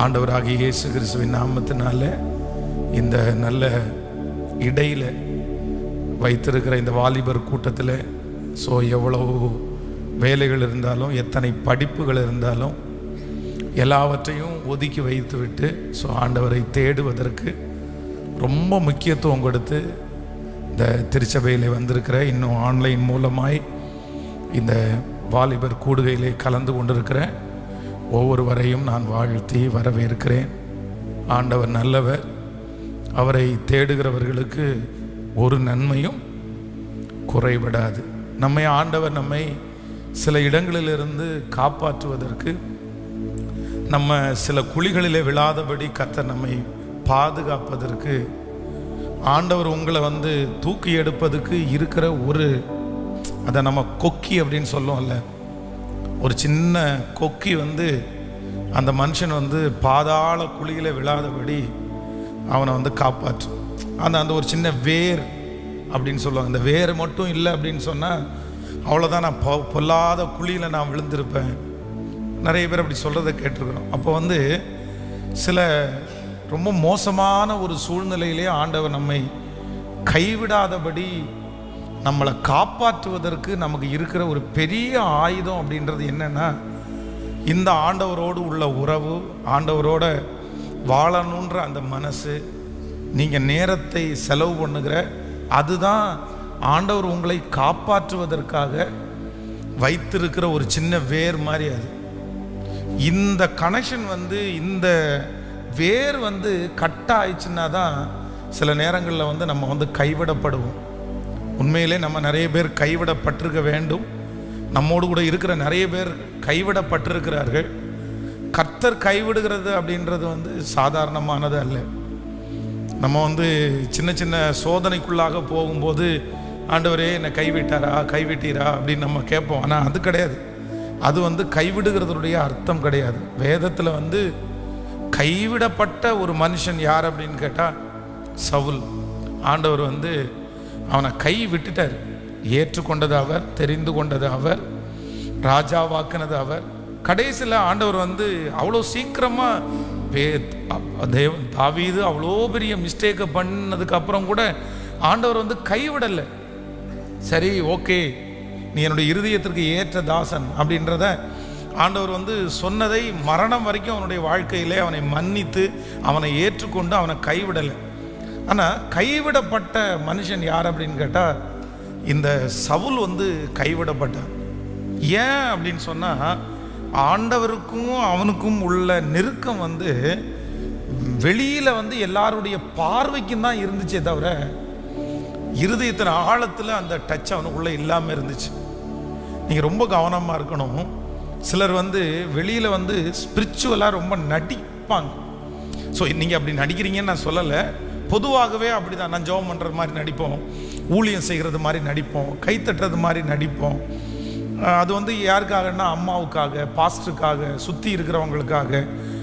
ஆண்டவராகிய இயேசு கிறிஸ்துவின் நாமத்தினால இந்த நல்ல இடையில வைத்திருக்கிற இந்த வாலிபர் கூட்டத்தில் ஸோ எவ்வளவு வேலைகள் இருந்தாலும் எத்தனை படிப்புகள் இருந்தாலும் எல்லாவற்றையும் ஒதுக்கி வைத்துவிட்டு ஸோ ஆண்டவரை தேடுவதற்கு ரொம்ப முக்கியத்துவம் கொடுத்து இந்த திருச்சபையில் வந்திருக்கிற இன்னும் ஆன்லைன் மூலமாய் இந்த வாலிபர் கூடுகையிலே கலந்து கொண்டிருக்கிற ஒவ்வொருவரையும் நான் வாழ்த்தி வரவேற்கிறேன் ஆண்டவர் நல்லவர் அவரை தேடுகிறவர்களுக்கு ஒரு நன்மையும் குறைபடாது நம்மை ஆண்டவர் நம்மை சில இடங்களிலிருந்து காப்பாற்றுவதற்கு நம்ம சில குழிகளிலே விழாதபடி கத்த நம்மை பாதுகாப்பதற்கு ஆண்டவர் உங்களை வந்து தூக்கி எடுப்பதுக்கு இருக்கிற ஒரு அதை நம்ம கொக்கி அப்படின்னு சொல்லுவோம்ல ஒரு சின்ன கொக்கி வந்து அந்த மனுஷன் வந்து பாதாள குழியில விழாதபடி அவனை வந்து காப்பாற்றும் அந்த அந்த ஒரு சின்ன வேர் அப்படின்னு சொல்லுவாங்க இந்த வேர் மட்டும் இல்லை அப்படின்னு சொன்னால் அவ்வளோதான் நான் பொ பொல்லாத குழியில் நான் விழுந்திருப்பேன் நிறைய பேர் அப்படி சொல்கிறத கேட்டிருக்கிறோம் அப்போ வந்து சில ரொம்ப மோசமான ஒரு சூழ்நிலையிலே ஆண்டவர் நம்மை கைவிடாதபடி நம்மளை காப்பாற்றுவதற்கு நமக்கு இருக்கிற ஒரு பெரிய ஆயுதம் அப்படின்றது என்னன்னா இந்த ஆண்டவரோடு உள்ள உறவு ஆண்டவரோட வாழணுன்ற அந்த மனசு நீங்கள் நேரத்தை செலவு பண்ணுகிற அதுதான் ஆண்டவர் உங்களை காப்பாற்றுவதற்காக வைத்திருக்கிற ஒரு சின்ன வேர் மாதிரி அது இந்த கனெக்ஷன் வந்து இந்த வேர் வந்து கட் ஆயிடுச்சுன்னா தான் சில நேரங்களில் வந்து நம்ம வந்து கைவிடப்படுவோம் உண்மையிலே நம்ம நிறைய பேர் கைவிடப்பட்டிருக்க வேண்டும் நம்மோடு கூட இருக்கிற நிறைய பேர் கைவிடப்பட்டிருக்கிறார்கள் கர்த்தர் கைவிடுகிறது அப்படின்றது வந்து சாதாரணமானது அல்ல நம்ம வந்து சின்ன சின்ன சோதனைக்குள்ளாக போகும்போது ஆண்டவரே என்னை கைவிட்டாரா கைவிட்டீரா அப்படின்னு நம்ம கேட்போம் ஆனால் அது கிடையாது அது வந்து கைவிடுகிறதுடைய அர்த்தம் கிடையாது வேதத்தில் வந்து கைவிடப்பட்ட ஒரு மனுஷன் யார் அப்படின்னு கேட்டால் சவுல் ஆண்டவர் வந்து அவனை கை விட்டுட்டார் ஏற்றுக்கொண்டது அவர் தெரிந்து கொண்டது அவர் ராஜாவாக்குனது அவர் கடைசியில் ஆண்டவர் வந்து அவ்வளோ சீக்கிரமாக பே தேவன் தாவீது அவ்வளோ பெரிய மிஸ்டேக்கை பண்ணதுக்கு அப்புறம் கூட ஆண்டவர் வந்து கைவிடலை சரி ஓகே நீ என்னுடைய இருதயத்திற்கு ஏற்ற தாசன் அப்படின்றத ஆண்டவர் வந்து சொன்னதை மரணம் வரைக்கும் அவனுடைய வாழ்க்கையிலே அவனை மன்னித்து அவனை ஏற்றுக்கொண்டு அவனை கைவிடலை ஆனால் கைவிடப்பட்ட மனுஷன் யார் அப்படின்னு கேட்டால் இந்த சவுல் வந்து கைவிடப்பட்டான் ஏன் அப்படின்னு சொன்னால் ஆண்டவருக்கும் அவனுக்கும் உள்ள நெருக்கம் வந்து வெளியில் வந்து எல்லாருடைய பார்வைக்கும் தான் இருந்துச்சே தவிர இருதயத்தின் ஆழத்தில் அந்த டச் அவனுக்குள்ளே இல்லாமல் இருந்துச்சு நீங்கள் ரொம்ப கவனமாக இருக்கணும் சிலர் வந்து வெளியில் வந்து ஸ்பிரிச்சுவலாக ரொம்ப நடிப்பாங்க ஸோ நீங்கள் அப்படி நடிக்கிறீங்கன்னு நான் சொல்லலை பொதுவாகவே அப்படி தான் நான் ஜெபம் பண்ணுறது மாதிரி நடிப்போம் ஊழியம் செய்கிறது மாதிரி நடிப்போம் கைத்தட்டுறது மாதிரி நடிப்போம் அஹ் அது வந்து யாருக்காகன்னா அம்மாவுக்காக பாஸ்டருக்காக சுற்றி இருக்கிறவங்களுக்காக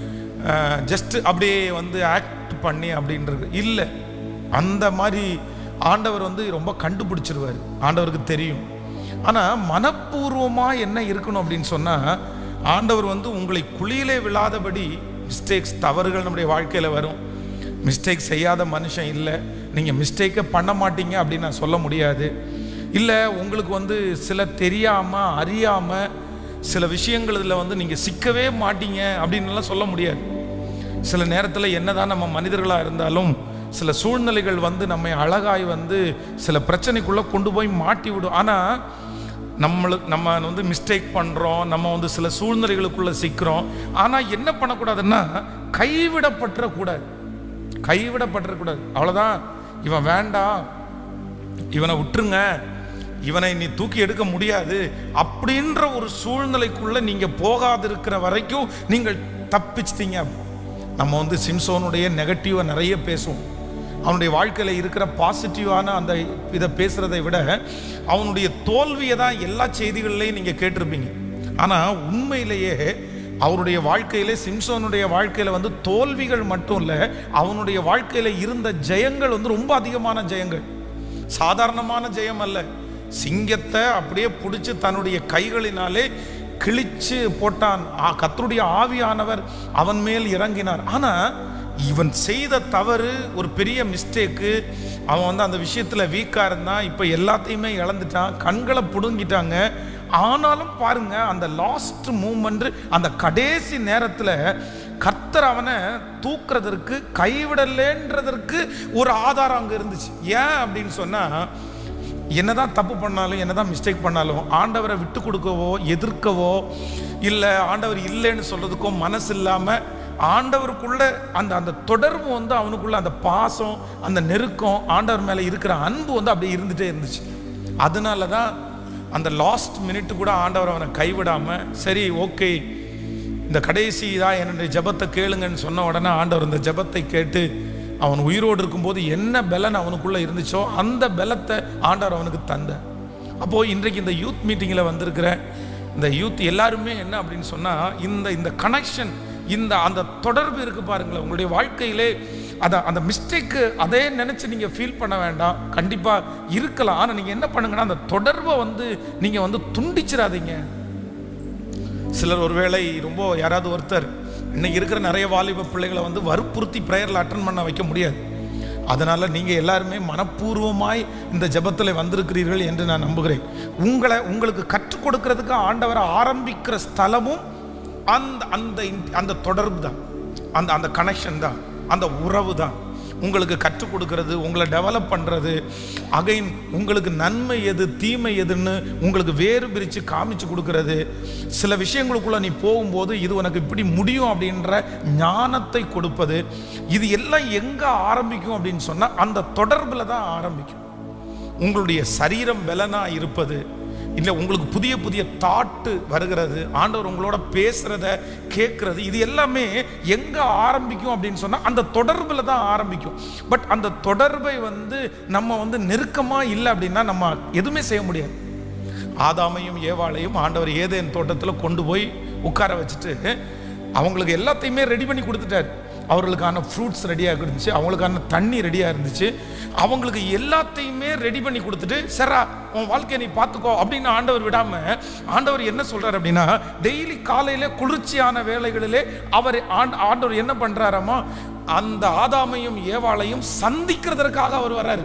ஜஸ்ட் அப்படியே வந்து ஆக்ட் பண்ணி அப்படின்றது இல்லை அந்த மாதிரி ஆண்டவர் வந்து ரொம்ப கண்டுபிடிச்சிருவார் ஆண்டவருக்கு தெரியும் ஆனால் மனப்பூர்வமாக என்ன இருக்கணும் அப்படின்னு சொன்னால் ஆண்டவர் வந்து உங்களை குழியிலே விழாதபடி மிஸ்டேக்ஸ் தவறுகள் நம்முடைய வாழ்க்கையில் வரும் மிஸ்டேக் செய்யாத மனுஷன் இல்லை நீங்கள் மிஸ்டேக்கை பண்ண மாட்டீங்க அப்படின்னு நான் சொல்ல முடியாது இல்லை உங்களுக்கு வந்து சில தெரியாமல் அறியாமல் சில விஷயங்கள் இதில் வந்து நீங்கள் சிக்கவே மாட்டீங்க அப்படின்னுலாம் சொல்ல முடியாது சில நேரத்தில் என்னதான் நம்ம மனிதர்களாக இருந்தாலும் சில சூழ்நிலைகள் வந்து நம்மை அழகாய் வந்து சில பிரச்சனைக்குள்ளே கொண்டு போய் மாட்டி விடும் ஆனால் நம்மளுக்கு நம்ம வந்து மிஸ்டேக் பண்ணுறோம் நம்ம வந்து சில சூழ்நிலைகளுக்குள்ளே சிக்கிறோம் ஆனால் என்ன பண்ணக்கூடாதுன்னா கைவிடப்பட்டுறக்கூடாது கைவிடப்பட்டுறக்கூடாது அவ்வளோதான் இவன் வேண்டாம் இவனை விட்டுருங்க இவனை நீ தூக்கி எடுக்க முடியாது அப்படின்ற ஒரு சூழ்நிலைக்குள்ள நீங்க போகாதிருக்கிற வரைக்கும் நீங்கள் தப்பிச்சிட்டீங்க நம்ம வந்து சிம்சோனுடைய நெகட்டிவை நிறைய பேசுவோம் அவனுடைய வாழ்க்கையில் இருக்கிற பாசிட்டிவான அந்த இதை பேசுகிறதை விட அவனுடைய தோல்வியை தான் எல்லா செய்திகள்லையும் நீங்கள் கேட்டிருப்பீங்க ஆனால் உண்மையிலேயே அவருடைய வாழ்க்கையிலே சிம்சோனுடைய வாழ்க்கையில் வந்து தோல்விகள் மட்டும் இல்லை அவனுடைய வாழ்க்கையில் இருந்த ஜெயங்கள் வந்து ரொம்ப அதிகமான ஜெயங்கள் சாதாரணமான ஜெயம் அல்ல சிங்கத்தை அப்படியே பிடிச்சி தன்னுடைய கைகளினாலே கிழிச்சு போட்டான் ஆ- கர்த்தருடைய ஆவியானவர் அவன் மேல் இறங்கினார் ஆனா இவன் செய்த தவறு ஒரு பெரிய மிஸ்டேக்கு அவன் வந்து அந்த விஷயத்துல வீக்கா இருந்தான் இப்போ எல்லாத்தையுமே இழந்துட்டான் கண்களை புடுங்கிட்டாங்க ஆனாலும் பாருங்க அந்த லாஸ்ட் மூமெண்ட் அந்த கடைசி நேரத்துல கர்த்தர் அவனை தூக்குறதற்கு கைவிடலேன்றதற்கு ஒரு ஆதாரம் அங்க இருந்துச்சு ஏன் அப்படின்னு சொன்னா என்னதான் தப்பு பண்ணாலும் என்னதான் மிஸ்டேக் பண்ணாலும் ஆண்டவரை விட்டு கொடுக்கவோ எதிர்க்கவோ இல்லை ஆண்டவர் இல்லைன்னு சொல்றதுக்கோ மனசு இல்லாமல் ஆண்டவருக்குள்ள அந்த அந்த தொடர்பு வந்து அவனுக்குள்ள அந்த பாசம் அந்த நெருக்கம் ஆண்டவர் மேலே இருக்கிற அன்பு வந்து அப்படியே இருந்துட்டே இருந்துச்சு அதனால தான் அந்த லாஸ்ட் மினிட் கூட ஆண்டவர் அவனை கைவிடாம சரி ஓகே இந்த கடைசி தான் என்னுடைய ஜெபத்தை கேளுங்கன்னு சொன்ன உடனே ஆண்டவர் இந்த ஜெபத்தை கேட்டு அவன் உயிரோடு இருக்கும்போது என்ன பலன் அவனுக்குள்ள இருந்துச்சோ அந்த பலத்தை ஆண்டவர் அவனுக்கு தந்த அப்போ இன்றைக்கு இந்த யூத் மீட்டிங்கில் வந்திருக்கிற இந்த யூத் எல்லாருமே என்ன அப்படின்னு சொன்னா இந்த இந்த கனெக்ஷன் இந்த அந்த தொடர்பு இருக்கு பாருங்களேன் உங்களுடைய வாழ்க்கையிலே அதை அந்த மிஸ்டேக்கு அதே நினைச்சு நீங்க ஃபீல் பண்ண வேண்டாம் கண்டிப்பா இருக்கலாம் ஆனா நீங்க என்ன பண்ணுங்கன்னா அந்த தொடர்பை வந்து நீங்க வந்து துண்டிச்சிடாதீங்க சிலர் ஒருவேளை ரொம்ப யாராவது ஒருத்தர் இன்னைக்கு இருக்கிற நிறைய வாலிப பிள்ளைகளை வந்து வற்புறுத்தி ப்ரேயரில் அட்டன் பண்ண வைக்க முடியாது அதனால நீங்க எல்லாருமே மனப்பூர்வமாய் இந்த ஜெபத்தில் வந்திருக்கிறீர்கள் என்று நான் நம்புகிறேன் உங்களை உங்களுக்கு கற்றுக் கொடுக்கிறதுக்கு ஆண்டவரை ஆரம்பிக்கிற ஸ்தலமும் அந்த அந்த இன்- அந்த தொடர்பு தான் அந்த அந்த கனெக்ஷன் தான் அந்த உறவு தான் உங்களுக்கு கற்றுக் கொடுக்கறது உங்களை டெவலப் பண்ணுறது அகைன் உங்களுக்கு நன்மை எது தீமை எதுன்னு உங்களுக்கு வேறு பிரித்து காமிச்சு கொடுக்கறது சில விஷயங்களுக்குள்ள நீ போகும்போது இது உனக்கு இப்படி முடியும் அப்படின்ற ஞானத்தை கொடுப்பது இது எல்லாம் எங்கே ஆரம்பிக்கும் அப்படின்னு சொன்னால் அந்த தொடர்பில் தான் ஆரம்பிக்கும் உங்களுடைய சரீரம் பலனா இருப்பது இல்லை உங்களுக்கு புதிய புதிய தாட்டு வருகிறது ஆண்டவர் உங்களோட பேசுறத கேட்கறது இது எல்லாமே எங்க ஆரம்பிக்கும் அப்படின்னு சொன்னா அந்த தொடர்புல தான் ஆரம்பிக்கும் பட் அந்த தொடர்பை வந்து நம்ம வந்து நெருக்கமா இல்லை அப்படின்னா நம்ம எதுவுமே செய்ய முடியாது ஆதாமையும் ஏவாளையும் ஆண்டவர் ஏதேன் தோட்டத்தில் கொண்டு போய் உட்கார வச்சுட்டு அவங்களுக்கு எல்லாத்தையுமே ரெடி பண்ணி கொடுத்துட்டார் அவர்களுக்கான ஃப்ரூட்ஸ் ரெடியாக இருந்துச்சு அவங்களுக்கான தண்ணி ரெடியாக இருந்துச்சு அவங்களுக்கு எல்லாத்தையுமே ரெடி பண்ணி கொடுத்துட்டு சரா உன் வாழ்க்கையை நீ பார்த்துக்கோ அப்படின்னு ஆண்டவர் விடாம ஆண்டவர் என்ன சொல்றாரு அப்படின்னா டெய்லி காலையில குளிர்ச்சியான வேலைகளிலே அவர் ஆண்ட- ஆண்டவர் என்ன பண்றாராமா அந்த ஆதாமையும் ஏவாளையும் சந்திக்கிறதற்காக அவர் வர்றாரு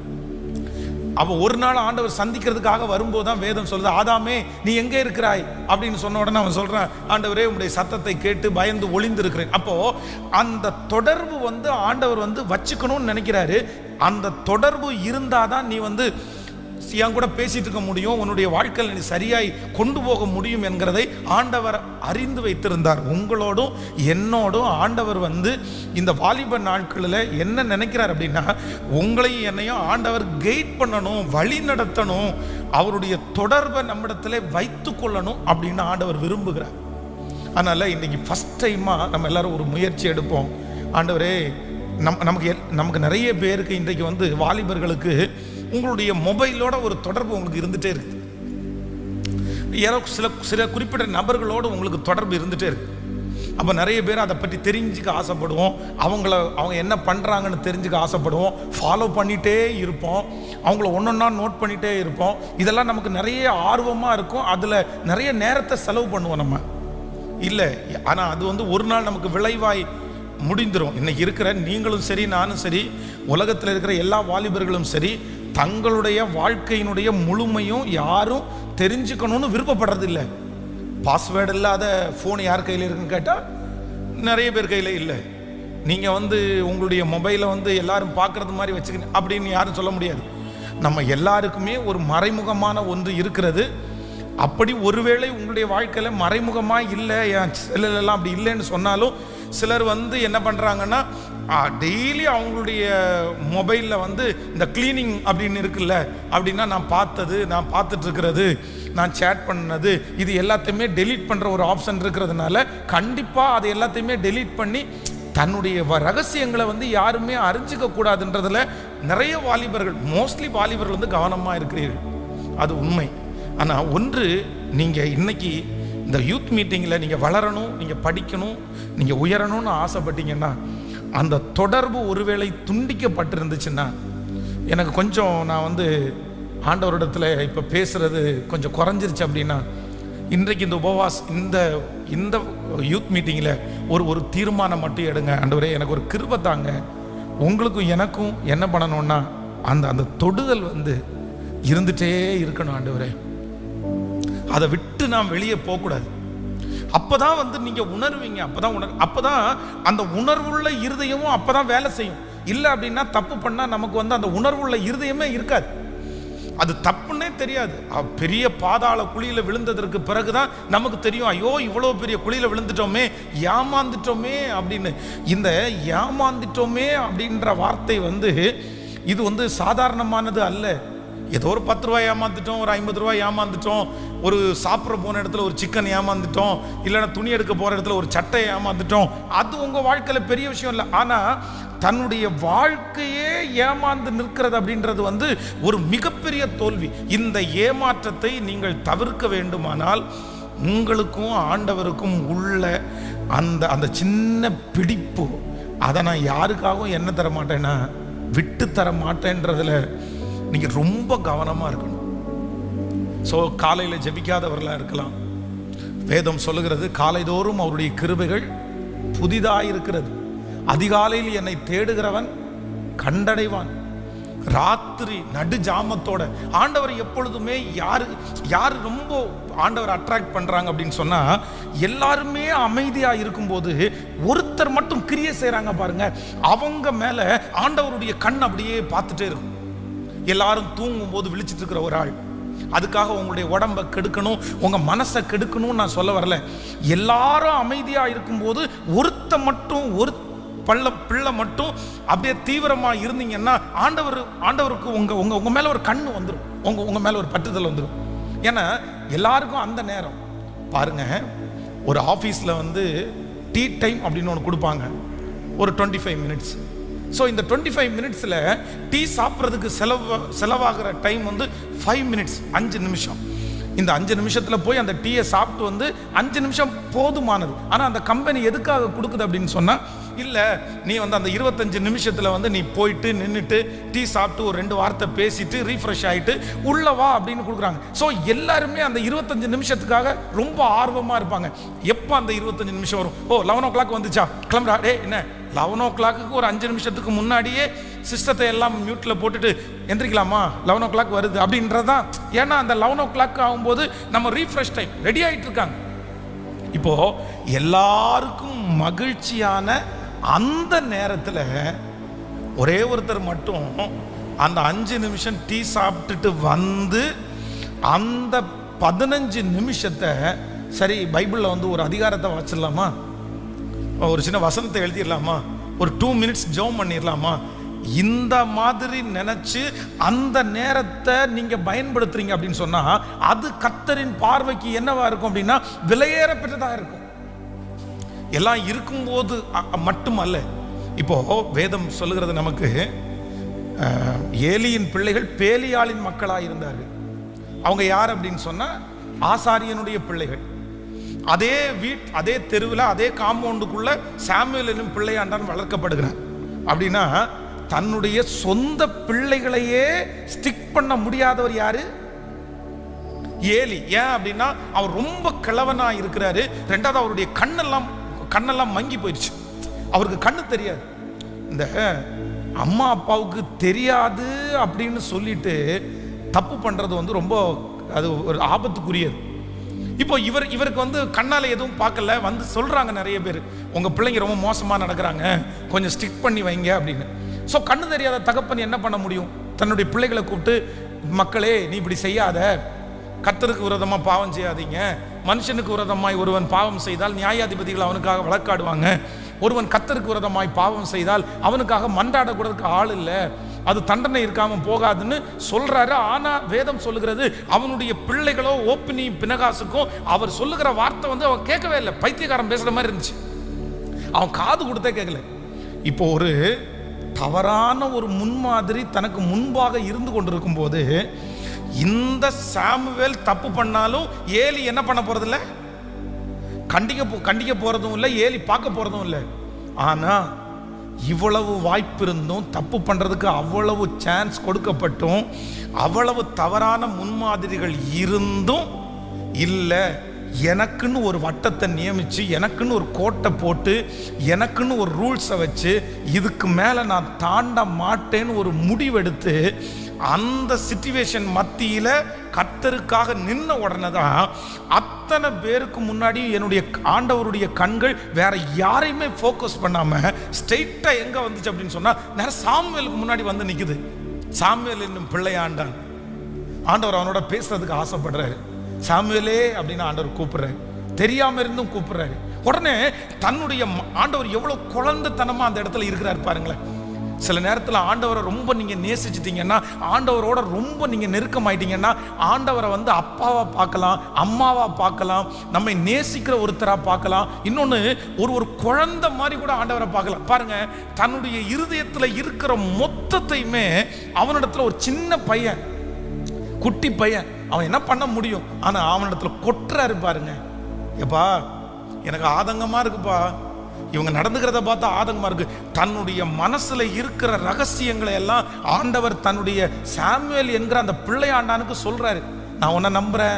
அப்போ ஒரு நாள் ஆண்டவர் சந்திக்கிறதுக்காக வரும்போது தான் வேதம் சொல்லுது ஆதாமே நீ எங்கே இருக்கிறாய் அப்படின்னு சொன்ன உடனே அவன் சொல்றான் ஆண்டவரே உங்களுடைய சத்தத்தை கேட்டு பயந்து ஒளிந்திருக்கிறேன் அப்போ அந்த தொடர்பு வந்து ஆண்டவர் வந்து வச்சுக்கணும்னு நினைக்கிறாரு அந்த தொடர்பு இருந்தாதான் நீ வந்து என் கூட பேசிட்டு இருக்க முடியும் உன்னுடைய வாழ்க்கையில் நீ சரியாய் கொண்டு போக முடியும் என்கிறதை ஆண்டவர் அறிந்து வைத்திருந்தார் உங்களோடும் என்னோடும் ஆண்டவர் வந்து இந்த வாலிப நாட்களில் என்ன நினைக்கிறார் அப்படின்னா உங்களையும் என்னையும் ஆண்டவர் கைட் பண்ணணும் வழி நடத்தணும் அவருடைய தொடர்பை நம்மிடத்துல வைத்து கொள்ளணும் அப்படின்னு ஆண்டவர் விரும்புகிறார் அதனால் இன்னைக்கு ஃபஸ்ட் டைமாக நம்ம எல்லாரும் ஒரு முயற்சி எடுப்போம் ஆண்டவரே நம் நமக்கு எல்- நமக்கு நிறைய பேருக்கு இன்றைக்கு வந்து வாலிபர்களுக்கு உங்களுடைய மொபைலோட ஒரு தொடர்பு உங்களுக்கு இருந்துகிட்டே இருக்குது யாரோ சில சில குறிப்பிட்ட நபர்களோடு உங்களுக்கு தொடர்பு இருந்துகிட்டே இருக்கு அப்போ நிறைய பேர் அதை பற்றி தெரிஞ்சுக்க ஆசைப்படுவோம் அவங்கள அவங்க என்ன பண்ணுறாங்கன்னு தெரிஞ்சுக்க ஆசைப்படுவோம் ஃபாலோ பண்ணிகிட்டே இருப்போம் அவங்கள ஒன்றொன்னா நோட் பண்ணிகிட்டே இருப்போம் இதெல்லாம் நமக்கு நிறைய ஆர்வமாக இருக்கும் அதில் நிறைய நேரத்தை செலவு பண்ணுவோம் நம்ம இல்லை ஆனால் அது வந்து ஒரு நாள் நமக்கு விளைவாய் முடிந்துரும் இன்னைக்கு இருக்கிற நீங்களும் சரி நானும் சரி உலகத்தில் இருக்கிற எல்லா வாலிபர்களும் சரி தங்களுடைய வாழ்க்கையினுடைய முழுமையும் யாரும் தெரிஞ்சுக்கணும்னு விருப்பப்படுறது இல்லை பாஸ்வேர்டு இல்லாத ஃபோன் யார் கையில் இருக்குன்னு கேட்டால் நிறைய பேர் கையில் இல்லை நீங்கள் வந்து உங்களுடைய மொபைலை வந்து எல்லாரும் பார்க்குறது மாதிரி வச்சுக்கணும் அப்படின்னு யாரும் சொல்ல முடியாது நம்ம எல்லாருக்குமே ஒரு மறைமுகமான ஒன்று இருக்கிறது அப்படி ஒருவேளை உங்களுடைய வாழ்க்கையில் மறைமுகமாக இல்லை என் செல்லெல்லாம் அப்படி இல்லைன்னு சொன்னாலும் சிலர் வந்து என்ன பண்ணுறாங்கன்னா டெய்லி அவங்களுடைய மொபைலில் வந்து இந்த க்ளீனிங் அப்படின்னு இருக்குல்ல அப்படின்னா நான் பார்த்தது நான் பார்த்துட்டு இருக்கிறது நான் சேட் பண்ணது இது எல்லாத்தையுமே டெலீட் பண்ணுற ஒரு ஆப்ஷன் இருக்கிறதுனால கண்டிப்பாக அது எல்லாத்தையுமே டெலீட் பண்ணி தன்னுடைய வ- ரகசியங்களை வந்து யாருமே அறிஞ்சிக்க கூடாதுன்றதுல நிறைய வாலிபர்கள் மோஸ்ட்லி வாலிபர்கள் வந்து கவனமாக இருக்கிறீர்கள் அது உண்மை ஆனால் ஒன்று நீங்கள் இன்னைக்கு இந்த யூத் மீட்டிங்கில் நீங்கள் வளரணும் நீங்கள் படிக்கணும் நீங்கள் உயரணும்னு ஆசைப்பட்டீங்கன்னா அந்த தொடர்பு ஒருவேளை துண்டிக்கப்பட்டிருந்துச்சுன்னா எனக்கு கொஞ்சம் நான் வந்து ஆண்டவரிடத்துல இப்போ பேசுறது கொஞ்சம் குறைஞ்சிருச்சு அப்படின்னா இன்றைக்கு இந்த உபவாஸ் இந்த இந்த யூத் மீட்டிங்கில் ஒரு ஒரு தீர்மானம் மட்டும் எடுங்க ஆண்டவரே எனக்கு ஒரு கிருபை தாங்க உங்களுக்கும் எனக்கும் என்ன பண்ணணும்னா அந்த அந்த தொடுதல் வந்து இருந்துட்டே இருக்கணும் ஆண்டவரே அதை விட்டு நாம் வெளியே போகக்கூடாது அப்பதான் வந்து நீங்க உணர்வீங்க அப்பதான் உணர் அப்பதான் அந்த உணர்வுள்ள இருதயமும் அப்பதான் வேலை செய்யும் இல்லை அப்படின்னா தப்பு பண்ணா நமக்கு வந்து அந்த உணர்வுள்ள இருதயமே இருக்காது அது தப்புன்னே தெரியாது அ- பெரிய பாதாள குழியில விழுந்ததற்கு பிறகுதான் நமக்கு தெரியும் ஐயோ இவ்வளோ பெரிய குழியில விழுந்துட்டோமே ஏமாந்துட்டோமே அப்படின்னு இந்த ஏமாந்துட்டோமே அப்படின்ற வார்த்தை வந்து இது வந்து சாதாரணமானது அல்ல ஏதோ ஒரு பத்து ரூபாய் ஏமாந்துட்டோம் ஒரு ஐம்பது ரூபாய் ஏமாந்துட்டோம் ஒரு சாப்பிட்ற போன இடத்துல ஒரு சிக்கன் ஏமாந்துட்டோம் இல்லைன்னா துணி எடுக்க போற இடத்துல ஒரு சட்டை ஏமாந்துட்டோம் அது உங்க வாழ்க்கையில பெரிய விஷயம் இல்லை ஆனா தன்னுடைய வாழ்க்கையே ஏமாந்து நிற்கிறது அப்படின்றது வந்து ஒரு மிகப்பெரிய தோல்வி இந்த ஏமாற்றத்தை நீங்கள் தவிர்க்க வேண்டுமானால் உங்களுக்கும் ஆண்டவருக்கும் உள்ள அந்த அந்த சின்ன பிடிப்பு அதை நான் யாருக்காகவும் என்ன தர மாட்டேன்னா விட்டு தர மாட்டேன்றதுல நீங்க ரொம்ப கவனமா இருக்கணும் ஸோ காலையில் ஜெபிக்காதவர்களாக இருக்கலாம் வேதம் சொல்லுகிறது காலைதோறும் அவருடைய கிருபைகள் புதிதாக இருக்கிறது அதிகாலையில் என்னை தேடுகிறவன் கண்டடைவான் ராத்திரி நடு ஜாமத்தோட ஆண்டவர் எப்பொழுதுமே யாரு யார் ரொம்ப ஆண்டவர் அட்ராக்ட் பண்றாங்க அப்படின்னு சொன்னா எல்லாருமே அமைதியா இருக்கும்போது ஒருத்தர் மட்டும் கிரியை செய்றாங்க பாருங்க அவங்க மேல ஆண்டவருடைய கண் அப்படியே பார்த்துட்டே இருக்கும் எல்லாரும் தூங்கும் போது விழிச்சிட்டு இருக்கிற ஒரு ஆள் அதுக்காக உங்களுடைய உடம்பை கெடுக்கணும் உங்க மனசை கெடுக்கணும்னு நான் சொல்ல வரல எல்லாரும் அமைதியா இருக்கும்போது ஒருத்த மட்டும் ஒரு பள்ள பிள்ளை மட்டும் அப்படியே தீவிரமா இருந்தீங்கன்னா ஆண்டவர் ஆண்டவருக்கு உங்க உங்க உங்க மேல ஒரு கண்ணு வந்துடும் உங்க உங்க மேல ஒரு பற்றுதல் வந்துடும் ஏன்னா எல்லாருக்கும் அந்த நேரம் பாருங்க ஒரு ஆஃபீஸில் வந்து டீ டைம் அப்படின்னு ஒன்று கொடுப்பாங்க ஒரு டுவெண்ட்டி ஃபைவ் மினிட்ஸ் ஸோ இந்த டுவெண்ட்டி ஃபைவ் மினிட்ஸில் டீ சாப்பிட்றதுக்கு செலவு செலவாகிற டைம் வந்து ஃபைவ் மினிட்ஸ் அஞ்சு நிமிஷம் இந்த அஞ்சு நிமிஷத்தில் போய் அந்த டீயை சாப்பிட்டு வந்து அஞ்சு நிமிஷம் போதுமானது ஆனால் அந்த கம்பெனி எதுக்காக கொடுக்குது அப்படின்னு சொன்னால் இல்லை நீ வந்து அந்த இருபத்தஞ்சு நிமிஷத்தில் வந்து நீ போயிட்டு நின்றுட்டு டீ சாப்பிட்டு ஒரு ரெண்டு வார்த்தை பேசிட்டு ரீஃப்ரெஷ் ஆகிட்டு உள்ள வா அப்படின்னு கொடுக்குறாங்க ஸோ எல்லாருமே அந்த இருபத்தஞ்சு நிமிஷத்துக்காக ரொம்ப ஆர்வமாக இருப்பாங்க எப்போ அந்த இருபத்தஞ்சு நிமிஷம் வரும் ஓ லெவன் ஓ கிளாக் வந்துச்சா கிளம்புறா டே என்ன லெவன் ஓ கிளாக்கு ஒரு அஞ்சு நிமிஷத்துக்கு முன்னாடியே சிஸ்டத்தை எல்லாம் மியூட்டில் போட்டுட்டு எந்திரிக்கலாமா லெவன் ஓ கிளாக் வருது அப்படின்றது தான் ஏன்னா அந்த லெவன் ஓ கிளாக் ஆகும்போது நம்ம ரீஃப்ரெஷ் டைம் ரெடி ஆகிட்டு இருக்காங்க இப்போ எல்லாருக்கும் மகிழ்ச்சியான அந்த நேரத்தில் ஒரே ஒருத்தர் மட்டும் அந்த அஞ்சு நிமிஷம் டீ சாப்பிட்டுட்டு வந்து அந்த பதினஞ்சு நிமிஷத்தை சரி பைபிளில் வந்து ஒரு அதிகாரத்தை வாச்சிடலாமா ஒரு சின்ன வசனத்தை எழுதிடலாமா ஒரு டூ மினிட்ஸ் ஜோம் பண்ணிடலாமா இந்த மாதிரி நினைச்சு அந்த நேரத்தை நீங்க பயன்படுத்துறீங்க அப்படின்னு சொன்னா அது கத்தரின் பார்வைக்கு என்னவா இருக்கும் அப்படின்னா விலையேற பெற்றதா இருக்கும் எல்லாம் இருக்கும்போது அ- அ- மட்டுமல்ல இப்போ வேதம் சொல்லுகிறது நமக்கு அஹ், ஏலியின் பிள்ளைகள் பேலியாளின் மக்களாக இருந்தார்கள் அவங்க யார் அப்படின்னு சொன்னா ஆசாரியனுடைய பிள்ளைகள் அதே வீட் அதே தெருவில் அதே காம்பவுண்டுக்குள்ள சாமுவேல் என்னும் பிள்ளையாண்டான் வளர்க்கப்படுகிறார் அப்படின்னா தன்னுடைய சொந்த பிள்ளைகளையே ஸ்டிக் பண்ண முடியாதவர் யாரு ஏலி ஏன் அப்படின்னா அவர் ரொம்ப கிழவனா இருக்கிறாரு ரெண்டாவது அவருடைய கண்ணெல்லாம் கண்ணெல்லாம் மங்கி போயிடுச்சு அவருக்கு கண்ணு தெரியாது இந்த அம்மா அப்பாவுக்கு தெரியாது அப்படின்னு சொல்லிட்டு தப்பு பண்றது வந்து ரொம்ப அது ஒரு ஆபத்துக்குரியது இப்போ இவர் இவருக்கு வந்து கண்ணால எதுவும் பார்க்கல வந்து சொல்றாங்க நிறைய பேர் உங்க பிள்ளைங்க ரொம்ப மோசமா நடக்கிறாங்க கொஞ்சம் ஸ்டிக் பண்ணி வைங்க அப்படின்னு ஸோ கண்ணு தெரியாத தகப்பன் என்ன பண்ண முடியும் தன்னுடைய பிள்ளைகளை கூப்பிட்டு மக்களே நீ இப்படி செய்யாத கத்தருக்கு விரோதமா பாவம் செய்யாதீங்க மனுஷனுக்கு விரோதமாய் ஒருவன் பாவம் செய்தால் நியாயாதிபதிகள் அவனுக்காக வழக்காடுவாங்க ஒருவன் கத்தருக்கு விரோதமாய் பாவம் செய்தால் அவனுக்காக மன்றாடக்கூடதுக்கு ஆள் இல்லை அது தண்டனை இருக்காம போகாதுன்னு சொல்றாரு ஆனா வேதம் சொல்லுகிறது அவனுடைய பிள்ளைகளோ ஓப்பினி பினகாசுக்கும் அவர் சொல்லுகிற வார்த்தை வந்து அவன் கேட்கவே இல்லை பைத்தியக்காரன் பேசுற மாதிரி இருந்துச்சு அவன் காது கொடுத்தே கேட்கல இப்போ ஒரு தவறான ஒரு முன்மாதிரி தனக்கு முன்பாக இருந்து கொண்டிருக்கும் போது இந்த சாமுவேல் தப்பு பண்ணாலும் ஏலி என்ன பண்ண போறதில்ல கண்டிக்க போ கண்டிக்க போறதும் இல்லை ஏலி பார்க்க போறதும் இல்லை ஆனா இவ்வளவு வாய்ப்பு இருந்தும் தப்பு பண்றதுக்கு அவ்வளவு சான்ஸ் கொடுக்கப்பட்டும் அவ்வளவு தவறான முன்மாதிரிகள் இருந்தும் இல்லை எனக்குன்னு ஒரு வட்டத்தை நியமிச்சு எனக்குன்னு ஒரு கோட்டை போட்டு எனக்குன்னு ஒரு ரூல்ஸை வச்சு இதுக்கு மேலே நான் தாண்ட மாட்டேன்னு ஒரு முடிவெடுத்து அந்த சிச்சுவேஷன் மத்தியில் கர்த்தருக்காக நின்ன உடனே தான் அத்தனை பேருக்கு முன்னாடி என்னுடைய ஆண்டவருடைய கண்கள் வேற யாரையுமே ஃபோக்கஸ் பண்ணாம ஸ்ட்ரெயிட்டா எங்க வந்துச்சு அப்படின்னு சொன்னா நேரம் சாமுவேலுக்கு முன்னாடி வந்து நிக்குது சாமுவேல் என்னும் பிள்ளையாண்டான் ஆண்டவர் அவனோட பேசுறதுக்கு ஆசைப்படுறாரு சாமுவேலே அப்படின்னு ஆண்டவர் கூப்பிடுறாரு தெரியாம இருந்தும் கூப்பிடுறாரு உடனே தன்னுடைய ம- ஆண்டவர் எவ்வளவு குழந்தைத்தனமா அந்த இடத்துல இருக்கிறார் பாருங்களேன் சில நேரத்தில் ஆண்டவரை ரொம்ப நீங்கள் நேசிச்சிட்டீங்கன்னா ஆண்டவரோட ரொம்ப நீங்கள் நெருக்கமாயிட்டீங்கன்னா ஆண்டவரை வந்து அப்பாவா பார்க்கலாம் அம்மாவா பார்க்கலாம் நம்மை நேசிக்கிற ஒருத்தராக பார்க்கலாம் இன்னொன்று ஒரு ஒரு குழந்தை மாதிரி கூட ஆண்டவரை பார்க்கலாம் பாருங்க தன்னுடைய இருதயத்தில் இருக்கிற மொத்தத்தையுமே அவனிடத்துல ஒரு சின்ன பையன் குட்டி பையன் அவன் என்ன பண்ண முடியும் ஆனா அவனிடத்துல கொட்டுறாரு பாருங்க எப்பா எனக்கு ஆதங்கமா இருக்குப்பா இவங்க நடந்துக்கிறத பார்த்தா ஆதங்கமா இருக்கு தன்னுடைய மனசுல இருக்கிற ரகசியங்களை எல்லாம் ஆண்டவர் தன்னுடைய சாமுவேல் என்கிற அந்த பிள்ளையாண்டானுக்கு சொல்றாரு நான் உன்னை நம்புறேன்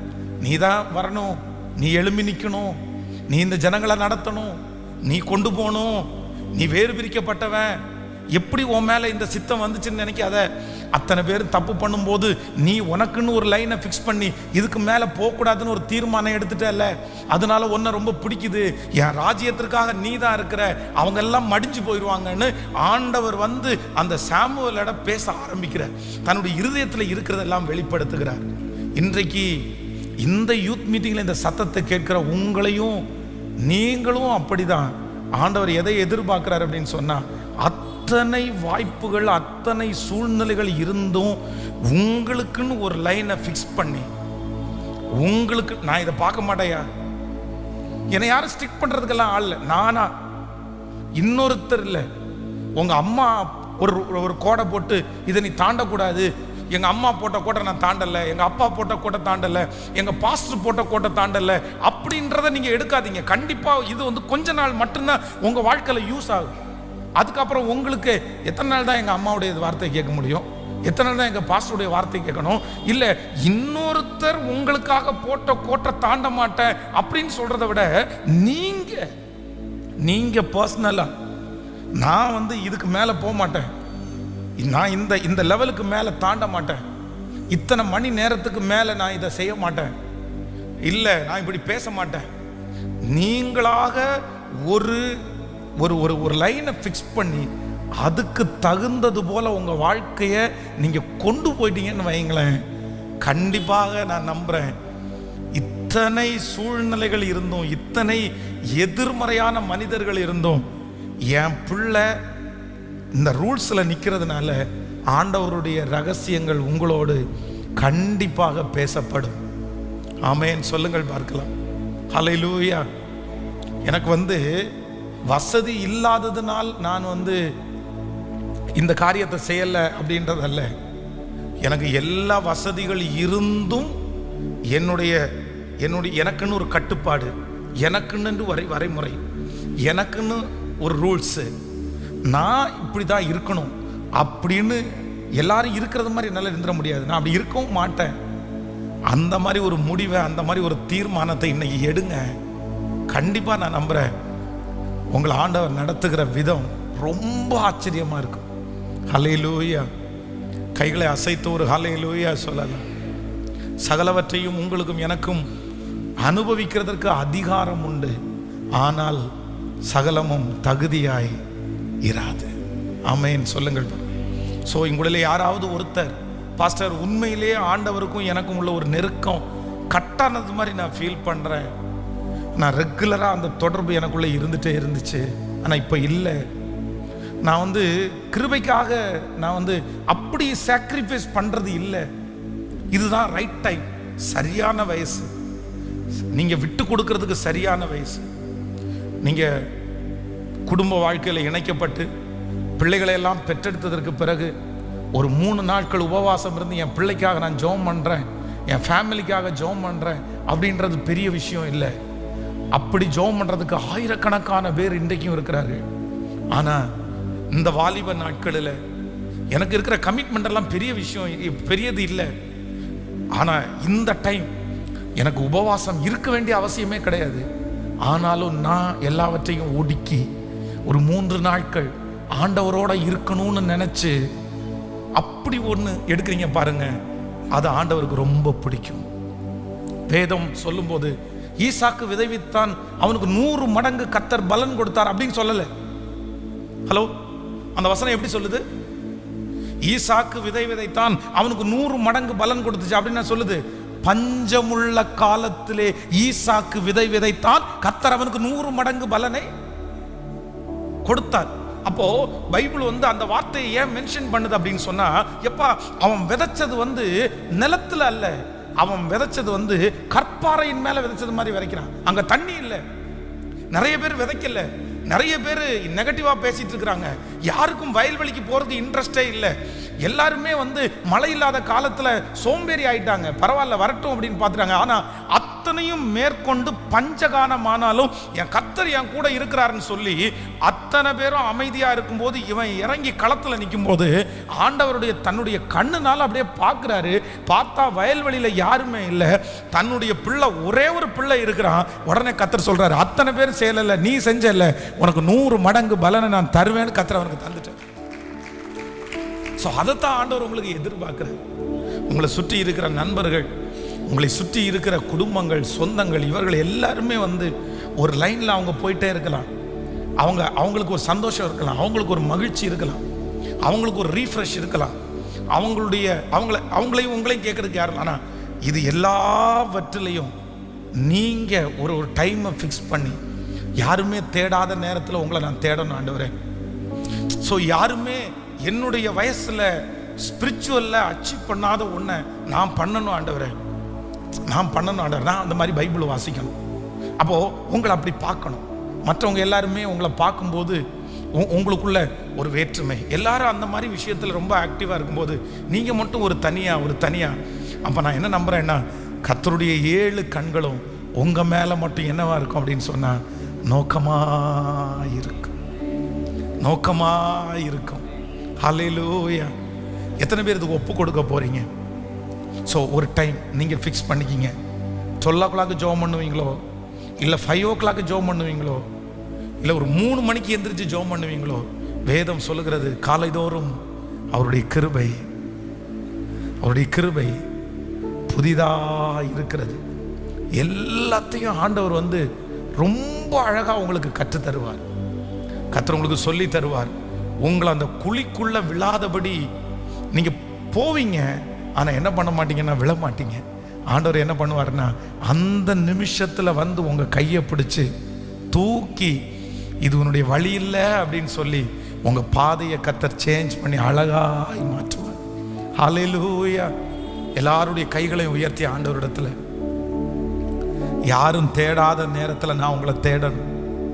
நீ தான் வரணும் நீ எழும்பி நிற்கணும் நீ இந்த ஜனங்களை நடத்தணும் நீ கொண்டு போகணும் நீ வேறு பிரிக்கப்பட்டவன் எப்படி உன் மேலே இந்த சித்தம் வந்துச்சுன்னு நினைக்காத அத்தனை பேர் தப்பு பண்ணும்போது நீ உனக்குன்னு ஒரு லைனை ஃபிக்ஸ் பண்ணி இதுக்கு மேலே போகக்கூடாதுன்னு ஒரு தீர்மானம் எடுத்துட்டல அதனால உன்னை ரொம்ப பிடிக்குது என் ராஜ்யத்திற்காக நீ தான் இருக்கிற அவங்க எல்லாம் மடிஞ்சு போயிடுவாங்கன்னு ஆண்டவர் வந்து அந்த சாமுவலோட பேச ஆரம்பிக்கிறார் தன்னுடைய இருதயத்தில் இருக்கிறதெல்லாம் வெளிப்படுத்துகிறார் இன்றைக்கு இந்த யூத் மீட்டிங்கில் இந்த சத்தத்தை கேட்கிற உங்களையும் நீங்களும் அப்படிதான் ஆண்டவர் எதை எதிர்பார்க்கிறார் அப்படின்னு சொன்னா அத்தனை வாய்ப்புகள் அத்தனை சூழ்நிலைகள் இருந்தும் உங்களுக்குன்னு ஒரு லைனை ஃபிக்ஸ் பண்ணி உங்களுக்கு நான் இதை பார்க்க மாட்டேயா என்னை யாரும் ஸ்டிக் பண்றதுக்கெல்லாம் ஆள் இல்லை நானா இன்னொருத்தர் இல்லை உங்க அம்மா ஒரு ஒரு கோடை போட்டு இதை நீ தாண்டக்கூடாது எங்க அம்மா போட்ட கோட்டை நான் தாண்டல எங்க அப்பா போட்ட கோட்டை தாண்டல எங்க பாஸ்டர் போட்ட கோட்டை தாண்டல அப்படின்றத நீங்க எடுக்காதீங்க கண்டிப்பா இது வந்து கொஞ்ச நாள் மட்டும்தான் உங்க வாழ்க்கையில யூஸ் ஆகும் அதுக்கப்புறம் உங்களுக்கு எத்தனை நாள் தான் எங்க அம்மாவுடைய வார்த்தை கேட்க முடியும் எத்தனை நாள் தான் எங்க பாஸ்டருடைய வார்த்தை கேட்கணும் இல்ல இன்னொருத்தர் உங்களுக்காக போட்ட கோட்டை தாண்ட மாட்டேன் அப்படின்னு சொல்றதை விட நீங்க நீங்க பர்சனலா நான் வந்து இதுக்கு மேலே போக மாட்டேன் நான் இந்த இந்த லெவலுக்கு மேலே தாண்ட மாட்டேன் இத்தனை மணி நேரத்துக்கு மேலே நான் இதை செய்ய மாட்டேன் இல்லை நான் இப்படி பேச மாட்டேன் நீங்களாக ஒரு ஒரு ஒரு ஒரு லைனை ஃபிக்ஸ் பண்ணி அதுக்கு தகுந்தது போல உங்க வாழ்க்கையை நீங்க கொண்டு போயிட்டீங்கன்னு வைங்களேன் கண்டிப்பாக நான் நம்புறேன் இத்தனை சூழ்நிலைகள் இருந்தும் இத்தனை எதிர்மறையான மனிதர்கள் இருந்தும் என் பிள்ளை இந்த ரூல்ஸில் நிற்கிறதுனால ஆண்டவருடைய ரகசியங்கள் உங்களோடு கண்டிப்பாக பேசப்படும் ஆமேன் சொல்லுங்கள் பார்க்கலாம் ஹalleluya எனக்கு வந்து வசதி இல்லாததுனால் நான் வந்து இந்த காரியத்தை செய்யலை அப்படின்றதல்ல எனக்கு எல்லா வசதிகள் இருந்தும் என்னுடைய என்னுடைய எனக்குன்னு ஒரு கட்டுப்பாடு எனக்குன்னு வரை வரைமுறை எனக்குன்னு ஒரு ரூல்ஸு நான் இப்படி தான் இருக்கணும் அப்படின்னு எல்லாரும் இருக்கிறது மாதிரி என்னால் இருந்துட முடியாது நான் அப்படி இருக்கவும் மாட்டேன் அந்த மாதிரி ஒரு முடிவை அந்த மாதிரி ஒரு தீர்மானத்தை இன்னைக்கு எடுங்க கண்டிப்பாக நான் நம்புகிறேன் உங்களை ஆண்டவர் நடத்துகிற விதம் ரொம்ப ஆச்சரியமா இருக்கும் ஹalleluya கைகளை அசைத்து ஒரு ஹalleluya சொல்லலாம் சகலவற்றையும் உங்களுக்கும் எனக்கும் அனுபவிக்கிறதற்கு அதிகாரம் உண்டு ஆனால் சகலமும் தகுதியாய் இராது ஆமென் சொல்லுங்கள் ஸோ இங்குள்ள யாராவது ஒருத்தர் பாஸ்டர் உண்மையிலேயே ஆண்டவருக்கும் எனக்கும் உள்ள ஒரு நெருக்கம் கட்டானது மாதிரி நான் ஃபீல் பண்ணுறேன் நான் ரெகுலராக அந்த தொடர்பு எனக்குள்ளே இருந்துகிட்டே இருந்துச்சு ஆனால் இப்போ இல்லை நான் வந்து கிருபைக்காக நான் வந்து அப்படி சாக்ரிஃபைஸ் பண்ணுறது இல்லை இதுதான் ரைட் டைம் சரியான வயசு நீங்கள் விட்டு கொடுக்கறதுக்கு சரியான வயசு நீங்கள் குடும்ப வாழ்க்கையில் இணைக்கப்பட்டு பிள்ளைகளை எல்லாம் பெற்றெடுத்ததற்கு பிறகு ஒரு மூணு நாட்கள் உபவாசம் இருந்து என் பிள்ளைக்காக நான் ஜெபம் பண்ணுறேன் என் ஃபேமிலிக்காக ஜெபம் பண்ணுறேன் அப்படின்றது பெரிய விஷயம் இல்லை அப்படி ஜெபம் பண்ணுறதுக்கு ஆயிரக்கணக்கான பேர் இன்றைக்கும் இருக்கிறாரு ஆனால் இந்த வாலிப நாட்களில் எனக்கு இருக்கிற கமிட்மெண்ட் எல்லாம் பெரிய விஷயம் இ- பெரியது இல்லை ஆனால் இந்த டைம் எனக்கு உபவாசம் இருக்க வேண்டிய அவசியமே கிடையாது ஆனாலும் நான் எல்லாவற்றையும் ஒடுக்கி ஒரு மூன்று நாட்கள் ஆண்டவரோட இருக்கணும்னு நினைச்சு அப்படி ஒன்று எடுக்கிறீங்க பாருங்க அது ஆண்டவருக்கு ரொம்ப பிடிக்கும் வேதம் சொல்லும்போது ஈசாக்கு விதைவித்தான் அவனுக்கு நூறு மடங்கு கத்தர் பலன் கொடுத்தார் அப்படின்னு சொல்லலை ஹலோ அந்த வசனம் எப்படி சொல்லுது ஈசாக்கு விதை விதைத்தான் அவனுக்கு நூறு மடங்கு பலன் கொடுத்துச்சு அப்படின்னு சொல்லுது பஞ்சமுள்ள காலத்திலே ஈசாக்கு விதை விதைத்தான் கத்தர் அவனுக்கு நூறு மடங்கு பலனை கொடுத்தார் அப்போ பைபிள் வந்து அந்த வார்த்தையை ஏன் மென்ஷன் பண்ணுது அப்படின்னு சொன்னா எப்பா அவன் விதைச்சது வந்து நிலத்துல அல்ல அவன் விதைச்சது வந்து கற்பாறையின் மேல விதைச்சது மாதிரி விதைக்கிறான் அங்க தண்ணி இல்லை நிறைய பேர் விதைக்கல நிறைய பேர் நெகட்டிவா பேசிட்டு இருக்கிறாங்க யாருக்கும் வயல்வெளிக்கு போறதுக்கு இன்ட்ரெஸ்டே இல்லை எல்லாருமே வந்து மழை இல்லாத காலத்துல சோம்பேறி ஆயிட்டாங்க பரவாயில்ல வரட்டும் அப்படின்னு பார்த்துட்டாங்க ஆனா அத்தனையும் மேற்கொண்டு பஞ்சகானமானாலும் என் கத்தர் என் கூட இருக்கிறாருன்னு சொல்லி அத்தனை பேரும் அமைதியா இருக்கும்போது இவன் இறங்கி களத்துல நிற்கும் போது ஆண்டவருடைய தன்னுடைய கண்ணுனால அப்படியே பார்க்குறாரு பார்த்தா வயல்வெளியில யாருமே இல்லை தன்னுடைய பிள்ளை ஒரே ஒரு பிள்ளை இருக்கிறான் உடனே கத்தர் சொல்றாரு அத்தனை பேரும் செய்யல நீ செஞ்சல உனக்கு நூறு மடங்கு பலனை நான் தருவேன்னு கத்தர் அவனுக்கு தந்துட்டேன் ஸோ அதைத்தான் ஆண்டவர் உங்களுக்கு எதிர்பார்க்குறாரு உங்களை சுற்றி இருக்கிற நண்பர்கள் உங்களை சுற்றி இருக்கிற குடும்பங்கள் சொந்தங்கள் இவர்கள் எல்லாருமே வந்து ஒரு லைனில் அவங்க போயிட்டே இருக்கலாம் அவங்க அவங்களுக்கு ஒரு சந்தோஷம் இருக்கலாம் அவங்களுக்கு ஒரு மகிழ்ச்சி இருக்கலாம் அவங்களுக்கு ஒரு ரீஃப்ரெஷ் இருக்கலாம் அவங்களுடைய அவங்கள அவங்களையும் உங்களையும் கேட்கறதுக்கு யாரும் ஆனால் இது எல்லாவற்றிலையும் நீங்கள் ஒரு ஒரு டைமை ஃபிக்ஸ் பண்ணி யாருமே தேடாத நேரத்தில் உங்களை நான் தேடணும் ஆண்டவரே ஸோ யாருமே என்னுடைய வயசில் ஸ்பிரிச்சுவலில் அச்சீவ் பண்ணாத ஒன்றை நான் பண்ணணும் ஆண்டவரே நான் பண்ணணும் ஆண்டவர் நான் அந்த மாதிரி பைபிள் வாசிக்கணும் அப்போது உங்களை அப்படி பார்க்கணும் மற்றவங்க எல்லாருமே உங்களை பார்க்கும்போது உ- உங்களுக்குள்ள ஒரு வேற்றுமை எல்லாரும் அந்த மாதிரி விஷயத்தில் ரொம்ப ஆக்டிவாக இருக்கும்போது நீங்கள் மட்டும் ஒரு தனியாக ஒரு தனியாக அப்போ நான் என்ன நம்புகிறேன்னா கத்தருடைய ஏழு கண்களும் உங்கள் மேலே மட்டும் என்னவா இருக்கும் அப்படின்னு சொன்னால் நோக்கமாக இருக்கும் நோக்கமாக இருக்கும் ஹalleluya எத்தனை பேர் இதுக்கு ஒப்பு கொடுக்க போறீங்க ஸோ ஒரு டைம் நீங்கள் ஃபிக்ஸ் பண்ணிக்கிங்க டுவெல் ஓ கிளாக்கு ஜோம் பண்ணுவீங்களோ இல்லை ஃபைவ் ஓ கிளாக்கு ஜோம் பண்ணுவீங்களோ இல்லை ஒரு மூணு மணிக்கு எந்திரிச்சு ஜோம் பண்ணுவீங்களோ வேதம் சொல்லுகிறது காலைதோறும் அவருடைய கிருபை அவருடைய கிருபை புதிதாக இருக்கிறது எல்லாத்தையும் ஆண்டவர் வந்து ரொம்ப அழகாக உங்களுக்கு கற்றுத் தருவார் கர்த்தர் உங்களுக்கு சொல்லி தருவார் உங்களை அந்த குழிக்குள்ள விழாதபடி நீங்க போவீங்க ஆனா என்ன பண்ண மாட்டீங்கன்னா விழ மாட்டீங்க ஆண்டவர் என்ன பண்ணுவாருன்னா அந்த நிமிஷத்துல வந்து உங்க கையை பிடிச்சு தூக்கி இது உன்னுடைய வழி இல்லை அப்படின்னு சொல்லி உங்க பாதையை கத்தர் சேஞ்ச் பண்ணி அழகாய் மாற்றுவார் ஹalleluya எல்லாருடைய கைகளையும் உயர்த்தி ஆண்டவரிடத்துல யாரும் தேடாத நேரத்துல நான் உங்களை தேடணும்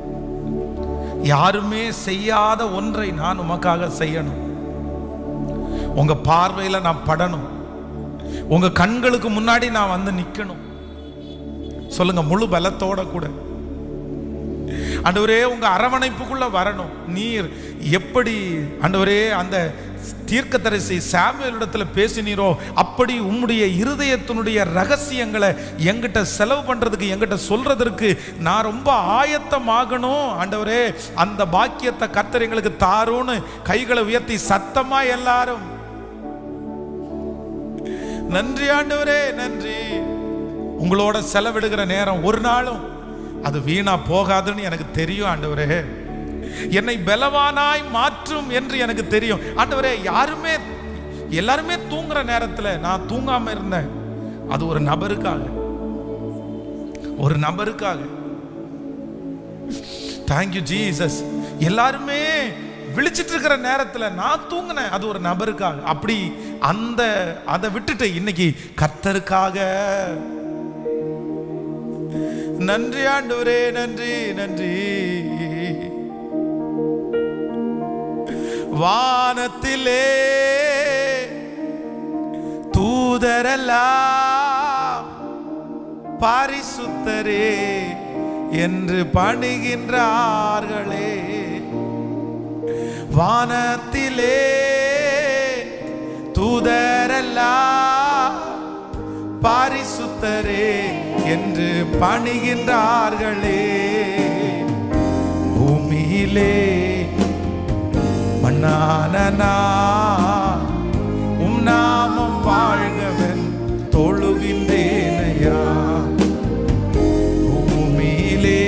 யாருமே செய்யாத ஒன்றை நான் உமக்காக செய்யணும் உங்க பார்வையில நான் படணும் உங்க கண்களுக்கு முன்னாடி நான் வந்து நிக்கணும் சொல்லுங்க முழு பலத்தோட கூட ஆண்டவரே உங்க அரவணைப்புக்குள்ள வரணும் நீர் எப்படி ஆண்டவரே அந்த தீர்க்கதரிசி சாமுவேலிடத்துல பேசினீரோ அப்படி உம்முடைய இருதயத்தினுடைய ரகசியங்களை எங்கிட்ட செலவு பண்றதுக்கு எங்கிட்ட சொல்றதற்கு நான் ரொம்ப ஆயத்தமாகணும் ஆண்டவரே அந்த பாக்கியத்தை கத்தர் எங்களுக்கு தாருன்னு கைகளை உயர்த்தி சத்தமா எல்லாரும் நன்றி ஆண்டவரே நன்றி உங்களோட செலவிடுகிற நேரம் ஒரு நாளும் அது வீணா போகாதுன்னு எனக்கு தெரியும் ஆண்டவரே என்னை பலவானாய் மாற்றும் என்று எனக்கு தெரியும் ஆண்டவரே யாருமே எல்லாருமே தூங்குற நேரத்துல நான் தூங்காம இருந்தேன் அது ஒரு நபருக்காக ஒரு நபருக்காக தேங்க்யூ ஜீசஸ் எல்லாருமே விழிச்சிட்டு இருக்கிற நேரத்துல நான் தூங்கினேன் அது ஒரு நபருக்காக அப்படி அந்த அதை விட்டுட்டு இன்னைக்கு கர்த்தருக்காக நன்றி ஆண்டவரே நன்றி நன்றி வானத்திலே தூதரெல்லாம் பாரிசுத்தரே என்று பணிகின்றார்களே வானத்திலே தூதரெல்லாம் பாரிசுத்தரே என்று பணிகின்றார்களே பூமியிலே மண்ணான நான் உம் நாமம் வாழ்கவன் தொழுகின்றேனையா பூமியிலே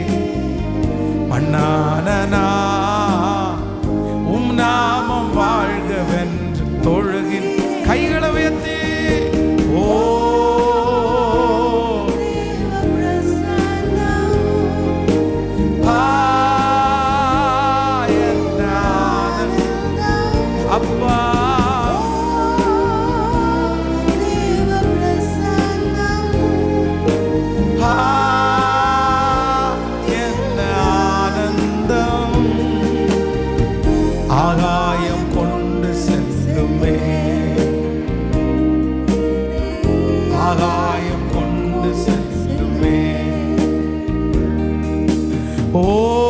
மண்ணான நான் உம் நாமம் வாழ்கவென்று தொழுகின் கைகளை உயர்த்தி ஓ பாயனான அப்பா ஆ, என்ன ஆனந்தம் ஆகாயம் கொண்டு செல்லுமே ஆகாயம் கொண்டு செல்லுமே ஓ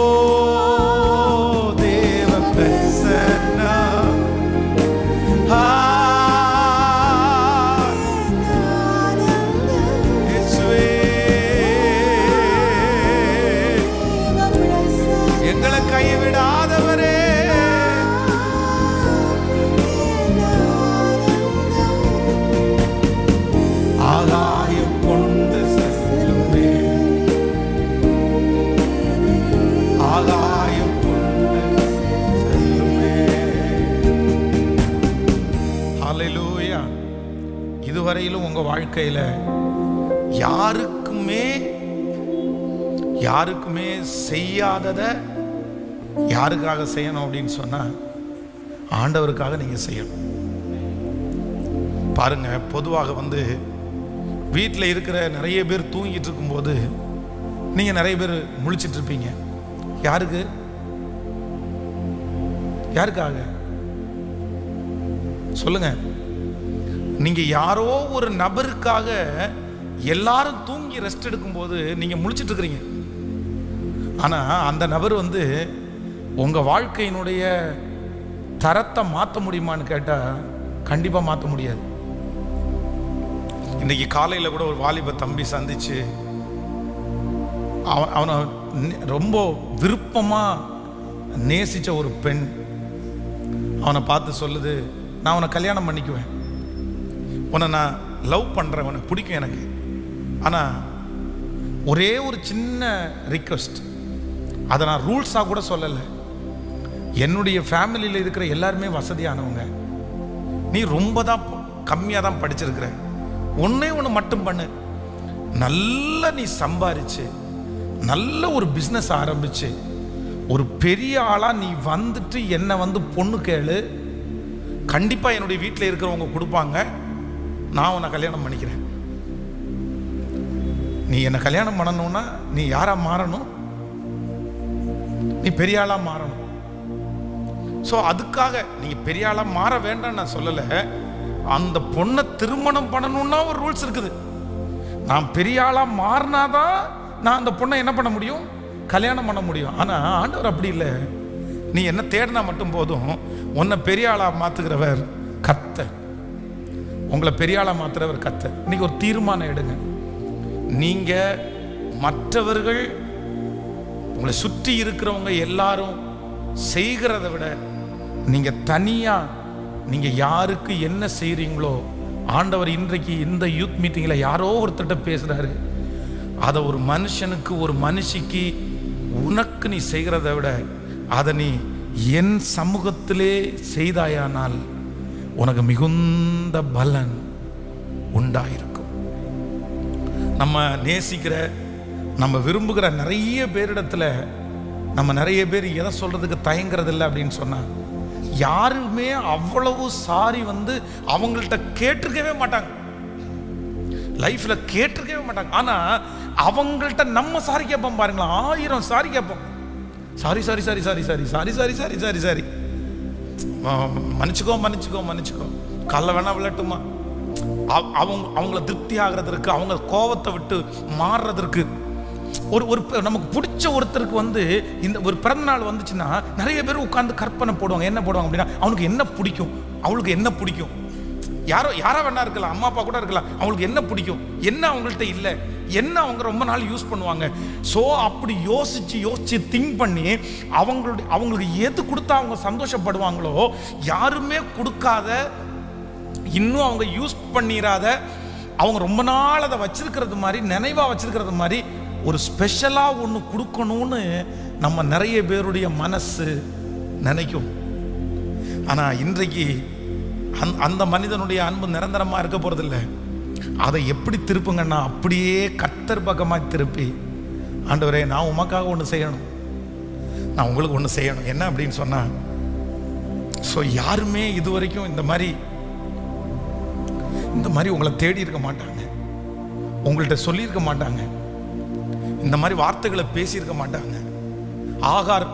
தேவ பிரசன்னம் ஆ, இயேசுவே எங்களை கைவிடாதவரே ஆகாயம் கொண்டு செல்லுமே ஆகாயம் கொண்டு செல்லுமே ஹalleluya இதுவரையிலும் உங்க வாழ்க்கையில யாருக்குமே யாருக்குமே செய்யாதத யாருக்காக செய்யணும் அப்படின்னு சொன்னா ஆண்டவருக்காக நீங்க செய்யணும் பாருங்க பொதுவாக வந்து வீட்டில் இருக்கிற நிறைய பேர் தூங்கிட்டு இருக்கும்போது நீங்க நிறைய பேர் முழிச்சிட்டு இருப்பீங்க யாருக்கு யாருக்காக சொல்லுங்க நீங்க யாரோ ஒரு நபருக்காக எல்லாரும் தூங்கி ரெஸ்ட் எடுக்கும்போது நீங்க முழிச்சிட்டு இருக்கிறீங்க ஆனா அந்த நபர் வந்து உங்க வாழ்க்கையினுடைய தரத்தை மாற்ற முடியுமான்னு கேட்டா கண்டிப்பா மாற்ற முடியாது இன்னைக்கு காலையில் கூட ஒரு வாலிப தம்பி சந்திச்சு அவன் அவனை நே- ரொம்ப விருப்பமா நேசிச்ச ஒரு பெண் அவனை பார்த்து சொல்லுது நான் அவனை கல்யாணம் பண்ணிக்குவேன் உன்னை நான் லவ் பண்ணுறேன் உனக்கு பிடிக்கும் எனக்கு ஆனால் ஒரே ஒரு சின்ன ரிக்வெஸ்ட் அதை நான் ரூல்ஸாக கூட சொல்லலை என்னுடைய ஃபேமிலியில் இருக்கிற எல்லாருமே வசதியானவங்க நீ ரொம்ப தான் கம்மியாக தான் படிச்சிருக்கிற ஒன்றே ஒன்று மட்டும் பண்ணு நல்லா நீ சம்பாரிச்சு நல்ல ஒரு பிஸ்னஸ் ஆரம்பிச்சு ஒரு பெரிய ஆளாக நீ வந்துட்டு என்னை வந்து பொண்ணு கேளு கண்டிப்பாக என்னுடைய வீட்டில் இருக்கிறவங்க கொடுப்பாங்க நான் உன்னை கல்யாணம் பண்ணிக்கிறேன் நீ என்னை கல்யாணம் பண்ணணும்னா நீ யாரா மாறணும் நீ பெரிய ஆளா மாறணும் ஸோ அதுக்காக நீங்க பெரிய ஆளா மாற வேண்டாம் நான் சொல்லலை அந்த பொண்ணை திருமணம் பண்ணணும்னா ஒரு ரூல்ஸ் இருக்குது நான் பெரிய ஆளா மாறினாதான் நான் அந்த பொண்ணை என்ன பண்ண முடியும் கல்யாணம் பண்ண முடியும் ஆனா ஆண்டவர் அப்படி இல்லை நீ என்ன தேடினா மட்டும் போதும் உன்னை பெரிய ஆளா மாத்துகிறவர் கர்த்தர் உங்களை பெரிய ஆளா மாத்துறவர் கர்த்தர் இன்னைக்கு ஒரு தீர்மானம் எடுங்க நீங்க மற்றவர்கள் உங்களை சுற்றி இருக்கிறவங்க எல்லாரும் செய்கிறத விட நீங்க தனியா நீங்க யாருக்கு என்ன செய்றீங்களோ ஆண்டவர் இன்றைக்கு இந்த யூத் மீட்டிங்ல யாரோ ஒருத்தர்கிட்ட பேசுறாரு அதை ஒரு மனுஷனுக்கு ஒரு மனுஷிக்கு உனக்கு நீ செய்கிறத விட அதை நீ என் சமூகத்திலே செய்தாயானால் உனக்கு மிகுந்த பலன் உண்டாயிருக்கும் நம்ம நேசிக்கிற நம்ம விரும்புகிற நிறைய பேரிடத்துல நம்ம நிறைய பேர் எதை சொல்றதுக்கு தயங்குறது இல்லை அப்படின்னு சொன்னா யாருமே அவ்வளவு சாரி வந்து அவங்கள்ட்ட கேட்டிருக்கவே மாட்டாங்க லைஃப்ல கேட்டிருக்கவே மாட்டாங்க ஆனா அவங்கள்ட்ட நம்ம சாரி கேட்போம் பாருங்களேன் ஆயிரம் சாரி கேட்போம் sorry sorry sorry sorry sorry sorry sorry sorry sorry sorry மன்னிச்சுக்கோ மன்னிச்சுக்கோ மன்னிச்சுக்கோ கல்ல வேணா விளட்டுமா அவ- அவங்க அவங்கள திருப்தி ஆகிறதுக்கு அவங்க கோவத்தை விட்டு மாறுறதற்கு ஒரு ஒரு ப- நமக்கு பிடிச்ச ஒருத்தருக்கு வந்து இந்த ஒரு பிறந்த நாள் வந்துச்சுன்னா நிறைய பேர் உட்கார்ந்து கற்பனை போடுவாங்க என்ன போடுவாங்க அப்படின்னா அவனுக்கு என்ன பிடிக்கும் அவளுக்கு என்ன பிடிக்கும் யாரோ யாரா வேணா இருக்கலாம் அம்மா அப்பா கூட இருக்கலாம் அவங்களுக்கு என்ன பிடிக்கும் என்ன அவங்கள்ட்ட இல்லை என்ன அவங்க ரொம்ப நாள் யூஸ் பண்ணுவாங்க ஸோ அப்படி யோசிச்சு யோசிச்சு திங்க் பண்ணி அவங்களுடைய அவங்களுக்கு எது கொடுத்தா அவங்க சந்தோஷப்படுவாங்களோ யாருமே கொடுக்காத இன்னும் அவங்க யூஸ் பண்ணிராத அவங்க ரொம்ப நாள் அதை வச்சிருக்கிறது மாதிரி நினைவாக வச்சிருக்கிறது மாதிரி ஒரு ஸ்பெஷலாக ஒன்று கொடுக்கணும்னு நம்ம நிறைய பேருடைய மனசு நினைக்கும் ஆனால் இன்றைக்கு அந் அந்த மனிதனுடைய அன்பு நிரந்தரமாக இருக்க போகிறதில்ல அதை எப்படி திருப்புங்கன்னா அப்படியே கத்தர் பக்கமாக திருப்பி ஆண்டவரே நான் உமக்காக ஒன்று செய்யணும் நான் உங்களுக்கு ஒன்று செய்யணும் என்ன அப்படின்னு சொன்னால் ஸோ யாருமே இது வரைக்கும் இந்த மாதிரி இந்த மாதிரி உங்களை தேடி இருக்க மாட்டாங்க உங்கள்கிட்ட சொல்லியிருக்க மாட்டாங்க இந்த மாதிரி வார்த்தைகளை பேசியிருக்க மாட்டாங்க ஆகார்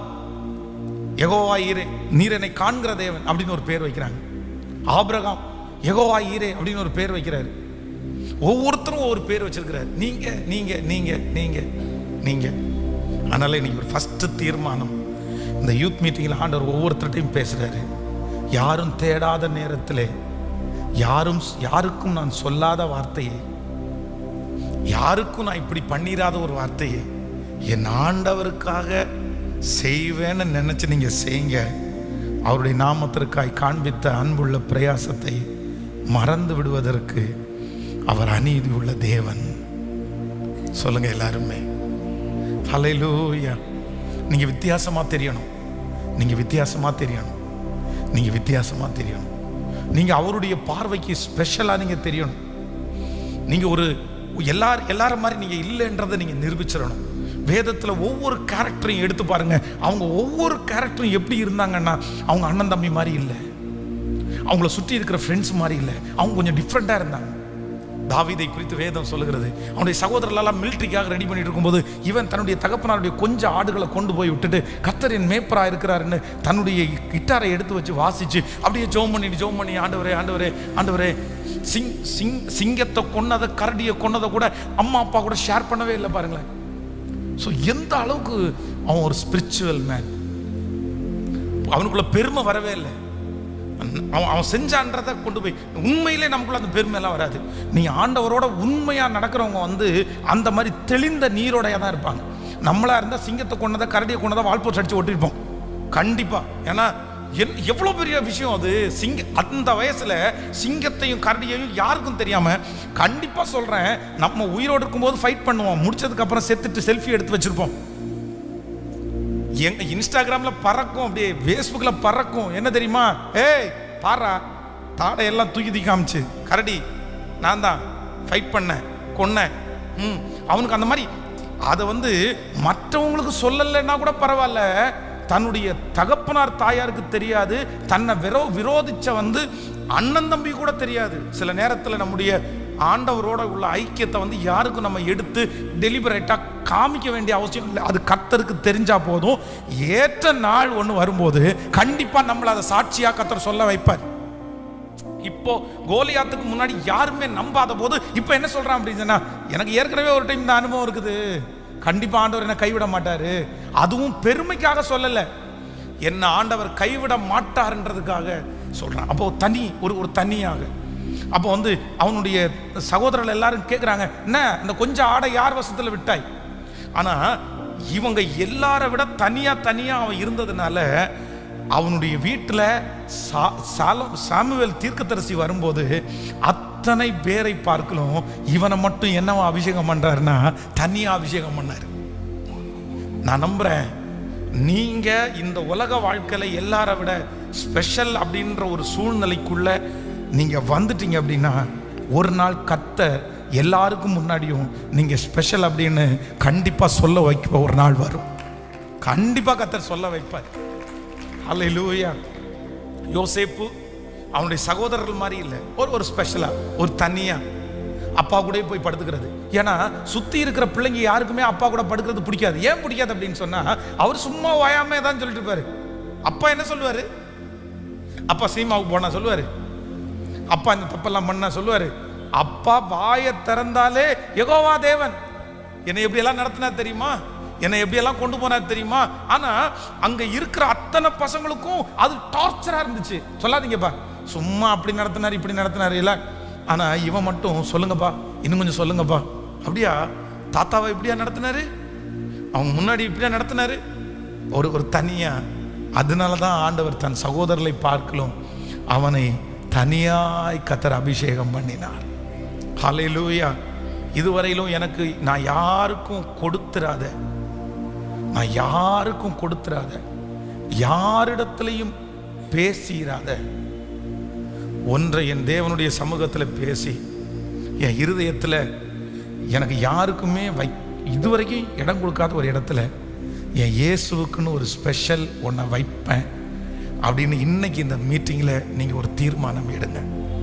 யெகோவா ஈரே நீர் என்னை காண்கிற தேவன் அப்படின்னு ஒரு பேர் வைக்கிறாங்க ஆபிரகாம் யெகோவா ஈரே அப்படின்னு ஒரு பேர் வைக்கிறாரு ஒவ்வொருத்தரும் ஒவ்வொரு பேர் வச்சிருக்கிறார் நீங்க நீங்க நீங்க நீங்க நீங்க அதனால இன்னைக்கு ஒரு ஃபர்ஸ்ட் தீர்மானம் இந்த யூத் மீட்டிங்கில் ஆண்டவர் ஒவ்வொருத்தர்ட்டையும் பேசுறாரு யாரும் தேடாத நேரத்திலே யாரும் யாருக்கும் நான் சொல்லாத வார்த்தையை யாருக்கும் நான் இப்படி பண்ணிராத ஒரு வார்த்தையை என் ஆண்டவருக்காக செய்வேன்னு நினைச்சு நீங்க செய்யுங்க அவருடைய நாமத்திற்காய் காண்பித்த அன்புள்ள பிரயாசத்தை மறந்து விடுவதற்கு அவர் அநீதி உள்ள தேவன் சொல்லுங்க எல்லாருமே ஹalleluya நீங்க வித்தியாசமா தெரியணும் நீங்க வித்தியாசமா தெரியணும் நீங்க வித்தியாசமா தெரியணும் நீங்க அவருடைய பார்வைக்கு ஸ்பெஷலா நீங்க தெரியணும் நீங்க ஒரு எல்லார் எல்லாரும் மாதிரி நீங்க இல்லைன்றதை நீங்க நிரூபிச்சிடணும் வேதத்துல ஒவ்வொரு கேரக்டரையும் எடுத்து பாருங்க அவங்க ஒவ்வொரு கேரக்டரும் எப்படி இருந்தாங்கன்னா அவங்க அண்ணன் தம்பி மாதிரி இல்லை அவங்கள சுற்றி இருக்கிற ஃப்ரெண்ட்ஸ் மாதிரி இல்லை அவங்க கொஞ்சம் டிஃப்ரெண்ட்டாக இருந்தாங்க தாவீதை குறித்து வேதம் சொல்லுகிறது அவனுடைய சகோதரர்களெல்லாம் மிலிட்ரிக்காக ரெடி பண்ணிட்டு இருக்கும்போது இவன் தன்னுடைய தகப்பனாருடைய கொஞ்சம் ஆடுகளை கொண்டு போய் விட்டுட்டு கத்தரின் மேப்பரா இருக்கிறாருன்னு தன்னுடைய கிட்டாரை எடுத்து வச்சு வாசிச்சு அப்படியே ஜோம் பண்ணிட்டு ஜோம் பண்ணி ஆண்டவரே ஆண்டவரே ஆண்டவரே சிங் சிங் சிங்கத்தை கொன்னதை கரடியை கொன்னதை கூட அம்மா அப்பா கூட ஷேர் பண்ணவே இல்லை பாருங்களேன் ஸோ எந்த அளவுக்கு அவன் ஒரு ஸ்பிரிச்சுவல் மேன் அவனுக்குள்ள பெருமை வரவே இல்லை அவன் அவன் செஞ்சான்றதை கொண்டு போய் உண்மையிலே நமக்குள்ள அந்த பெருமையெல்லாம் வராது நீ ஆண்டவரோட உண்மையா நடக்கிறவங்க வந்து அந்த மாதிரி தெளிந்த நீரோடைய தான் இருப்பாங்க நம்மளா இருந்தா சிங்கத்தை கொண்டதை கரடியை கொண்டதை வால்போஸ் அடிச்சு ஒட்டிருப்போம் கண்டிப்பா ஏன்னா என் எவ்வளோ பெரிய விஷயம் அது சிங்க அந்த வயசுல சிங்கத்தையும் கரடியையும் யாருக்கும் தெரியாம கண்டிப்பா சொல்றேன் நம்ம உயிரோடு இருக்கும்போது ஃபைட் பண்ணுவோம் முடிச்சதுக்கு அப்புறம் செத்துட்டு செல்ஃபி எடுத்து வச்சிருப்போம் எங்க இன்ஸ்டாகிராம்ல பறக்கும் அப்படியே ஃபேஸ்புக்ல பறக்கும் என்ன தெரியுமா ஏய் பாரா தாடை எல்லாம் தூக்கி தூக்கி காமிச்சு கரடி நான் தான் ஃபைட் பண்ணேன் கொன்னேன் ம் அவனுக்கு அந்த மாதிரி அதை வந்து மற்றவங்களுக்கு சொல்லலைன்னா கூட பரவாயில்ல தன்னுடைய தகப்பனார் தாயாருக்கு தெரியாது தன்னை விரோ விரோதிச்ச வந்து அண்ணன் தம்பி கூட தெரியாது சில நேரத்தில் நம்முடைய ஆண்டவரோட உள்ள ஐக்கியத்தை வந்து யாருக்கும் நம்ம எடுத்து டெலிபரேட்டாக காமிக்க வேண்டிய அவசியம் இல்லை அது கர்த்தருக்கு தெரிஞ்சா போதும் ஏற்ற நாள் ஒன்று வரும்போது கண்டிப்பாக நம்மளை அதை சாட்சியாக கர்த்தர் சொல்ல வைப்பார் இப்போ கோலியாத்துக்கு முன்னாடி யாருமே நம்பாத போது இப்போ என்ன சொல்றான் அப்படின்னு சொன்னா எனக்கு ஏற்கனவே ஒரு டைம் இந்த அனுபவம் இருக்குது கண்டிப்பா ஆண்டவர் என்ன கைவிட மாட்டாரு அதுவும் பெருமைக்காக சொல்லல என்ன ஆண்டவர் கைவிட மாட்டார்ன்றதுக்காக சொல்றான் அப்போ தனி ஒரு ஒரு தனியாக அப்போ வந்து அவனுடைய சகோதரர்கள் எல்லாரும் கேட்குறாங்க என்ன இந்த கொஞ்சம் ஆடை யார் வசத்தில் விட்டாய் ஆனா இவங்க எல்லாரை விட தனியா தனியா அவன் இருந்ததுனால அவனுடைய வீட்டில் சா சாலம் சாமுவேல் தீர்க்கதரிசி வரும்போது அத்தனை பேரை பார்க்கலும் இவனை மட்டும் என்னவா அபிஷேகம் பண்றாருன்னா தனியா அபிஷேகம் பண்ணாரு நான் நம்புறேன் நீங்க இந்த உலக வாழ்க்கையில எல்லாரை விட ஸ்பெஷல் அப்படின்ற ஒரு சூழ்நிலைக்குள்ள நீங்க வந்துட்டீங்க அப்படின்னா ஒரு நாள் கத்தர் எல்லாருக்கும் முன்னாடியும் நீங்க ஸ்பெஷல் அப்படின்னு கண்டிப்பா சொல்ல வைக்க ஒரு நாள் வரும் கண்டிப்பா கத்தர் சொல்ல வைப்பார் அல்லேலூயா யோசேப்பு அவனுடைய சகோதரர்கள் மாதிரி இல்லை ஒரு ஒரு ஸ்பெஷலா ஒரு தனியா அப்பா கூட போய் படுத்துக்கிறது ஏன்னா சுத்தி இருக்கிற பிள்ளைங்க யாருக்குமே அப்பா கூட படுக்கிறது பிடிக்காது ஏன் பிடிக்காது அப்படின்னு சொன்னா அவர் சும்மா வாயாமே தான் சொல்லிட்டு இருப்பாரு அப்பா என்ன சொல்லுவாரு அப்பா சீமாவுக்கு போனா சொல்லுவாரு அப்பா இந்த தப்பெல்லாம் பண்ணா சொல்லுவாரு அப்பா வாயை திறந்தாலே யெகோவா தேவன் என்னை எப்படி எல்லாம் நடத்தினா தெரியுமா என்னை எப்படி எல்லாம் கொண்டு போனார் தெரியுமா ஆனா அங்க இருக்கிற அத்தனை பசங்களுக்கும் அது டார்ச்சரா இருந்துச்சு சொல்லாதீங்கப்பா சும்மா அப்படி நடத்தினார் இப்படி நடத்தினார் இல்லை ஆனால் இவன் மட்டும் சொல்லுங்கப்பா இன்னும் கொஞ்சம் சொல்லுங்கப்பா அப்படியா தாத்தாவை இப்படியா நடத்தினாரு அவங்க முன்னாடி இப்படியா நடத்தினாரு ஒரு ஒரு தனியா அதனால தான் ஆண்டவர் தன் சகோதரர்களை பார்க்கலும் அவனை தனியாய் கத்தர் அபிஷேகம் பண்ணினார் ஹalleluya இதுவரையிலும் எனக்கு நான் யாருக்கும் கொடுத்துறாத நான் யாருக்கும் கொடுத்துறாத யாரிடத்திலையும் பேசிராத ஒன்றை என் தேவனுடைய சமூகத்தில் பேசி என் இருதயத்தில் எனக்கு யாருக்குமே வை இதுவரைக்கும் இடம் கொடுக்காத ஒரு இடத்துல என் இயேசுவுக்குன்னு ஒரு ஸ்பெஷல் ஒன்றை வைப்பேன் அப்படின்னு இன்னைக்கு இந்த மீட்டிங்கில் நீங்கள் ஒரு தீர்மானம் எடுங்க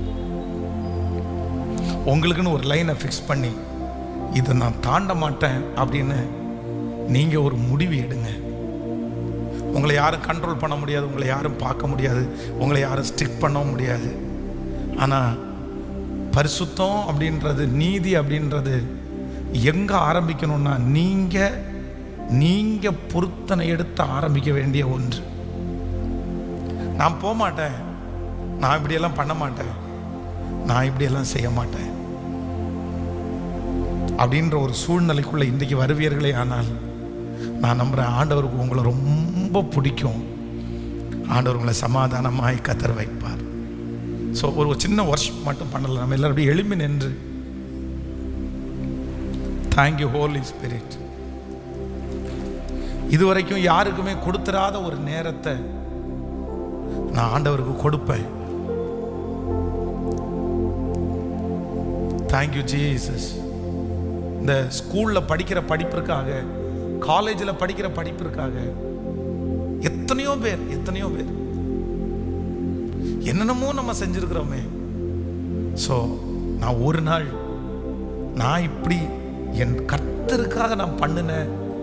உங்களுக்குன்னு ஒரு லைனை ஃபிக்ஸ் பண்ணி இதை நான் தாண்ட மாட்டேன் அப்படின்னு நீங்கள் ஒரு முடிவு எடுங்க உங்களை யாரும் கண்ட்ரோல் பண்ண முடியாது உங்களை யாரும் பார்க்க முடியாது உங்களை யாரும் ஸ்டிக் பண்ணவும் முடியாது ஆனால் பரிசுத்தம் அப்படின்றது நீதி அப்படின்றது எங்கே ஆரம்பிக்கணும்னா நீங்கள் நீங்கள் பொருத்தனை எடுத்து ஆரம்பிக்க வேண்டிய ஒன்று நான் போக மாட்டேன் நான் இப்படியெல்லாம் பண்ண மாட்டேன் நான் இப்படியெல்லாம் செய்ய மாட்டேன் அப்படின்ற ஒரு சூழ்நிலைக்குள்ள இன்றைக்கு வருவீர்களே ஆனால் நான் நம்புகிறேன் ஆண்டவருக்கு உங்களை ரொம்ப பிடிக்கும் ஆண்டவர் உங்களை சமாதானமாய் கத்தர் வைப்பார் ஸோ ஒரு சின்ன ஒர்க் மட்டும் பண்ணல நம்ம எல்லாரும் அப்படியே எழும்பி நின்று தேங்க்யூ ஹோலி ஸ்பிரிட் இதுவரைக்கும் யாருக்குமே கொடுத்துராத ஒரு நேரத்தை நான் ஆண்டவருக்கு கொடுப்பேன் தேங்க்யூ ஜீசஸ் இந்த ஸ்கூலில் படிக்கிற படிப்பிற்காக காலேஜில் படிக்கிற படிப்பிற்காக எத்தனையோ பேர் எத்தனையோ பேர் என்னென்னமோ நம்ம செஞ்சிருக்கிறோமே ஸோ நான் ஒரு நாள் நான் இப்படி என் கர்த்தருக்காக நான் பண்ணின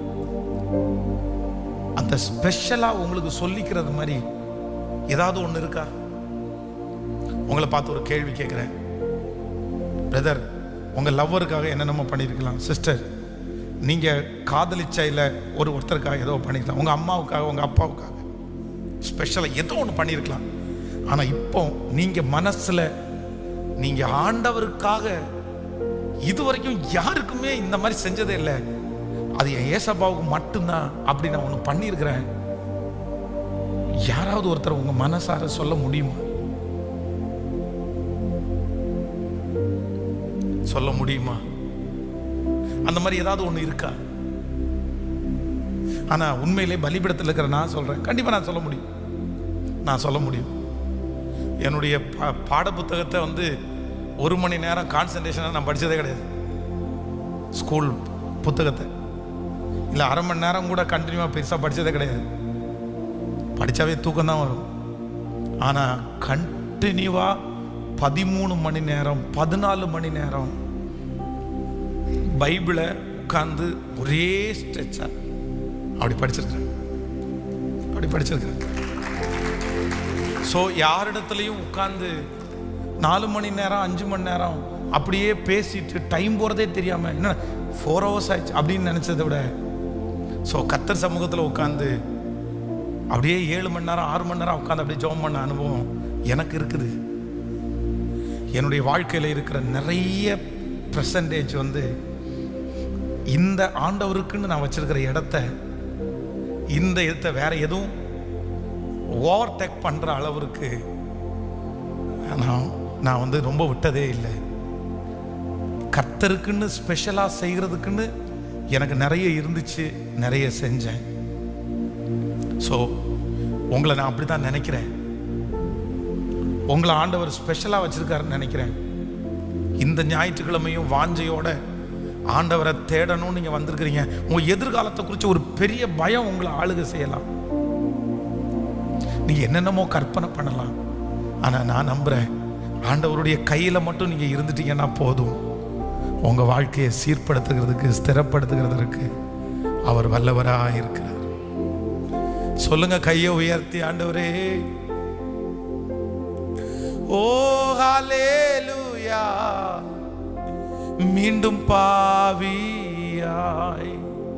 அந்த ஸ்பெஷலாக உங்களுக்கு சொல்லிக்கிறது மாதிரி ஏதாவது ஒன்று இருக்கா உங்களை பார்த்து ஒரு கேள்வி கேட்குறேன் பிரதர் உங்கள் லவ்வருக்காக என்னென்னமோ பண்ணியிருக்கலாம் சிஸ்டர் நீங்கள் காதலிச்ச இல்லை ஒரு ஒருத்தருக்காக ஏதோ பண்ணிருக்கலாம் உங்கள் அம்மாவுக்காக உங்கள் அப்பாவுக்காக ஸ்பெஷலாக ஏதோ ஒன்று பண்ணியிருக்கலாம் ஆனால் இப்போ நீங்கள் மனசில் நீங்கள் ஆண்டவருக்காக இதுவரைக்கும் யாருக்குமே இந்த மாதிரி செஞ்சதே இல்லை அது என் ஏசப்பாவுக்கு மட்டும்தான் அப்படி நான் ஒன்று பண்ணியிருக்கிறேன் யாராவது ஒருத்தர் உங்க மனசார சொல்ல முடியுமா சொல்ல முடியுமா அந்த மாதிரி ஏதாவது ஒன்று இருக்கா ஆனா உண்மையிலே பலிபிடத்தில் இருக்கிற நான் சொல்றேன் கண்டிப்பா நான் சொல்ல முடியும் நான் சொல்ல முடியும் என்னுடைய பா பாட புத்தகத்தை வந்து ஒரு மணி நேரம் கான்சன்ட்ரேஷனாக நான் படித்ததே கிடையாது ஸ்கூல் புத்தகத்தை இல்லை அரை மணி நேரம் கூட கண்டினியூவாக பெருசாக படித்ததே கிடையாது படித்தாவே தூக்கம் தான் வரும் ஆனால் கண்டினியூவாக பதிமூணு மணி நேரம் பதினாலு மணி நேரம் பைபிளை உட்கார்ந்து ஒரே ஸ்ட்ரெச்சாக அப்படி படிச்சிருக்கிறேன் அப்படி படிச்சிருக்கிறேன் ஸோ யாரிடத்துலையும் உட்கார்ந்து நாலு மணி நேரம் அஞ்சு மணி நேரம் அப்படியே பேசிட்டு டைம் போகிறதே தெரியாமல் என்ன ஃபோர் ஹவர்ஸ் ஆயிடுச்சு அப்படின்னு நினச்சதை விட ஸோ கத்தர் சமூகத்தில் உட்காந்து அப்படியே ஏழு மணி நேரம் ஆறு மணி நேரம் உட்காந்து அப்படியே ஜெபம் பண்ண அனுபவம் எனக்கு இருக்குது என்னுடைய வாழ்க்கையில் இருக்கிற நிறைய பர்சன்டேஜ் வந்து இந்த ஆண்டவருக்குன்னு நான் வச்சிருக்கிற இடத்த இந்த இடத்த வேற எதுவும் ஓவர் டேக் பண்ணுற அளவுக்கு நான் நான் வந்து ரொம்ப விட்டதே இல்லை கர்த்தருக்குன்னு ஸ்பெஷலாக செய்கிறதுக்குன்னு எனக்கு நிறைய இருந்துச்சு நிறைய செஞ்சேன் ஸோ உங்களை நான் அப்படி தான் நினைக்கிறேன் உங்களை ஆண்டவர் ஸ்பெஷலாக வச்சிருக்காருன்னு நினைக்கிறேன் இந்த ஞாயிற்றுக்கிழமையும் வாஞ்சையோட ஆண்டவரை தேடணும்னு நீங்கள் வந்திருக்கிறீங்க உங்கள் எதிர்காலத்தை குறித்து ஒரு பெரிய பயம் உங்களை ஆளுகை செய்யலாம் நீங்கள் என்னென்னமோ கற்பனை பண்ணலாம் ஆனால் நான் நம்புகிறேன் ஆண்டவருடைய கையில் மட்டும் நீங்கள் இருந்துட்டீங்கன்னா போதும் உங்கள் வாழ்க்கையை சீர்படுத்துகிறதுக்கு ஸ்திரப்படுத்துகிறதுக்கு அவர் வல்லவராக இருக்கிறார் சொல்லுங்க கையை உயர்த்தி ஆண்டவரே ஓ ஹalleluya மீண்டும் பாவியாய்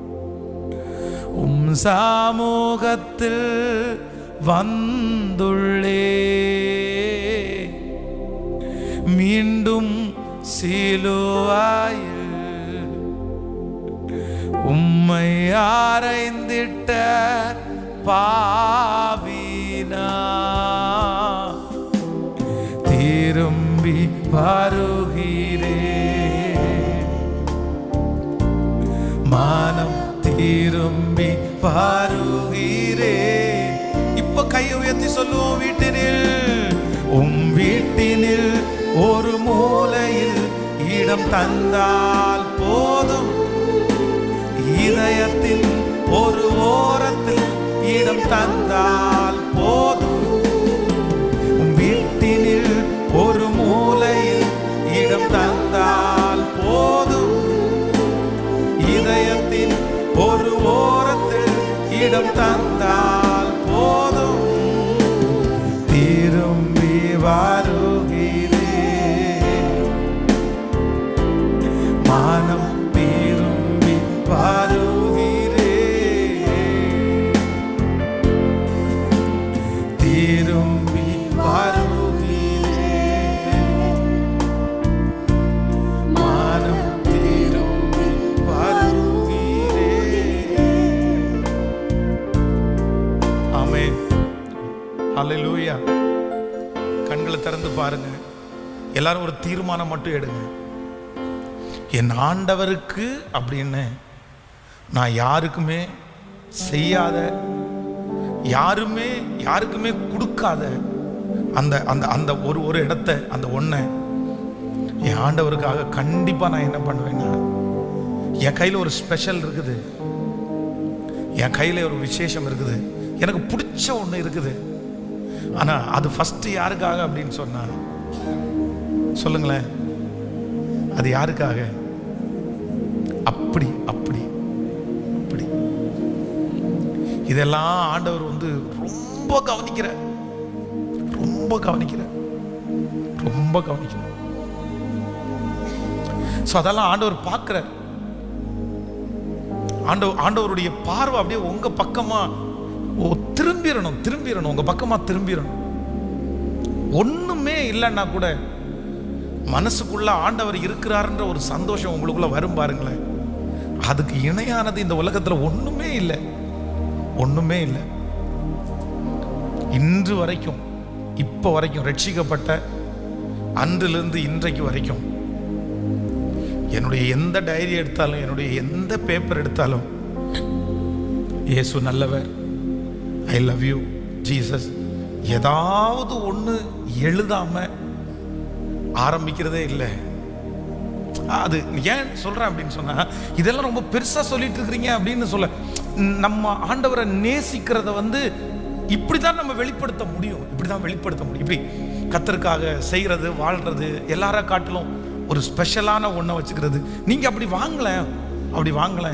உம் சமூகத்தில் வந்துள்ளே மீண்டும் சிலுவாயில் உம்மை ஆரைந்திட்ட பாவினா திரும்பி வருகிறே மானம் திரும்பி வருகிறே இப்ப கையை உயர்த்தி சொல்லுவோம் வீட்டினில் உம் வீட்டினில் ஒரு மூலையில் இடம் தந்தால் போதும் இதயத்தின் ஒரு ஓரத்தில் இடம் தந்தால் போதும் உம் வீட்டினில் ஒரு மூலையில் இடம் தந்தால் போதும் இதயத்தின் ஒரு ஓரத்தில் இடம் தந்தால் போதும் திரும்பி வருகிறே மானம் திரும்பி வருகிறே திரும்பி வருகிறே மானம் திரும்பி வருகிறே ஆமென் ஹalleluya கண்களை திறந்து பாருங்க எல்லாரும் ஒரு தீர்மானம் மட்டும் எடுங்க என் ஆண்டவருக்கு அப்படின்னு நான் யாருக்குமே செய்யாத யாருமே யாருக்குமே கொடுக்காத அந்த அந்த அந்த ஒரு ஒரு இடத்த அந்த ஒன்றை என் ஆண்டவருக்காக கண்டிப்பாக நான் என்ன பண்ணுவேன்னா என் கையில் ஒரு ஸ்பெஷல் இருக்குது என் கையில் ஒரு விசேஷம் இருக்குது எனக்கு பிடிச்ச ஒன்று இருக்குது ஆனால் அது ஃபஸ்ட்டு யாருக்காக அப்படின்னு சொன்னா சொல்லுங்களேன் அது யாருக்காக அப்படி அப்படி அப்படி இதெல்லாம் ஆண்டவர் வந்து ரொம்ப கவனிக்கிற ரொம்ப கவனிக்கிற ரொம்ப கவனிக்கிற ஸோ அதெல்லாம் ஆண்டவர் பார்க்கிறார் ஆண்டவர் ஆண்டவருடைய பார்வை அப்படியே உங்க பக்கமா ஓ திரும்பிடணும் திரும்பிடணும் உங்க பக்கமா திரும்பிடணும் ஒண்ணுமே இல்லைன்னா கூட மனசுக்குள்ள ஆண்டவர் இருக்கிறாருன்ற ஒரு சந்தோஷம் உங்களுக்குள்ள வரும் பாருங்களேன் அதுக்கு இணையானது இந்த உலகத்துல ஒண்ணுமே இல்லை ஒண்ணுமே இல்லை இன்று வரைக்கும் இப்போ வரைக்கும் ரட்சிக்கப்பட்ட அன்றிலிருந்து இன்றைக்கு வரைக்கும் என்னுடைய எந்த டைரி எடுத்தாலும் என்னுடைய எந்த பேப்பர் எடுத்தாலும் இயேசு நல்லவர் ஐ லவ் யூ ஜீசஸ் ஏதாவது ஒன்று எழுதாம ஆரம்பிக்கிறதே இல்லை அது ஏன் சொல்றேன் அப்படின்னு சொன்னா இதெல்லாம் ரொம்ப பெருசா சொல்லிட்டு இருக்கிறீங்க அப்படின்னு சொல்ல நம்ம ஆண்டவரை நேசிக்கிறத வந்து இப்படிதான் நம்ம வெளிப்படுத்த முடியும் இப்படிதான் வெளிப்படுத்த முடியும் இப்படி கத்தருக்காக செய்யறது வாழ்றது எல்லார காட்டிலும் ஒரு ஸ்பெஷலான ஒன்றை வச்சுக்கிறது நீங்க அப்படி வாங்கல அப்படி வாங்கல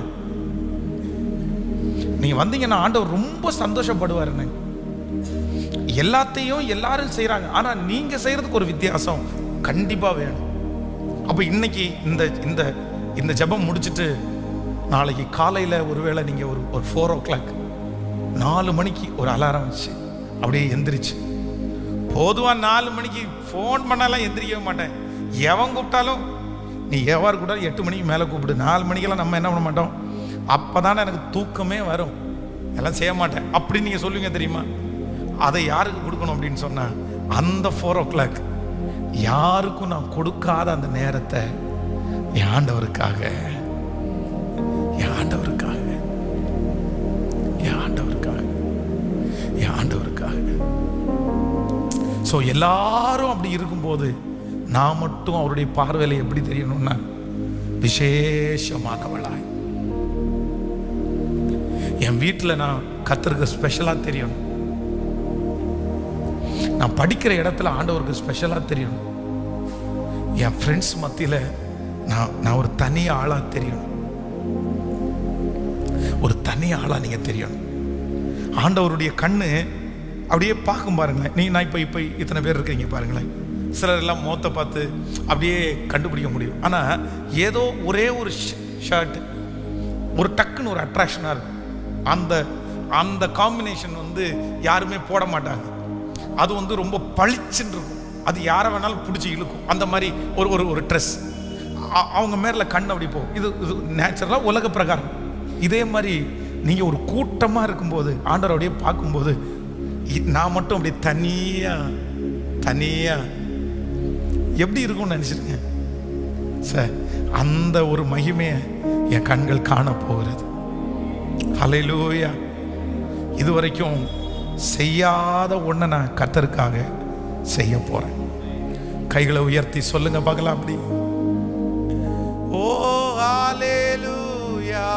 நீங்க வந்தீங்கன்னா ஆண்டவர் ரொம்ப சந்தோஷப்படுவாருன்னு எல்லாத்தையும் எல்லாரும் செய்றாங்க ஆனா நீங்க செய்யறதுக்கு ஒரு வித்தியாசம் கண்டிப்பா வேணும் அப்ப இன்னைக்கு இந்த இந்த இந்த ஜெபம் முடிச்சிட்டு நாளைக்கு காலையில ஒருவேளை நீங்க ஒரு ஒரு ஃபோர் ஓ கிளாக் நாலு மணிக்கு ஒரு அலாரம் வச்சு அப்படியே எந்திரிச்சு பொதுவா நாலு மணிக்கு ஃபோன் பண்ணாலாம் எந்திரிக்கவே மாட்டேன் எவன் கூப்பிட்டாலும் நீ எவ்வாறு கூப்பிட்டாலும் எட்டு மணிக்கு மேலே கூப்பிடு நாலு மணிக்கெல்லாம் நம்ம என்ன பண்ண மாட்டோம் அப்பதானே எனக்கு தூக்கமே வரும் எல்லாம் செய்ய மாட்டேன் அப்படி நீங்க சொல்லுவீங்க தெரியுமா அதை யாருக்கு கொடுக்கணும் அப்படின்னு சொன்னா அந்த ஃபோர் ஓ கிளாக் யாருக்கும் நான் கொடுக்காத அந்த நேரத்தை என் ஆண்டவருக்காக என் ஆண்டவருக்காக என் ஆண்டவருக்காக என் ஆண்டவருக்காக ஸோ எல்லாரும் அப்படி இருக்கும்போது நான் மட்டும் அவருடைய பார்வையில் எப்படி தெரியணும்னா விசேஷமானவளாய் என் வீட்டில் நான் கத்தருக்கு ஸ்பெஷலாக தெரியணும் நான் படிக்கிற இடத்துல ஆண்டவருக்கு ஸ்பெஷலாக தெரியணும் என் ஃப்ரெண்ட்ஸ் மத்தியில் நான் நான் ஒரு தனி ஆளாக தெரியணும் ஒரு தனி ஆளாக நீங்கள் தெரியணும் ஆண்டவருடைய கண்ணு அப்படியே பார்க்கும் பாருங்களேன் நீ நான் இப்போ இப்போ இத்தனை பேர் இருக்கீங்க பாருங்களேன் சிலர் எல்லாம் முகத்தை பார்த்து அப்படியே கண்டுபிடிக்க முடியும் ஆனால் ஏதோ ஒரே ஒரு ஷர்ட் ஒரு டக்குன்னு ஒரு அட்ராக்ஷனாக இருக்கும் அந்த அந்த காம்பினேஷன் வந்து யாருமே போட மாட்டாங்க அது வந்து ரொம்ப பளிச்சுன்னு இருக்கும் அது யாரை வேணாலும் பிடிச்சி இழுக்கும் அந்த மாதிரி ஒரு ஒரு ஒரு ட்ரெஸ் அவங்க மேல கண் அப்படி போகும் இது இது நேச்சுரலாக உலக பிரகாரம் இதே மாதிரி நீங்கள் ஒரு கூட்டமாக இருக்கும்போது ஆண்டவரோடைய பார்க்கும்போது இ- நான் மட்டும் அப்படி தனியாக தனியாக எப்படி இருக்கும்னு நினச்சிருக்கேன் சார் அந்த ஒரு மகிமையை என் கண்கள் காண போகிறது ஹalleluya இதுவரைக்கும் செய்யாத ஒன்றை நான் கத்தருக்காக செய்ய போறேன் கைகளை உயர்த்தி சொல்லுங்க பார்க்கலாம் அப்படி ஓ ஹalleluya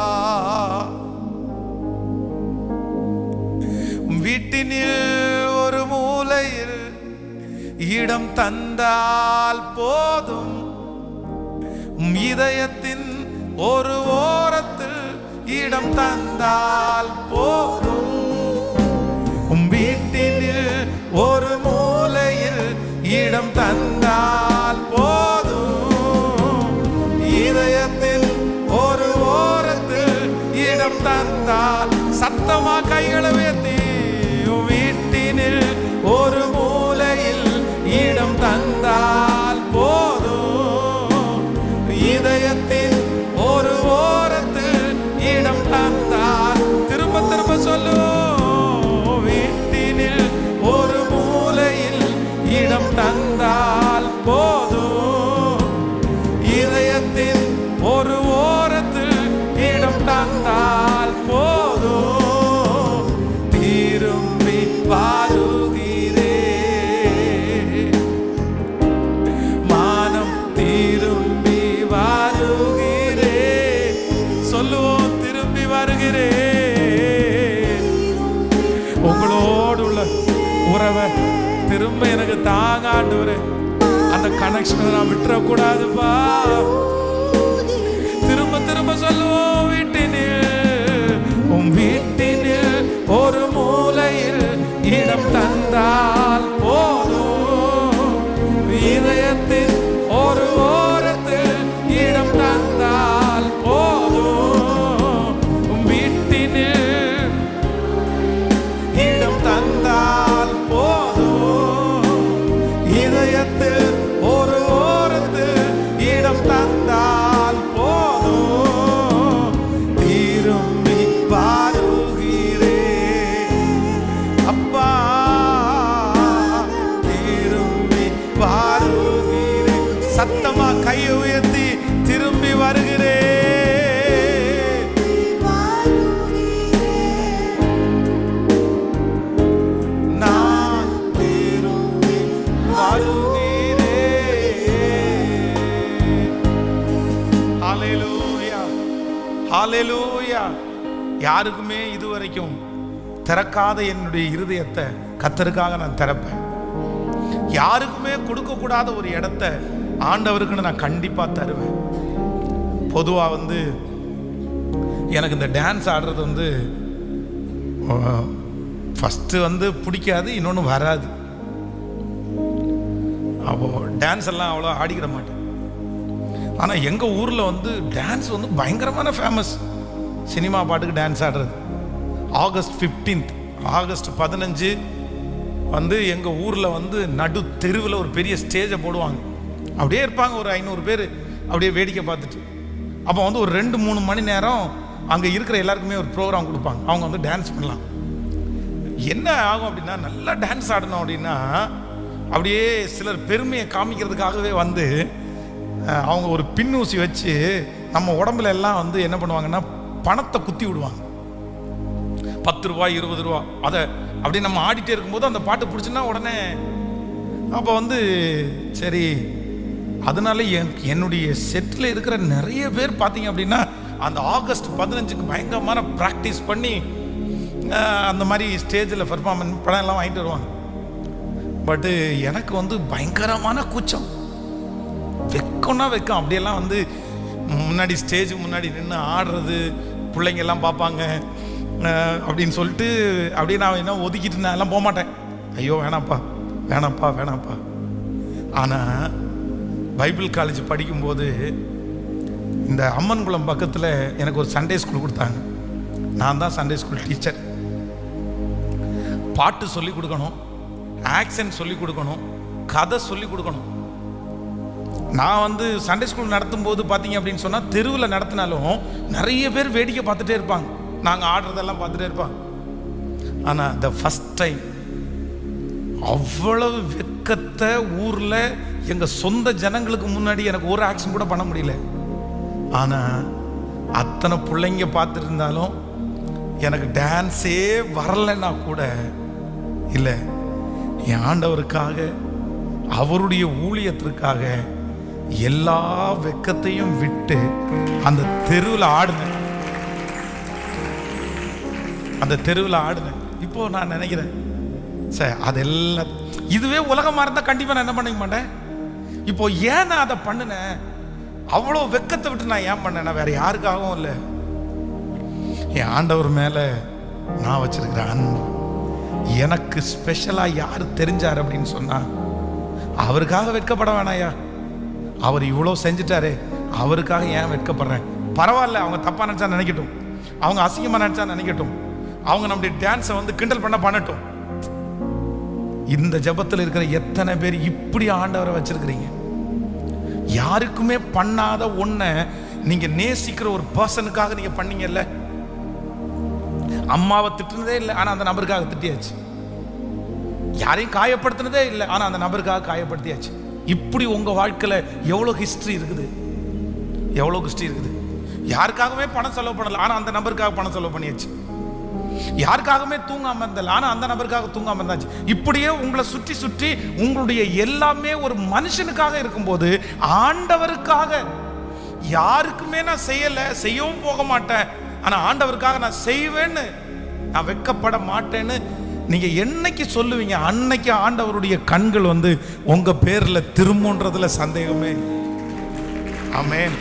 வீட்டினில் ஒரு மூலையில் இடம் தந்தால் போதும் உம் இதயத்தின் ஒரு ஓரத்தில் இடம் தந்தால் போதும் உம் வீட்டினில் ஒரு மூலையில் இடம் தந்தால் போதும் இதயத்தின் ஒரு ஓரத்தில் இடம் தந்தால் சத்தமா கைகளை உயர்த்தி உம் வீட்டினில் ஒரு மூலையில் இடம் தந்தால் போதும் இதயத்தின் ஒரு ஓரத்தில் இடம் தந்தால் திரும்ப திரும்ப சொல்லுவோம் வீட்டினில் ஒரு மூலையில் இடம் தந்தால் போதும் இதயத்தின் ஒரு ஓரத்தில் இடம் தந்தால் போதும் திரும்பி வாருகிறே மானம் திரும்பி வருகிறே சொல்லுவோம் திரும்பி வருகிறே உங்களோடு உள்ள உறவை திரும்ப எனக்கு தாங்க ஆண்டவரே அந்த கனெக்ஷனை நான் விட்டுறக்கூடாதுப்பா திரும்ப திரும்ப சொல்லுவோம் வீட்டினில் உன் வீட்டினில் ஒரு மூலையில் இடம் தந்தால் போதும் இதயத்தின் ஒரு ஓரத்தில் இடம் தந்தால் போதும் உன் வீட்டினில் இடம் தந்தால் போதும் இதயத்தில் ஒரு ஓரத்தில் இடம் தந்தால் போதும் திரும்பி வருகிறே அப்பா திரும்பி வருகிறே சத்தமா கை உயர்த்தி திரும்பி வருகிறே நான் திரும்பி வருகிறேன் ஹalleluya ஹalleluya யாருக்குமே இதுவரைக்கும் திறக்காத என்னுடைய இருதயத்தை கத்தருக்காக நான் திறப்பேன் யாருக்குமே கொடுக்கக்கூடாத ஒரு இடத்த ஆண்டவருக்குன்னு நான் கண்டிப்பாக தருவேன் பொதுவாக வந்து எனக்கு இந்த டான்ஸ் ஆடுறது வந்து ஃபஸ்ட்டு வந்து பிடிக்காது இன்னொன்று வராது அப்போ டான்ஸ் எல்லாம் அவ்வளோ ஆடிக்கிட மாட்டேன் ஆனால் எங்கள் ஊரில் வந்து டான்ஸ் வந்து பயங்கரமான ஃபேமஸ் சினிமா பாட்டுக்கு டான்ஸ் ஆடுறது ஆகஸ்ட் 15th ஆகஸ்ட் பதினஞ்சு வந்து எங்கள் ஊரில் வந்து நடு தெருவில் ஒரு பெரிய ஸ்டேஜை போடுவாங்க அப்படியே இருப்பாங்க ஒரு ஐநூறு பேர் அப்படியே வேடிக்கை பார்த்துட்டு அப்போ வந்து ஒரு ரெண்டு மூணு மணி நேரம் அங்கே இருக்கிற எல்லாருக்குமே ஒரு ப்ரோக்ராம் கொடுப்பாங்க அவங்க வந்து டான்ஸ் பண்ணலாம் என்ன ஆகும் அப்படின்னா நல்லா டான்ஸ் ஆடணும் அப்படின்னா அப்படியே சிலர் பெருமையை காமிக்கிறதுக்காகவே வந்து அஹ், அவங்க ஒரு பின்னூசி வச்சு நம்ம உடம்புல எல்லாம் வந்து என்ன பண்ணுவாங்கன்னா பணத்தை குத்தி விடுவாங்க பத்து ரூபா இருபது ரூபா அதை அப்படியே நம்ம ஆடிட்டே இருக்கும்போது அந்த பாட்டு பிடிச்சுன்னா உடனே அப்போ வந்து சரி அதனால என் என்னுடைய செட்டில் இருக்கிற நிறைய பேர் பார்த்தீங்க அப்படின்னா அந்த ஆகஸ்ட் பதினஞ்சுக்கு பயங்கரமான ப்ராக்டிஸ் பண்ணி அஹ், அந்த மாதிரி ஸ்டேஜில் பெர்ஃபார்மன்ஸ் படம் எல்லாம் வாங்கிட்டு வருவாங்க பட்டு எனக்கு வந்து பயங்கரமான கூச்சம் வெக்கம்னா வெக்கம் அப்படியெல்லாம் வந்து முன்னாடி ஸ்டேஜ் முன்னாடி நின்று ஆடுறது பிள்ளைங்க எல்லாம் பார்ப்பாங்க அஹ், அப்படின்னு சொல்லிட்டு அப்படியே நான் என்ன ஒதுக்கிட்டு நான் எல்லாம் போக மாட்டேன் ஐயோ வேணாப்பா வேணாப்பா வேணாப்பா ஆனால் பைபிள் காலேஜ் படிக்கும்போது இந்த அம்மன்குளம் பக்கத்தில் எனக்கு ஒரு சண்டே ஸ்கூல் கொடுத்தாங்க நான் தான் சண்டே ஸ்கூல் டீச்சர் பாட்டு சொல்லி கொடுக்கணும் ஆக்சன் சொல்லி கொடுக்கணும் கதை சொல்லி கொடுக்கணும் நான் வந்து சண்டே ஸ்கூல் நடத்தும் போது பார்த்தீங்க அப்படின்னு சொன்னால் தெருவில் நடத்தினாலும் நிறைய பேர் வேடிக்கை பார்த்துட்டே இருப்பாங்க நாங்கள் ஆடுறதெல்லாம் பார்த்துட்டே இருப்பாங்க ஆனால் த ஃபஸ்ட் டைம் அவ்வளவு வெக்கத்தை ஊரில் எங்கள் சொந்த ஜனங்களுக்கு முன்னாடி எனக்கு ஒரு ஆக்ஷன் கூட பண்ண முடியல ஆனால் அத்தனை பிள்ளைங்க பார்த்துட்டு இருந்தாலும் எனக்கு டான்ஸே வரலைன்னா கூட இல்லை என் ஆண்டவருக்காக அவருடைய ஊழியத்திற்காக எல்லா வெக்கத்தையும் விட்டு அந்த தெருவில் ஆடினேன் அந்த தெருவில் ஆடினேன் இப்போ நான் நினைக்கிறேன் சார் அதெல்லாம் இதுவே உலகமாக இருந்தால் கண்டிப்பாக நான் என்ன பண்ணிக்க மாட்டேன் இப்போ ஏன் நான் அதை பண்ணினேன் அவ்வளோ வெக்கத்தை விட்டு நான் ஏன் பண்ணேன் நான் வேற யாருக்காகவும் இல்லை என் ஆண்டவர் மேலே நான் வச்சிருக்கிற அன்பு எனக்கு ஸ்பெஷலாக யார் தெரிஞ்சார் அப்படின்னு சொன்னா அவருக்காக வெட்கப்பட வேணாயா அவர் இவ்வளோ செஞ்சுட்டாரே அவருக்காக ஏன் வெட்கப்படுறேன் பரவாயில்ல அவங்க தப்பா நினைச்சா நினைக்கட்டும் அவங்க அசிங்கமா நினைச்சா நினைக்கட்டும் அவங்க நம்முடைய டான்ஸை வந்து கிண்டல் பண்ண பண்ணட்டும் இந்த ஜெபத்தில் இருக்கிற எத்தனை பேர் இப்படி ஆண்டவரை வச்சிருக்கிறீங்க யாருக்குமே பண்ணாத ஒன்றை நீங்க நேசிக்கிற ஒரு பர்சனுக்காக நீங்க பண்ணீங்கல்ல அம்மாவை திட்டுனதே இல்லை ஆனா அந்த நபருக்காக திட்டியாச்சு யாரையும் காயப்படுத்தினதே இல்லை ஆனா அந்த நபருக்காக காயப்படுத்தியாச்சு இப்படி உங்க வாழ்க்கையில எவ்வளவு ஹிஸ்டரி இருக்குது எவ்வளவு ஹிஸ்டரி இருக்குது யாருக்காகவே பணம் செலவு பண்ணல ஆனா அந்த நபருக்காக பணம் செலவு பண்ணியாச்சு யாருக்காகவுமே தூங்காம இருந்தல ஆனா அந்த நபருக்காக தூங்காம இருந்தாச்சு இப்படியே உங்களை சுற்றி சுற்றி உங்களுடைய எல்லாமே ஒரு மனுஷனுக்காக இருக்கும்போது ஆண்டவருக்காக யாருக்குமே நான் செய்யல செய்யவும் போக மாட்டேன் ஆனா ஆண்டவருக்காக நான் செய்வேன்னு நான் வெட்கப்பட மாட்டேன்னு நீங்க என்னைக்கு சொல்லுவீங்க அன்னைக்கு ஆண்டவருடைய கண்கள் வந்து உங்க பேர்ல திரும்புன்றதுல சந்தேகமே இல்லை. ஆமென்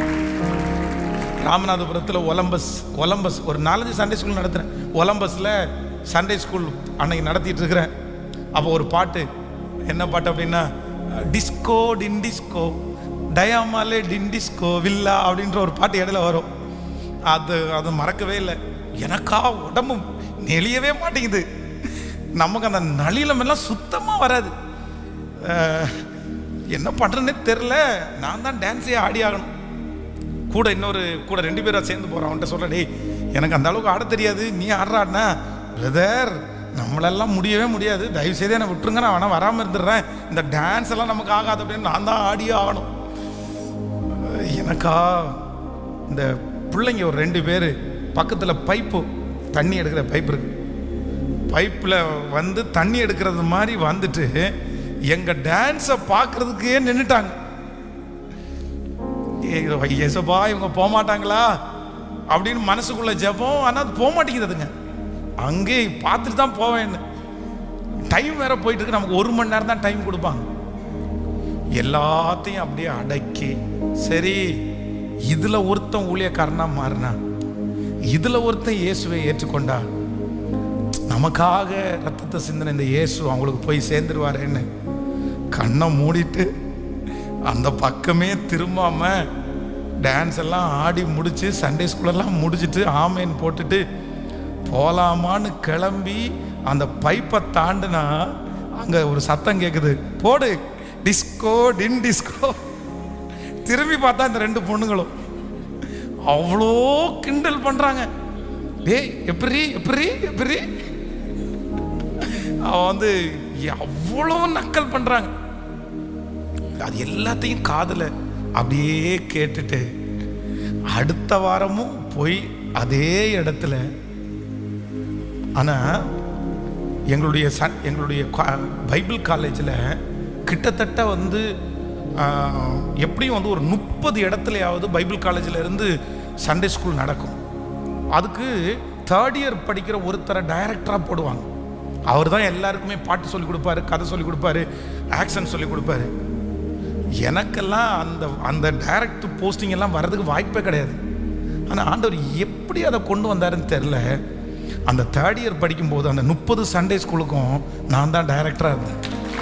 ராமநாதபுரத்தில் ஒலம்பஸ் ஒலம்பஸ் ஒரு நாலஞ்சு சண்டே ஸ்கூல் நடத்துகிறேன் ஒலம்பஸில் சண்டே ஸ்கூல் அன்னைக்கு நடத்திட்டு இருக்கிறேன் அப்போ ஒரு பாட்டு என்ன பாட்டு அப்படின்னா டிஸ்கோ டிண்டிஸ்கோ டயாமாலே டிண்டிஸ்கோ வில்லா அப்படின்ற ஒரு பாட்டு இடையில வரும் அது அது மறக்கவே இல்லை எனக்கா உடம்பு நெளியவே மாட்டேங்குது நமக்கு அந்த நளிலம் எல்லாம் சுத்தமாக வராது அஹ், என்ன பண்ணுறேன்னே தெரில நான் தான் டான்ஸே ஆடி ஆகணும் கூட இன்னொரு கூட ரெண்டு பேரா சேர்ந்து போகிறான் அவன்கிட்ட சொல்ல டேய் எனக்கு அந்த அளவுக்கு ஆட தெரியாது நீ ஆடுறான்னா பிரதர் நம்மளெல்லாம் முடியவே முடியாது தயவு செய்து என்னை விட்டுருங்க நான் வேணா வராமல் இருந்துடுறேன் இந்த டான்ஸ் எல்லாம் நமக்கு ஆகாது அப்படின்னு நான் தான் ஆடியே ஆகணும் எனக்கா இந்த பிள்ளைங்க ஒரு ரெண்டு பேர் பக்கத்தில் பைப்பு தண்ணி எடுக்கிற பைப் இருக்கு பைப்பில் வந்து தண்ணி எடுக்கிறது மாதிரி வந்துட்டு எங்கள் டான்ஸை பார்க்கறதுக்கே நின்றுட்டாங்க எசப்பா இவங்க போக மாட்டாங்களா அப்படின்னு மனசுக்குள்ள ஜெபம் ஆனால் அது போக மாட்டேங்குதுங்க அங்கே பார்த்துட்டு தான் போவேன்னு டைம் வேற போயிட்டு இருக்கு நமக்கு ஒரு மணி நேரம் தான் டைம் கொடுப்பாங்க எல்லாத்தையும் அப்படியே அடக்கி சரி இதுல ஒருத்தன் ஊழியக்காரனா மாறினா இதுல ஒருத்தன் இயேசுவை ஏற்றுக்கொண்டா நமக்காக ரத்தத்தை சிந்தின இந்த இயேசு அவங்களுக்கு போய் சேர்ந்துருவாரேன்னு கண்ணை மூடிட்டு அந்த பக்கமே திரும்பாம டான்ஸ் எல்லாம் ஆடி முடிச்சு சண்டே ஸ்கூலெல்லாம் முடிச்சிட்டு ஆமேன் போட்டுட்டு போலாமான்னு கிளம்பி அந்த பைப்பை தாண்டுனா அங்க ஒரு சத்தம் கேட்குது போடு டிஸ்கோ டின் டிஸ்கோ திரும்பி பார்த்தா இந்த ரெண்டு பொண்ணுங்களும் அவ்வளோ கிண்டல் பண்றாங்க டேய் எப்படி எப்படி எப்படி அவன் வந்து அவ்வளோ நக்கல் பண்றாங்க அது எல்லாத்தையும் காதுல அப்படியே கேட்டுட்டு அடுத்த வாரமும் போய் அதே இடத்துல ஆனா எங்களுடைய சன் எங்களுடைய கா- பைபிள் காலேஜில் கிட்டத்தட்ட வந்து ஆஹ், எப்படியும் வந்து ஒரு முப்பது இடத்துலையாவது பைபிள் காலேஜில் இருந்து சண்டே ஸ்கூல் நடக்கும் அதுக்கு தேர்ட் இயர் படிக்கிற ஒருத்தரை டைரக்டராக போடுவாங்க அவர் தான் எல்லாருக்குமே பாட்டு சொல்லி கொடுப்பாரு கதை சொல்லி கொடுப்பாரு ஆக்ஷன் சொல்லி கொடுப்பாரு எனக்கெல்லாம் அந்த அந்த டைரக்ட் போஸ்டிங் எல்லாம் வர்றதுக்கு வாய்ப்பே கிடையாது ஆனால் ஆண்டவர் எப்படி அதை கொண்டு வந்தாருன்னு தெரில அந்த தேர்ட் இயர் படிக்கும்போது அந்த முப்பது சண்டே ஸ்கூலுக்கும் நான் தான் டைரக்டராக இருந்தேன்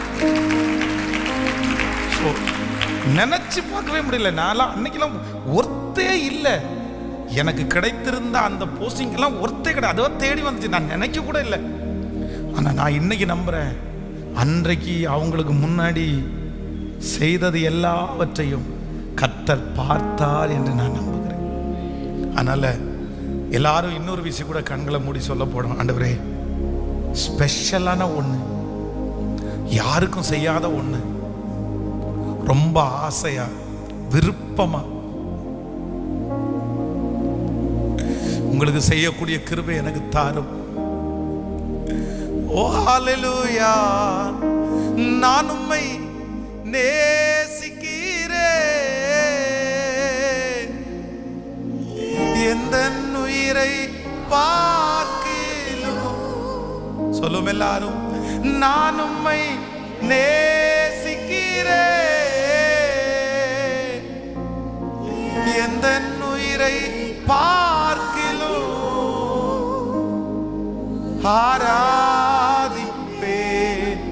ஸோ நினச்சி பார்க்கவே முடியல நான்லாம் அன்னைக்கெல்லாம் ஒர்த்தே இல்லை எனக்கு கிடைத்திருந்த அந்த போஸ்டிங் எல்லாம் ஒர்த்தே கிடையாது அதுவா தேடி வந்துச்சு நான் நினைக்க கூட இல்லை ஆனால் நான் இன்னைக்கு நம்புகிறேன் அன்றைக்கு அவங்களுக்கு முன்னாடி செய்தது எல்லாவற்றையும் கர்த்தர் பார்த்தார் என்று நான் நம்புகிறேன் அதனால எல்லாரும் இன்னொரு விஷயம் கூட கண்களை மூடி சொல்ல போடும் ஆண்டவரே ஸ்பெஷலான ஒன்று யாருக்கும் செய்யாத ஒன்று ரொம்ப ஆசையா விருப்பமா உங்களுக்கு செய்யக்கூடிய கிருபை எனக்கு தாரும் ஓ ஹalleluya நான் உம்மை நேசிக்கிறேன் எந்த உயிரை பார்க்கிலும் சொல்லும் எல்லாரும் நான் உம்மை நேசிக்கிறேன் எந்த உயிரை பார்க்கிலும் ஆராதிப்பேன்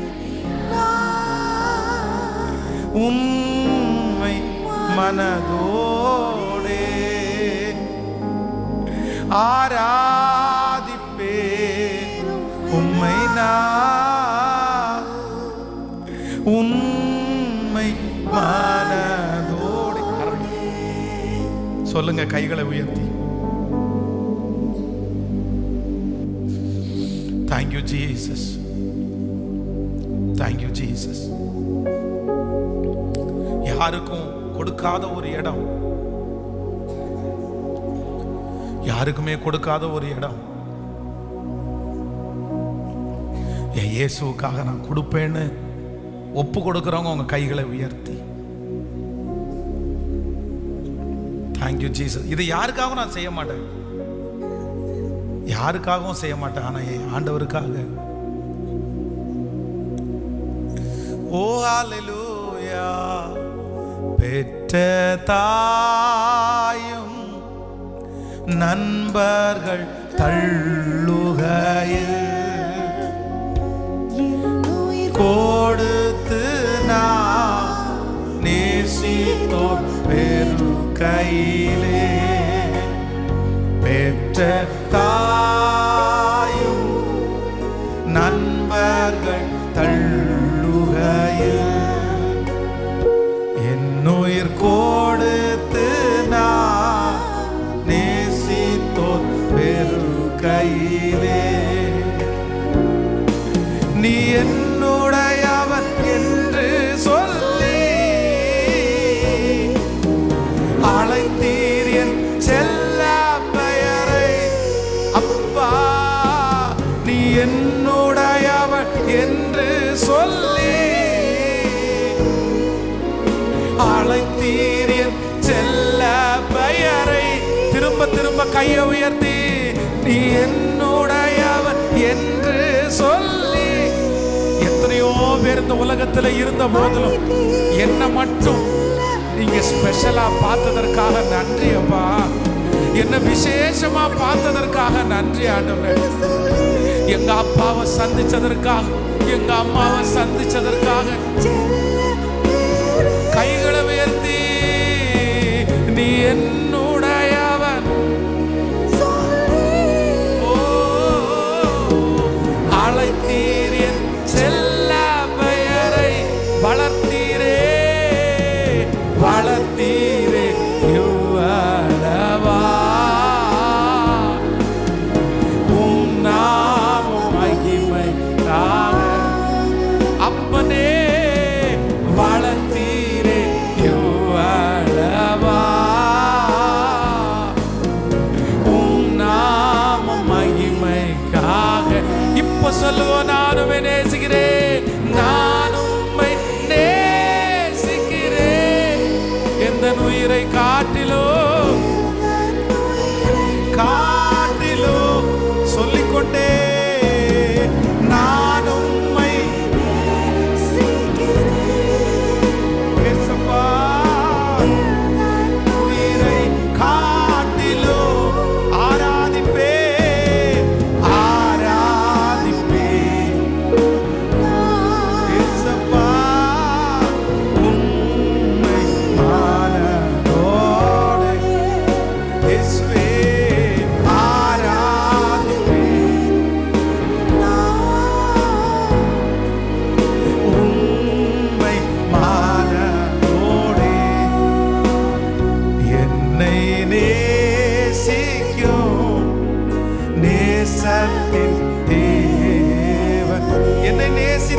உண்மை மனதோடே ஆராதிப்பேன் உம்மை நான் உண்மை மனதோடு சொல்லுங்க கைகளை உயர்த்தி தேங்க்யூ ஜீசஸ் தேங்க்யூ ஜீசஸ் யாருக்கும் கொடுக்காத ஒரு இடம் யாருக்குமே கொடுக்காத ஒரு இடம் என் இயேசுவுக்காக நான் கொடுப்பேன்னு ஒப்பு கொடுக்குறவங்க உங்க கைகளை உயர்த்தி தேங்க்யூ ஜீசஸ் இது யாருக்காகவும் நான் செய்ய மாட்டேன் யாருக்காகவும் செய்ய மாட்டேன் ஆனா என் ஆண்டவருக்காக ஓ ஹalleluya பெற்ற தாயும் நண்பர்கள் தள்ளுகையில் கொடுத்து நான் நேசித்தோர் பெரு கையிலே பெற்ற தாயும் நண்பர்கள் தள்ளுகையில் என்னுயிர் கொடுத்து நான் நேசித்தோர் பெரு கையிலே நீ என்னுடையவன் என்று சொல்லி அழைத்தீர் என் செல்ல பெயரை அப்பா நீ என்னுடையவன் என்று சொல்லி அழைத்தீர் என் செல்ல பெயரை திரும்ப திரும்ப கையை உயர்த்தி நீ என்னுடையவன் என்று சொல்லி எத்தனையோ பேர் இந்த உலகத்துல இருந்த போதிலும் என்ன மட்டும் நீங்க ஸ்பெஷலா பார்த்ததற்காக நன்றி அப்பா என்ன விசேஷமா பார்த்ததற்காக நன்றி ஆண்டவரே எங்க அப்பாவை சந்திச்சதற்காக எங்க அம்மாவை சந்திச்சதற்காக கைகளை உயர்த்தி நீ என்னுடையவன் ஓ, அழைத்தீர் என் செல்ல பெயரை வளர்த்தீரே வளர்த்தீரே இவ்வளவா உம் நாமம் மகிமைக்காக அப்பனே வளர்த்தீரே இவ்வளவா உம் நாமம் மகிமைக்காக இப்ப சொல்லுவோம் நானும் நேசிக்கிறேன் நானும் உம்மை நேசிக்கிறேன் எந்த உயிரை காட்டிலோ காட்டிலோ சொல்லிக்கொண்டே நான் உம்மை இயேசுப்பா, உயிரை காட்டிலோ ஆராதிப்பேன், ஆராதிப்பேன். இயேசுப்பா, உம்மை மனதோடே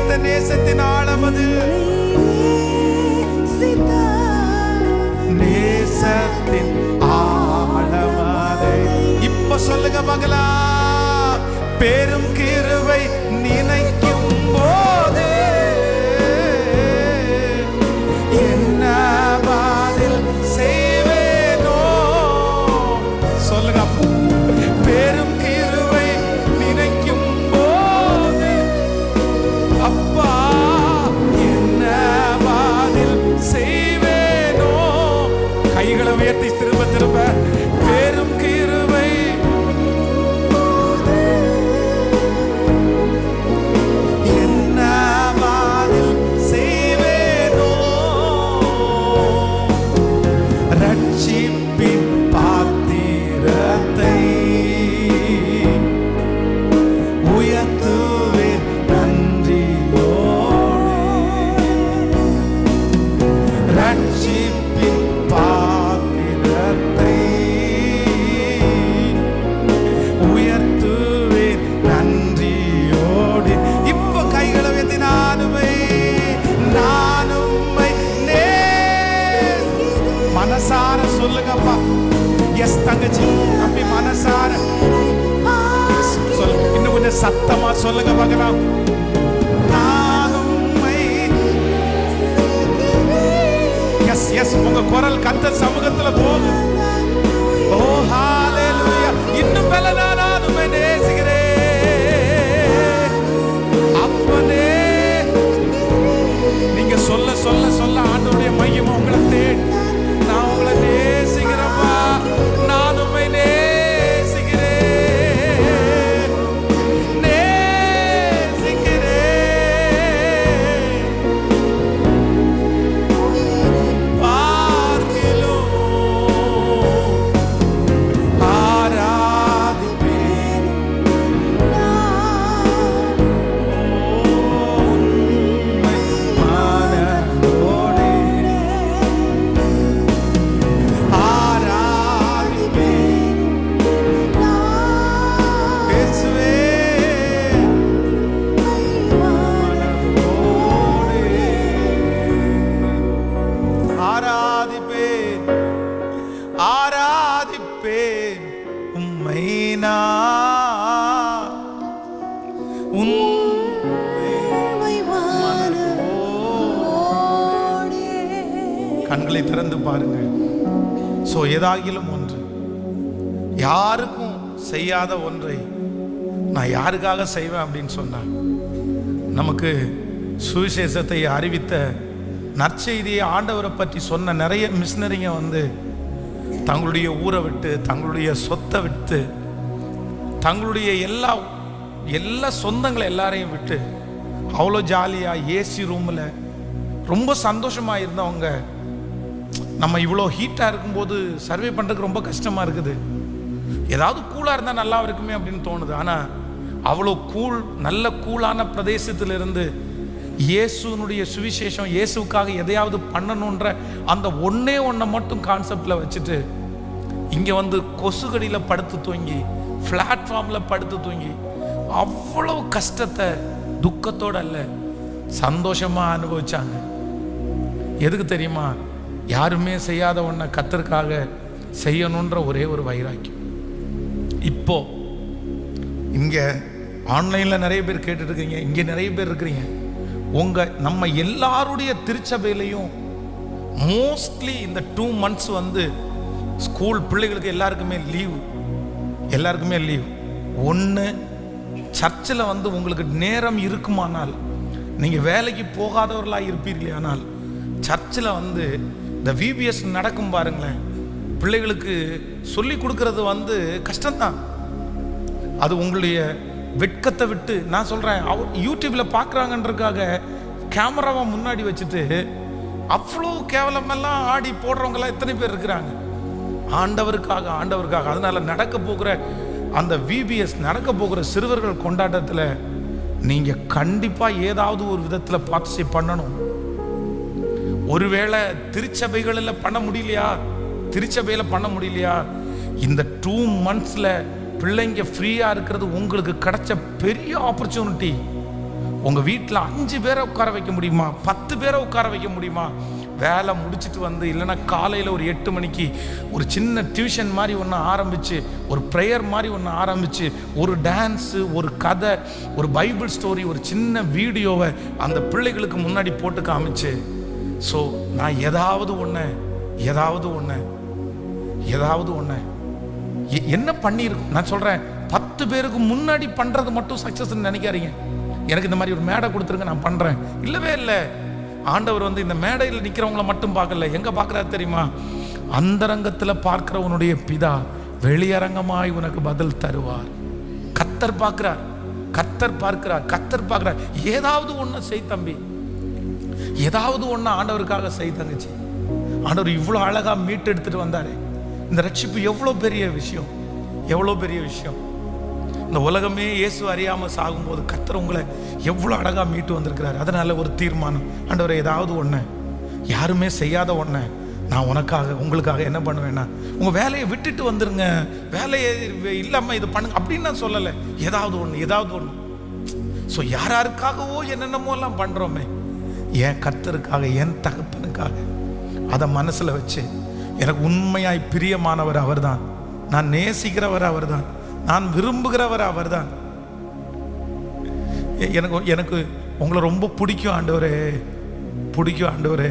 நேசித்த நேசத்தின் ஆழமது நேசத்தின் ஆழமதை இப்ப சொல்லுங்க மகளா பெரும் கிருவை நினைக்கும் போது என்ன பதில் செய்வேனோ சொல்லுங்க அப்பா. பெரும் கிருவை நினைக்கும் போது அப்பா என்ன பதில் செய்வேனோ கைகளை உயர்த்தி திரும்ப திரும்ப பெரும் கிருவை என்ன பதில் செய்வேனோ ரட்சிப்பின் பாத்திரத்தை உயர்த்துவேன் நன்றியோடு ரட்சிப்பின் பாத்திரத்தை உயர்த்துவேன் நன்றியோடு இப்போ கைகளை உயர்த்தி நானுமை நானுமை நே மனசார சொல்லுங்கப்பா எஸ் தங்கச்சி அப்படி மனசார சொல்லுங்க இன்னும் கொஞ்சம் சத்தமா சொல்லுங்க பார்க்கலாம் நான் உம்மை எஸ் எஸ் உங்க குரல் கத்த சமூகத்துல போகும் ஓ ஹalleluya இன்னும் பலனா நான் உம்மை நேசிக்கிறேன் அப்பனே நீங்க சொல்ல சொல்ல சொல்ல ஆண்டவருடைய மையம் உங்களை தேடி நான் உங்களை நேசிக்கிறப்பா நான் உம்மை நேசிக்கிறேன் நேசிக்கிறேன் பார்க்கிலும் ஆராதிப்பேன் உம்மை மனதோடே ஆராதிப்பேன் பேசுவேன் மனதோடே ஆராதிப்பேன் ஆராதிப்பேன் உம்மை நான் உம்மை கண்களை திறந்து பாருங்கள் சோ ஏதாகிலும் ஒன்று யாருக்கும் செய்யாத ஒன்றை நான் யாருக்காக செய்வேன் அப்படின்னு சொன்னா நமக்கு சுவிசேஷத்தை அறிவித்த நற்செய்தியை ஆண்டவரை பற்றி சொன்ன நிறைய மிஷினரிங்க வந்து தங்களுடைய ஊரை விட்டு தங்களுடைய சொத்தை விட்டு தங்களுடைய எல்லா எல்லா சொந்தங்களை எல்லாரையும் விட்டு அவ்வளோ ஜாலியாக ஏசி ரூமில் ரொம்ப சந்தோஷமாக இருந்தவங்க நம்ம இவ்வளோ ஹீட்டாக இருக்கும்போது சர்வே பண்ணுறதுக்கு ரொம்ப கஷ்டமாக இருக்குது ஏதாவது கூலாக இருந்தால் நல்லா இருக்குமே அப்படின்னு தோணுது ஆனால் அவ்வளோ கூல் நல்ல கூலான பிரதேசத்திலிருந்து இயேசுனுடைய சுவிசேஷம் இயேசுவுக்காக எதையாவது பண்ணணுன்ற அந்த ஒண்ணே ஒன்றை மட்டும் கான்செப்டில் வச்சுட்டு இங்கே வந்து கொசுகடியில் படுத்து தூங்கி பிளாட்ஃபார்மில் படுத்து தூங்கி அவ்வளவு கஷ்டத்தை துக்கத்தோட அல்ல சந்தோஷமாக அனுபவிச்சாங்க எதுக்கு தெரியுமா யாருமே செய்யாத ஒன்றை கத்தருக்காக செய்யணுன்ற ஒரே ஒரு வைராக்கியம் இப்போ இங்க ஆன்லைன்ல நிறைய பேர் கேட்டுட்டு இருக்கீங்க இங்க நிறைய பேர் இருக்கிறீங்க உங்க நம்ம எல்லாருடைய திருச்சபையிலையும் மோஸ்ட்லி இந்த டூ மந்த்ஸ் வந்து ஸ்கூல் பிள்ளைகளுக்கு எல்லாருக்குமே லீவு எல்லாருக்குமே லீவ் ஒன்று சர்ச்சில் வந்து உங்களுக்கு நேரம் இருக்குமானால் நீங்கள் வேலைக்கு போகாதவர்களாக இருப்பீர்களே ஆனால் சர்ச்சில் வந்து இந்த விபிஎஸ் நடக்கும் பாருங்களேன் பிள்ளைகளுக்கு சொல்லி கொடுக்கறது வந்து கஷ்டம்தான் அது உங்களுடைய வெட்கத்தை விட்டு நான் சொல்கிறேன் அவ யூடியூப்பில் பார்க்குறாங்கன்றதுக்காக கேமராவை முன்னாடி வச்சுட்டு அவ்வளோ கேவலமெல்லாம் ஆடி போடுறவங்கலாம் எத்தனை பேர் இருக்கிறாங்க ஆண்டவருக்காக ஆண்டவருக்காக அதனால நடக்க போகிற அந்த விபிஎஸ் நடக்க போகிற சிறுவர்கள் கொண்டாட்டத்தில் நீங்கள் கண்டிப்பாக ஏதாவது ஒரு விதத்தில் பார்ட்டிசிபேட் பண்ணணும் ஒருவேளை திருச்சபைகளில் பண்ண முடியலையா திருச்சபையில் பண்ண முடியலையா இந்த டூ மந்த்ஸில் பிள்ளைங்க ஃப்ரீயாக இருக்கிறது உங்களுக்கு கிடைச்ச பெரிய ஆப்பர்ச்சுனிட்டி உங்க வீட்டில் அஞ்சு பேரை உட்கார வைக்க முடியுமா பத்து பேரை உட்கார வைக்க முடியுமா வேலை முடிச்சிட்டு வந்து இல்லைன்னா காலையில் ஒரு எட்டு மணிக்கு ஒரு சின்ன டியூஷன் மாதிரி ஒன்று ஆரம்பித்து ஒரு ப்ரேயர் மாதிரி ஒன்று ஆரம்பித்து ஒரு டான்ஸு ஒரு கதை ஒரு பைபிள் ஸ்டோரி ஒரு சின்ன வீடியோவை அந்த பிள்ளைகளுக்கு முன்னாடி போட்டு காமிச்சு ஸோ நான் ஏதாவது ஒன்று ஏதாவது ஒன்று ஏதாவது ஒன்று எ- என்ன பண்ணியிருக்கும் நான் சொல்கிறேன் பத்து பேருக்கு முன்னாடி பண்ணுறது மட்டும் சக்ஸஸ்ன்னு நினைக்காதீங்க எனக்கு இந்த மாதிரி ஒரு மேடை கொடுத்துருங்க நான் பண்ணுறேன் இல்லவே இல்லை ஆண்டவர் வந்து இந்த மேடையில் நிற்கிறவங்கள மட்டும் பார்க்கல எங்கே பார்க்குறாரு தெரியுமா அந்தரங்கத்தில் பார்க்கிறவனுடைய பிதா வெளியரங்கமாய் உனக்கு பதில் தருவார் கத்தர் பார்க்கிறார் கத்தர் பார்க்கிறார் கத்தர் பார்க்கிறார் ஏதாவது ஒன்று செய் தம்பி ஏதாவது ஒன்று ஆண்டவருக்காக செய் தங்கச்சி ஆண்டவர் இவ்வளோ அழகாக மீட்டு எடுத்துட்டு வந்தாரு இந்த ரட்சிப்பு எவ்வளோ பெரிய விஷயம் எவ்வளோ பெரிய விஷயம் இந்த உலகமே இயேசு அறியாமல் சாகும்போது கத்தர் உங்களை எவ்வளோ அழகாக மீட்டு வந்திருக்கிறார் அதனால ஒரு தீர்மானம் ஆண்டவர் ஏதாவது ஒன்று யாருமே செய்யாத ஒன்று நான் உனக்காக உங்களுக்காக என்ன பண்ணுவேன்னா உங்கள் வேலையை விட்டுட்டு வந்துருங்க வேலையை இல்லாமல் இது பண்ணுங்க அப்படின்னு நான் சொல்லலை ஏதாவது ஒன்று ஏதாவது ஒன்று ஸோ யார் யாருக்காகவோ என்னென்னமோ எல்லாம் பண்ணுறோமே என் கர்த்தருக்காக என் தகப்பனுக்காக அதை மனசில் வச்சு எனக்கு உண்மையாய் பிரியமானவர் அவர்தான் நான் நேசிக்கிறவர் அவர்தான் நான் விரும்புகிறவர் அவர்தான் எ- எனக்கு எனக்கு உங்களை ரொம்ப பிடிக்கும் ஆண்டவரே பிடிக்கும் ஆண்டவரே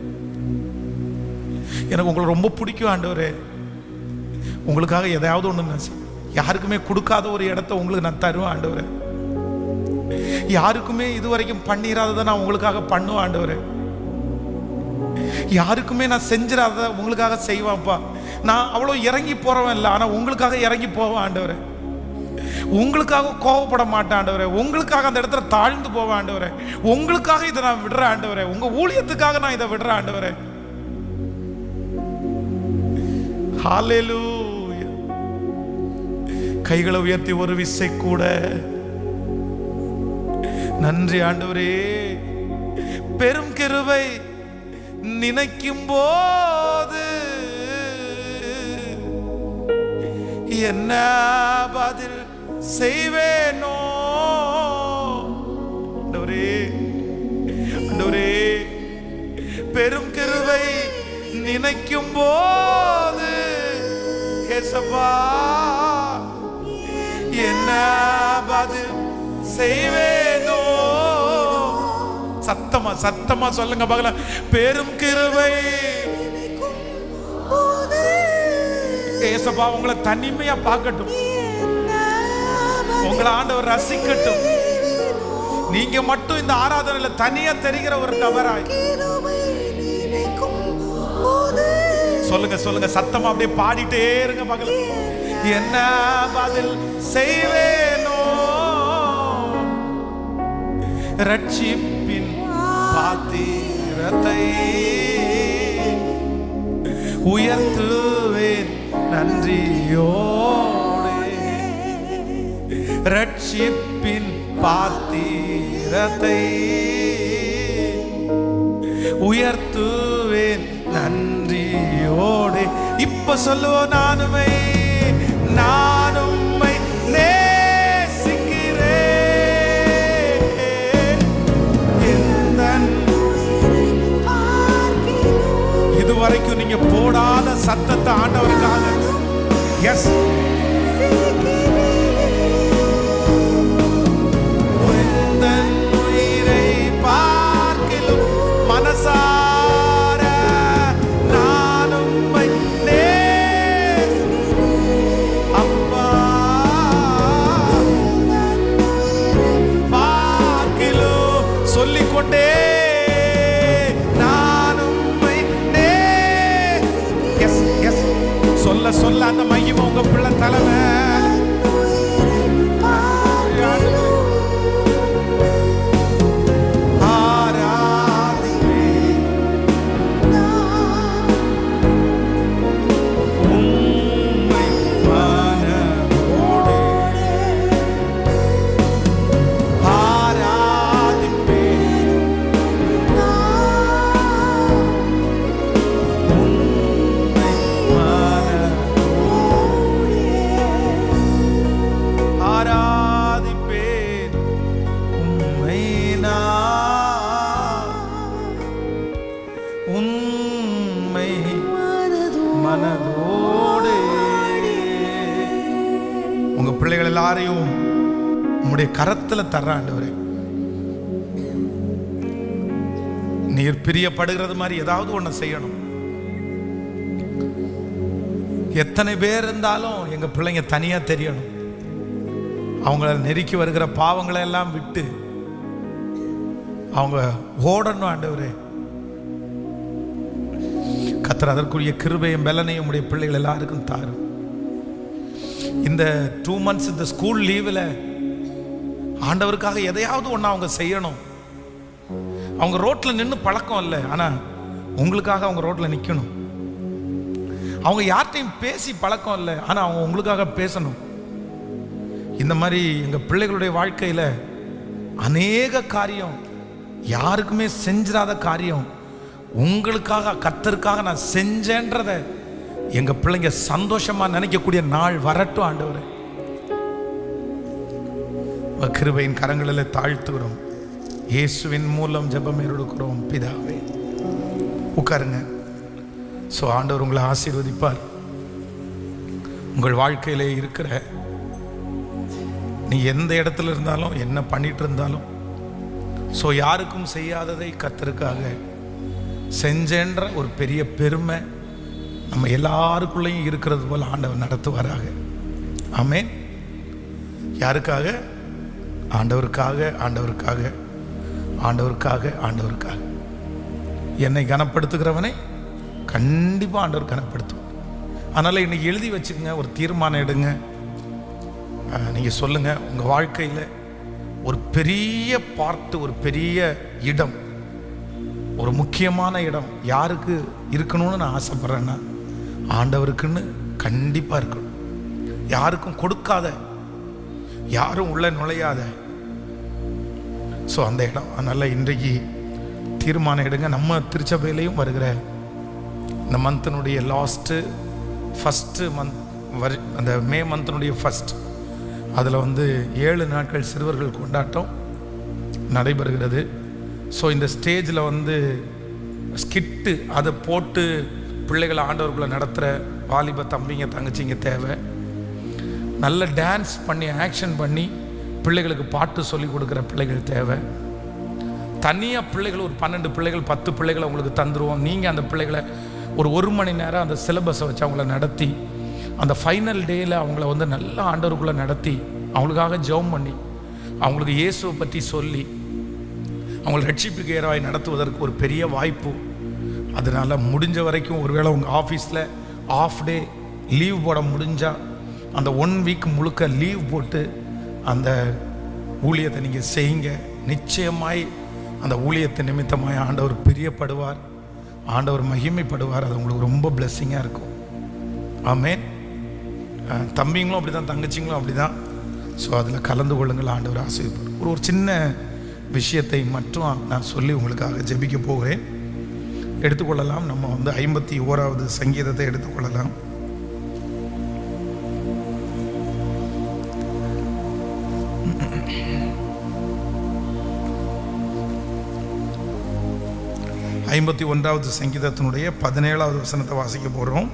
எனக்கு உங்களை ரொம்ப பிடிக்கும் ஆண்டவரே உங்களுக்காக எதையாவது ஒன்று நான் செய்- யாருக்குமே கொடுக்காத ஒரு இடத்த உங்களுக்கு நான் தருவேன் ஆண்டவரே யாருக்குமே இது வரைக்கும் பண்ணிராததை நான் உங்களுக்காக பண்ணுவேன் ஆண்டவரே யாருக்குமே நான் செஞ்சிடாத உங்களுக்காக செய்வேன்ப்பா நான் அவ்வளோ இறங்கி போறவன் இல்லை ஆனால் உங்களுக்காக இறங்கி போவேன் ஆண்டவரே உங்களுக்காக கோவப்பட மாட்டேன் ஆண்டவரே உங்களுக்காக அந்த இடத்துல தாழ்ந்து போவேன் ஆண்டவரே உங்களுக்காக இதை நான் விடுறேன் ஆண்டவரே உங்க ஊழியத்துக்காக நான் இதை விடுறேன் ஆண்டவரே ஹalleluya கைகளை உயர்த்தி ஒரு விசை கூட நன்றி ஆண்டவரே பெரும் கிருபை நினைக்கும் போது என்ன பதில் செய்வேனோ ஆண்டவரே ஆண்டவரே பெரும் கிருபை நினைக்கும் போது ஏசப்பா என்ன பதில் செய்வேனோ சத்தமா சத்தமா சொல்லுங்க பார்க்கலாம் பெரும் கிருபை ஏசப்பா உங்களை தனிமையா பார்க்கட்டும் உங்களை ஆண்டவர் ரசிக்கட்டும் நீங்க மட்டும் இந்த ஆராதனையில தனியா தெரிகிற ஒரு நபராய் சொல்லுங்க சொல்லுங்க சத்தமா அப்படியே பாடிட்டே இருங்க பார்க்கலாம் என்ன பதில் செய்வேனோ ரட்சிப்பின் பாத்திரத்தை உயர்த்துவேன் நன்றியோடு ரட்சிப்பின் பாத்திரத்தை உயர்த்துவேன் நன்றியோடு இப்ப சொல்லுவோம் நானுமை நானும்மை நேசிக்கிறேன் எந்தன் இதுவரைக்கும் நீங்க போடாத சத்தத்தை ஆண்டவருக்காக எஸ் உயிரை பார்க்கிலும் மனசார நான் உம்மை நேசிக்கிறேன். அப்பா பார்க்கிலும் சொல்லிக்கொண்டே நான் உம்மை நே- Yes, yes. சொல்ல சொல்ல அந்த மையம் உங்க பிள்ளை எல்லாரையும் உம்முடைய கரத்துல தர்ற ஆண்டவரே நீர் பிரியப்படுகிறது மாதிரி ஏதாவது ஒண்ணு செய்யணும் எத்தனை பேர் இருந்தாலும் எங்க பிள்ளைங்க தனியா தெரியணும் அவங்கள நெருக்கி வருகிற பாவங்களை எல்லாம் விட்டு அவங்க ஓடணும் ஆண்டவரே கத்தர் அதற்குரிய கிருபையும் பலனையும் உடைய பிள்ளைகள் எல்லாருக்கும் தாரும் இந்த டூ மந்த்ஸ் இந்த ஸ்கூல் லீவில் ஆண்டவருக்காக எதையாவது ஒன்று அவங்க செய்யணும் அவங்க ரோட்டில் நின்று பழக்கம் இல்லை ஆனால் உங்களுக்காக அவங்க ரோட்டில் நிற்கணும் அவங்க யார்கிட்டையும் பேசி பழக்கம் இல்லை ஆனால் அவங்க உங்களுக்காக பேசணும் இந்த மாதிரி எங்கள் பிள்ளைகளுடைய வாழ்க்கையில் அநேக காரியம் யாருக்குமே செஞ்சிடாத காரியம் உங்களுக்காக கத்தருக்காக நான் செஞ்சேன்றத எங்கள் பிள்ளைங்க சந்தோஷமாக நினைக்கக்கூடிய நாள் வரட்டும் ஆண்டவரே உங்க கிருபையின் கரங்களில் தாழ்த்துகிறோம் இயேசுவின் மூலம் ஜெபம் எடுக்கிறோம் பிதாவே உட்காருங்க ஸோ ஆண்டவர் உங்களை ஆசீர்வதிப்பார் உங்கள் வாழ்க்கையிலே இருக்கிற நீ எந்த இடத்துல இருந்தாலும் என்ன பண்ணிட்டு இருந்தாலும் ஸோ யாருக்கும் செய்யாததை கத்தருக்காக செஞ்சேன்ற ஒரு பெரிய பெருமை நம்ம எல்லாருக்குள்ளேயும் இருக்கிறது போல ஆண்டவர் நடத்துவாராக ஆமென் யாருக்காக ஆண்டவருக்காக ஆண்டவருக்காக ஆண்டவருக்காக ஆண்டவருக்காக என்னை கனப்படுத்துகிறவனை கண்டிப்பாக ஆண்டவர் கனப்படுத்துவார் அதனால் இன்னைக்கு எழுதி வச்சுக்கங்க ஒரு தீர்மானம் எடுங்க நீங்கள் சொல்லுங்கள் உங்கள் வாழ்க்கையில் ஒரு பெரிய பார்ட்டு ஒரு பெரிய இடம் ஒரு முக்கியமான இடம் யாருக்கு இருக்கணும்னு நான் ஆசைப்பட்றேன்னா ஆண்டவருக்குன்னு கண்டிப்பாக இருக்கணும் யாருக்கும் கொடுக்காத யாரும் உள்ள நுழையாத ஸோ அந்த இடம் அதனால் இன்றைக்கு தீர்மானம் எடுங்க நம்ம திருச்சபையிலையும் வருகிற இந்த மந்தினுடைய லாஸ்ட்டு ஃபஸ்ட்டு மந்த் வரி அந்த மே மந்தினுடைய ஃபஸ்ட் அதில் வந்து ஏழு நாட்கள் சிறுவர்கள் கொண்டாட்டம் நடைபெறுகிறது ஸோ இந்த ஸ்டேஜில் வந்து ஸ்கிட்டு அதை போட்டு பிள்ளைகளை ஆண்டவர்களை நடத்துகிற வாலிப தம்பிங்க தங்கச்சிங்க தேவை நல்ல டான்ஸ் பண்ணி ஆக்ஷன் பண்ணி பிள்ளைகளுக்கு பாட்டு சொல்லி கொடுக்குற பிள்ளைகள் தேவை தனியாக பிள்ளைகள் ஒரு பன்னெண்டு பிள்ளைகள் பத்து பிள்ளைகளை உங்களுக்கு தந்துடுவோம் நீங்கள் அந்த பிள்ளைகளை ஒரு ஒரு மணி நேரம் அந்த சிலபஸை வச்சு அவங்கள நடத்தி அந்த ஃபைனல் டேயில் அவங்கள வந்து நல்ல ஆண்டவருக்குள்ளே நடத்தி அவங்களுக்காக ஜெபம் பண்ணி அவங்களுக்கு இயேசுவை பற்றி சொல்லி அவங்களை ரட்சிப்புக்கு ஏறவாய் நடத்துவதற்கு ஒரு பெரிய வாய்ப்பு அதனால் முடிஞ்ச வரைக்கும் ஒருவேளை உங்கள் ஆஃபீஸில் ஆஃப் டே லீவ் போட முடிஞ்சால் அந்த ஒன் வீக் முழுக்க லீவ் போட்டு அந்த ஊழியத்தை நீங்கள் செய்யுங்க நிச்சயமாய் அந்த ஊழியத்தை நிமித்தமாய் ஆண்டவர் பிரியப்படுவார் ஆண்டவர் மகிமைப்படுவார் அது உங்களுக்கு ரொம்ப பிளெஸ்ஸிங்காக இருக்கும் ஆமேன் அஹ் தம்பிங்களும் அப்படி தான் தங்கச்சிங்களும் அப்படி தான் ஸோ அதில் கலந்து கொள்ளுங்கள் ஆண்டவர் ஆசைப்பார் ஒரு ஒரு சின்ன விஷயத்தை மட்டும் நான் சொல்லி உங்களுக்காக ஜெபிக்க போகிறேன் எடுத்துக்கொள்ளலாம் நம்ம வந்து ஐம்பத்தி ஓராவது சங்கீதத்தை எடுத்துக்கொள்ளலாம் ஐம்பத்தி ஒன்றாவது சங்கீதத்தினுடைய பதினேழாவது வசனத்தை வாசிக்க போகிறோம்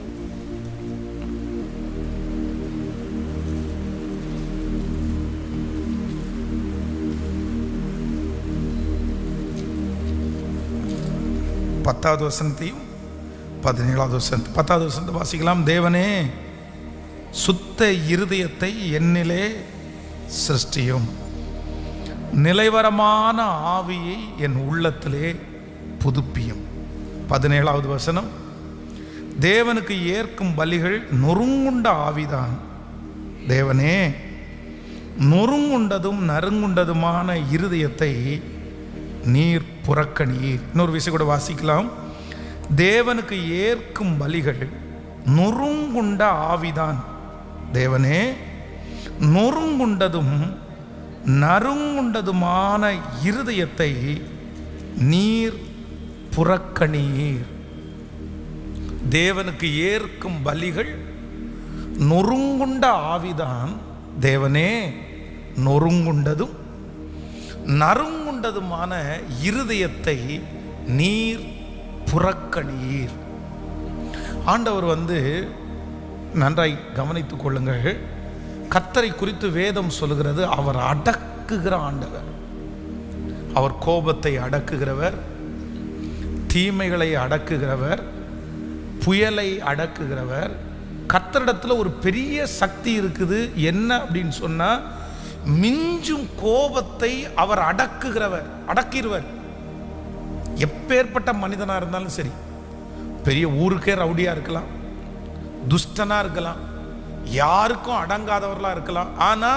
பத்தாவது வசனத்தையும் பதினேழாவது வசனத்தை பத்தாவது வசனத்தை வாசிக்கலாம் தேவனே சுத்த இருதயத்தை என்னிலே சிருஷ்டியும் நிலைவரமான ஆவியை என் உள்ளத்திலே புதுப்பியும் பதினேழாவது வசனம் தேவனுக்கு ஏற்கும் பலிகள் நொறுங்குண்ட ஆவிதான் தேவனே நொறுங்குண்டதும் நறுங்குண்டதுமான இருதயத்தை நீர் புறக்கணீர் இன்னொரு விஷயம் கூட வாசிக்கலாம் தேவனுக்கு ஏற்கும் பலிகள் நொறுங்குண்ட ஆவிதான் தேவனே நொறுங்குண்டதும் நறுங்குண்டதுமான இருதயத்தை நீர் புறக்கணீர் தேவனுக்கு ஏற்கும் பலிகள் நொறுங்குண்ட ஆவிதான் தேவனே நொறுங்குண்டதும் நறுங்குண்டதுமான இருதயத்தை நீர் புறக்கணீர் ஆண்டவர் வந்து நன்றாய் கவனித்துக் கொள்ளுங்கள் கத்தரை குறித்து வேதம் சொல்லுகிறது அவர் அடக்குகிற ஆண்டவர் அவர் கோபத்தை அடக்குகிறவர் தீமைகளை அடக்குகிறவர் புயலை அடக்குகிறவர் கத்தரிடத்தில் ஒரு பெரிய சக்தி இருக்குது என்ன அப்படின்னு சொன்னா மிஞ்சும் கோபத்தை அவர் அடக்குகிறவர் அடக்கிடுவர் எப்பேற்பட்ட மனிதனா இருந்தாலும் சரி பெரிய ஊருக்கே ரவுடியா இருக்கலாம் துஷ்டனா இருக்கலாம் யாருக்கும் அடங்காதவர்களா இருக்கலாம் ஆனா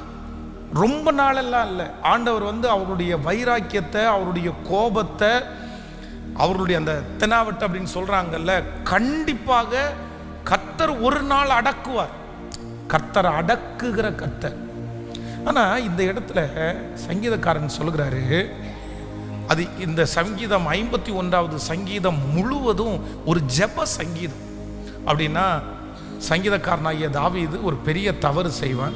ரொம்ப நாளெல்லாம் இல்லை ஆண்டவர் வந்து அவருடைய வைராக்கியத்தை அவருடைய கோபத்தை அவருடைய அந்த தெனாவட்டு அப்படின்னு சொல்றாங்கல்ல கண்டிப்பாக கர்த்தர் ஒரு நாள் அடக்குவார் கர்த்தர் அடக்குகிற கர்த்தர் ஆனா இந்த இடத்துல சங்கீதக்காரன் சொல்லுகிறாரு அது இந்த சங்கீதம் ஐம்பத்தி ஒன்றாவது சங்கீதம் முழுவதும் ஒரு ஜெப சங்கீதம் அப்படின்னா சங்கீதக்காரனாகிய தாவீது ஒரு பெரிய தவறு செய்வான்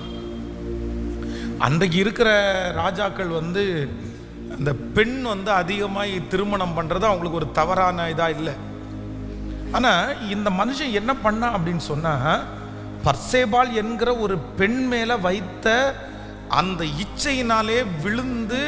அன்றைக்கு இருக்கிற ராஜாக்கள் வந்து அந்த பெண் வந்து அதிகமாக திருமணம் பண்ணுறது அவங்களுக்கு ஒரு தவறான இதாக இல்லை ஆனால் இந்த மனுஷன் என்ன பண்ணா அப்படின்னு சொன்னால் பர்சேபால் என்கிற ஒரு பெண் மேலே வைத்த அந்த இச்சையினாலே விழுந்து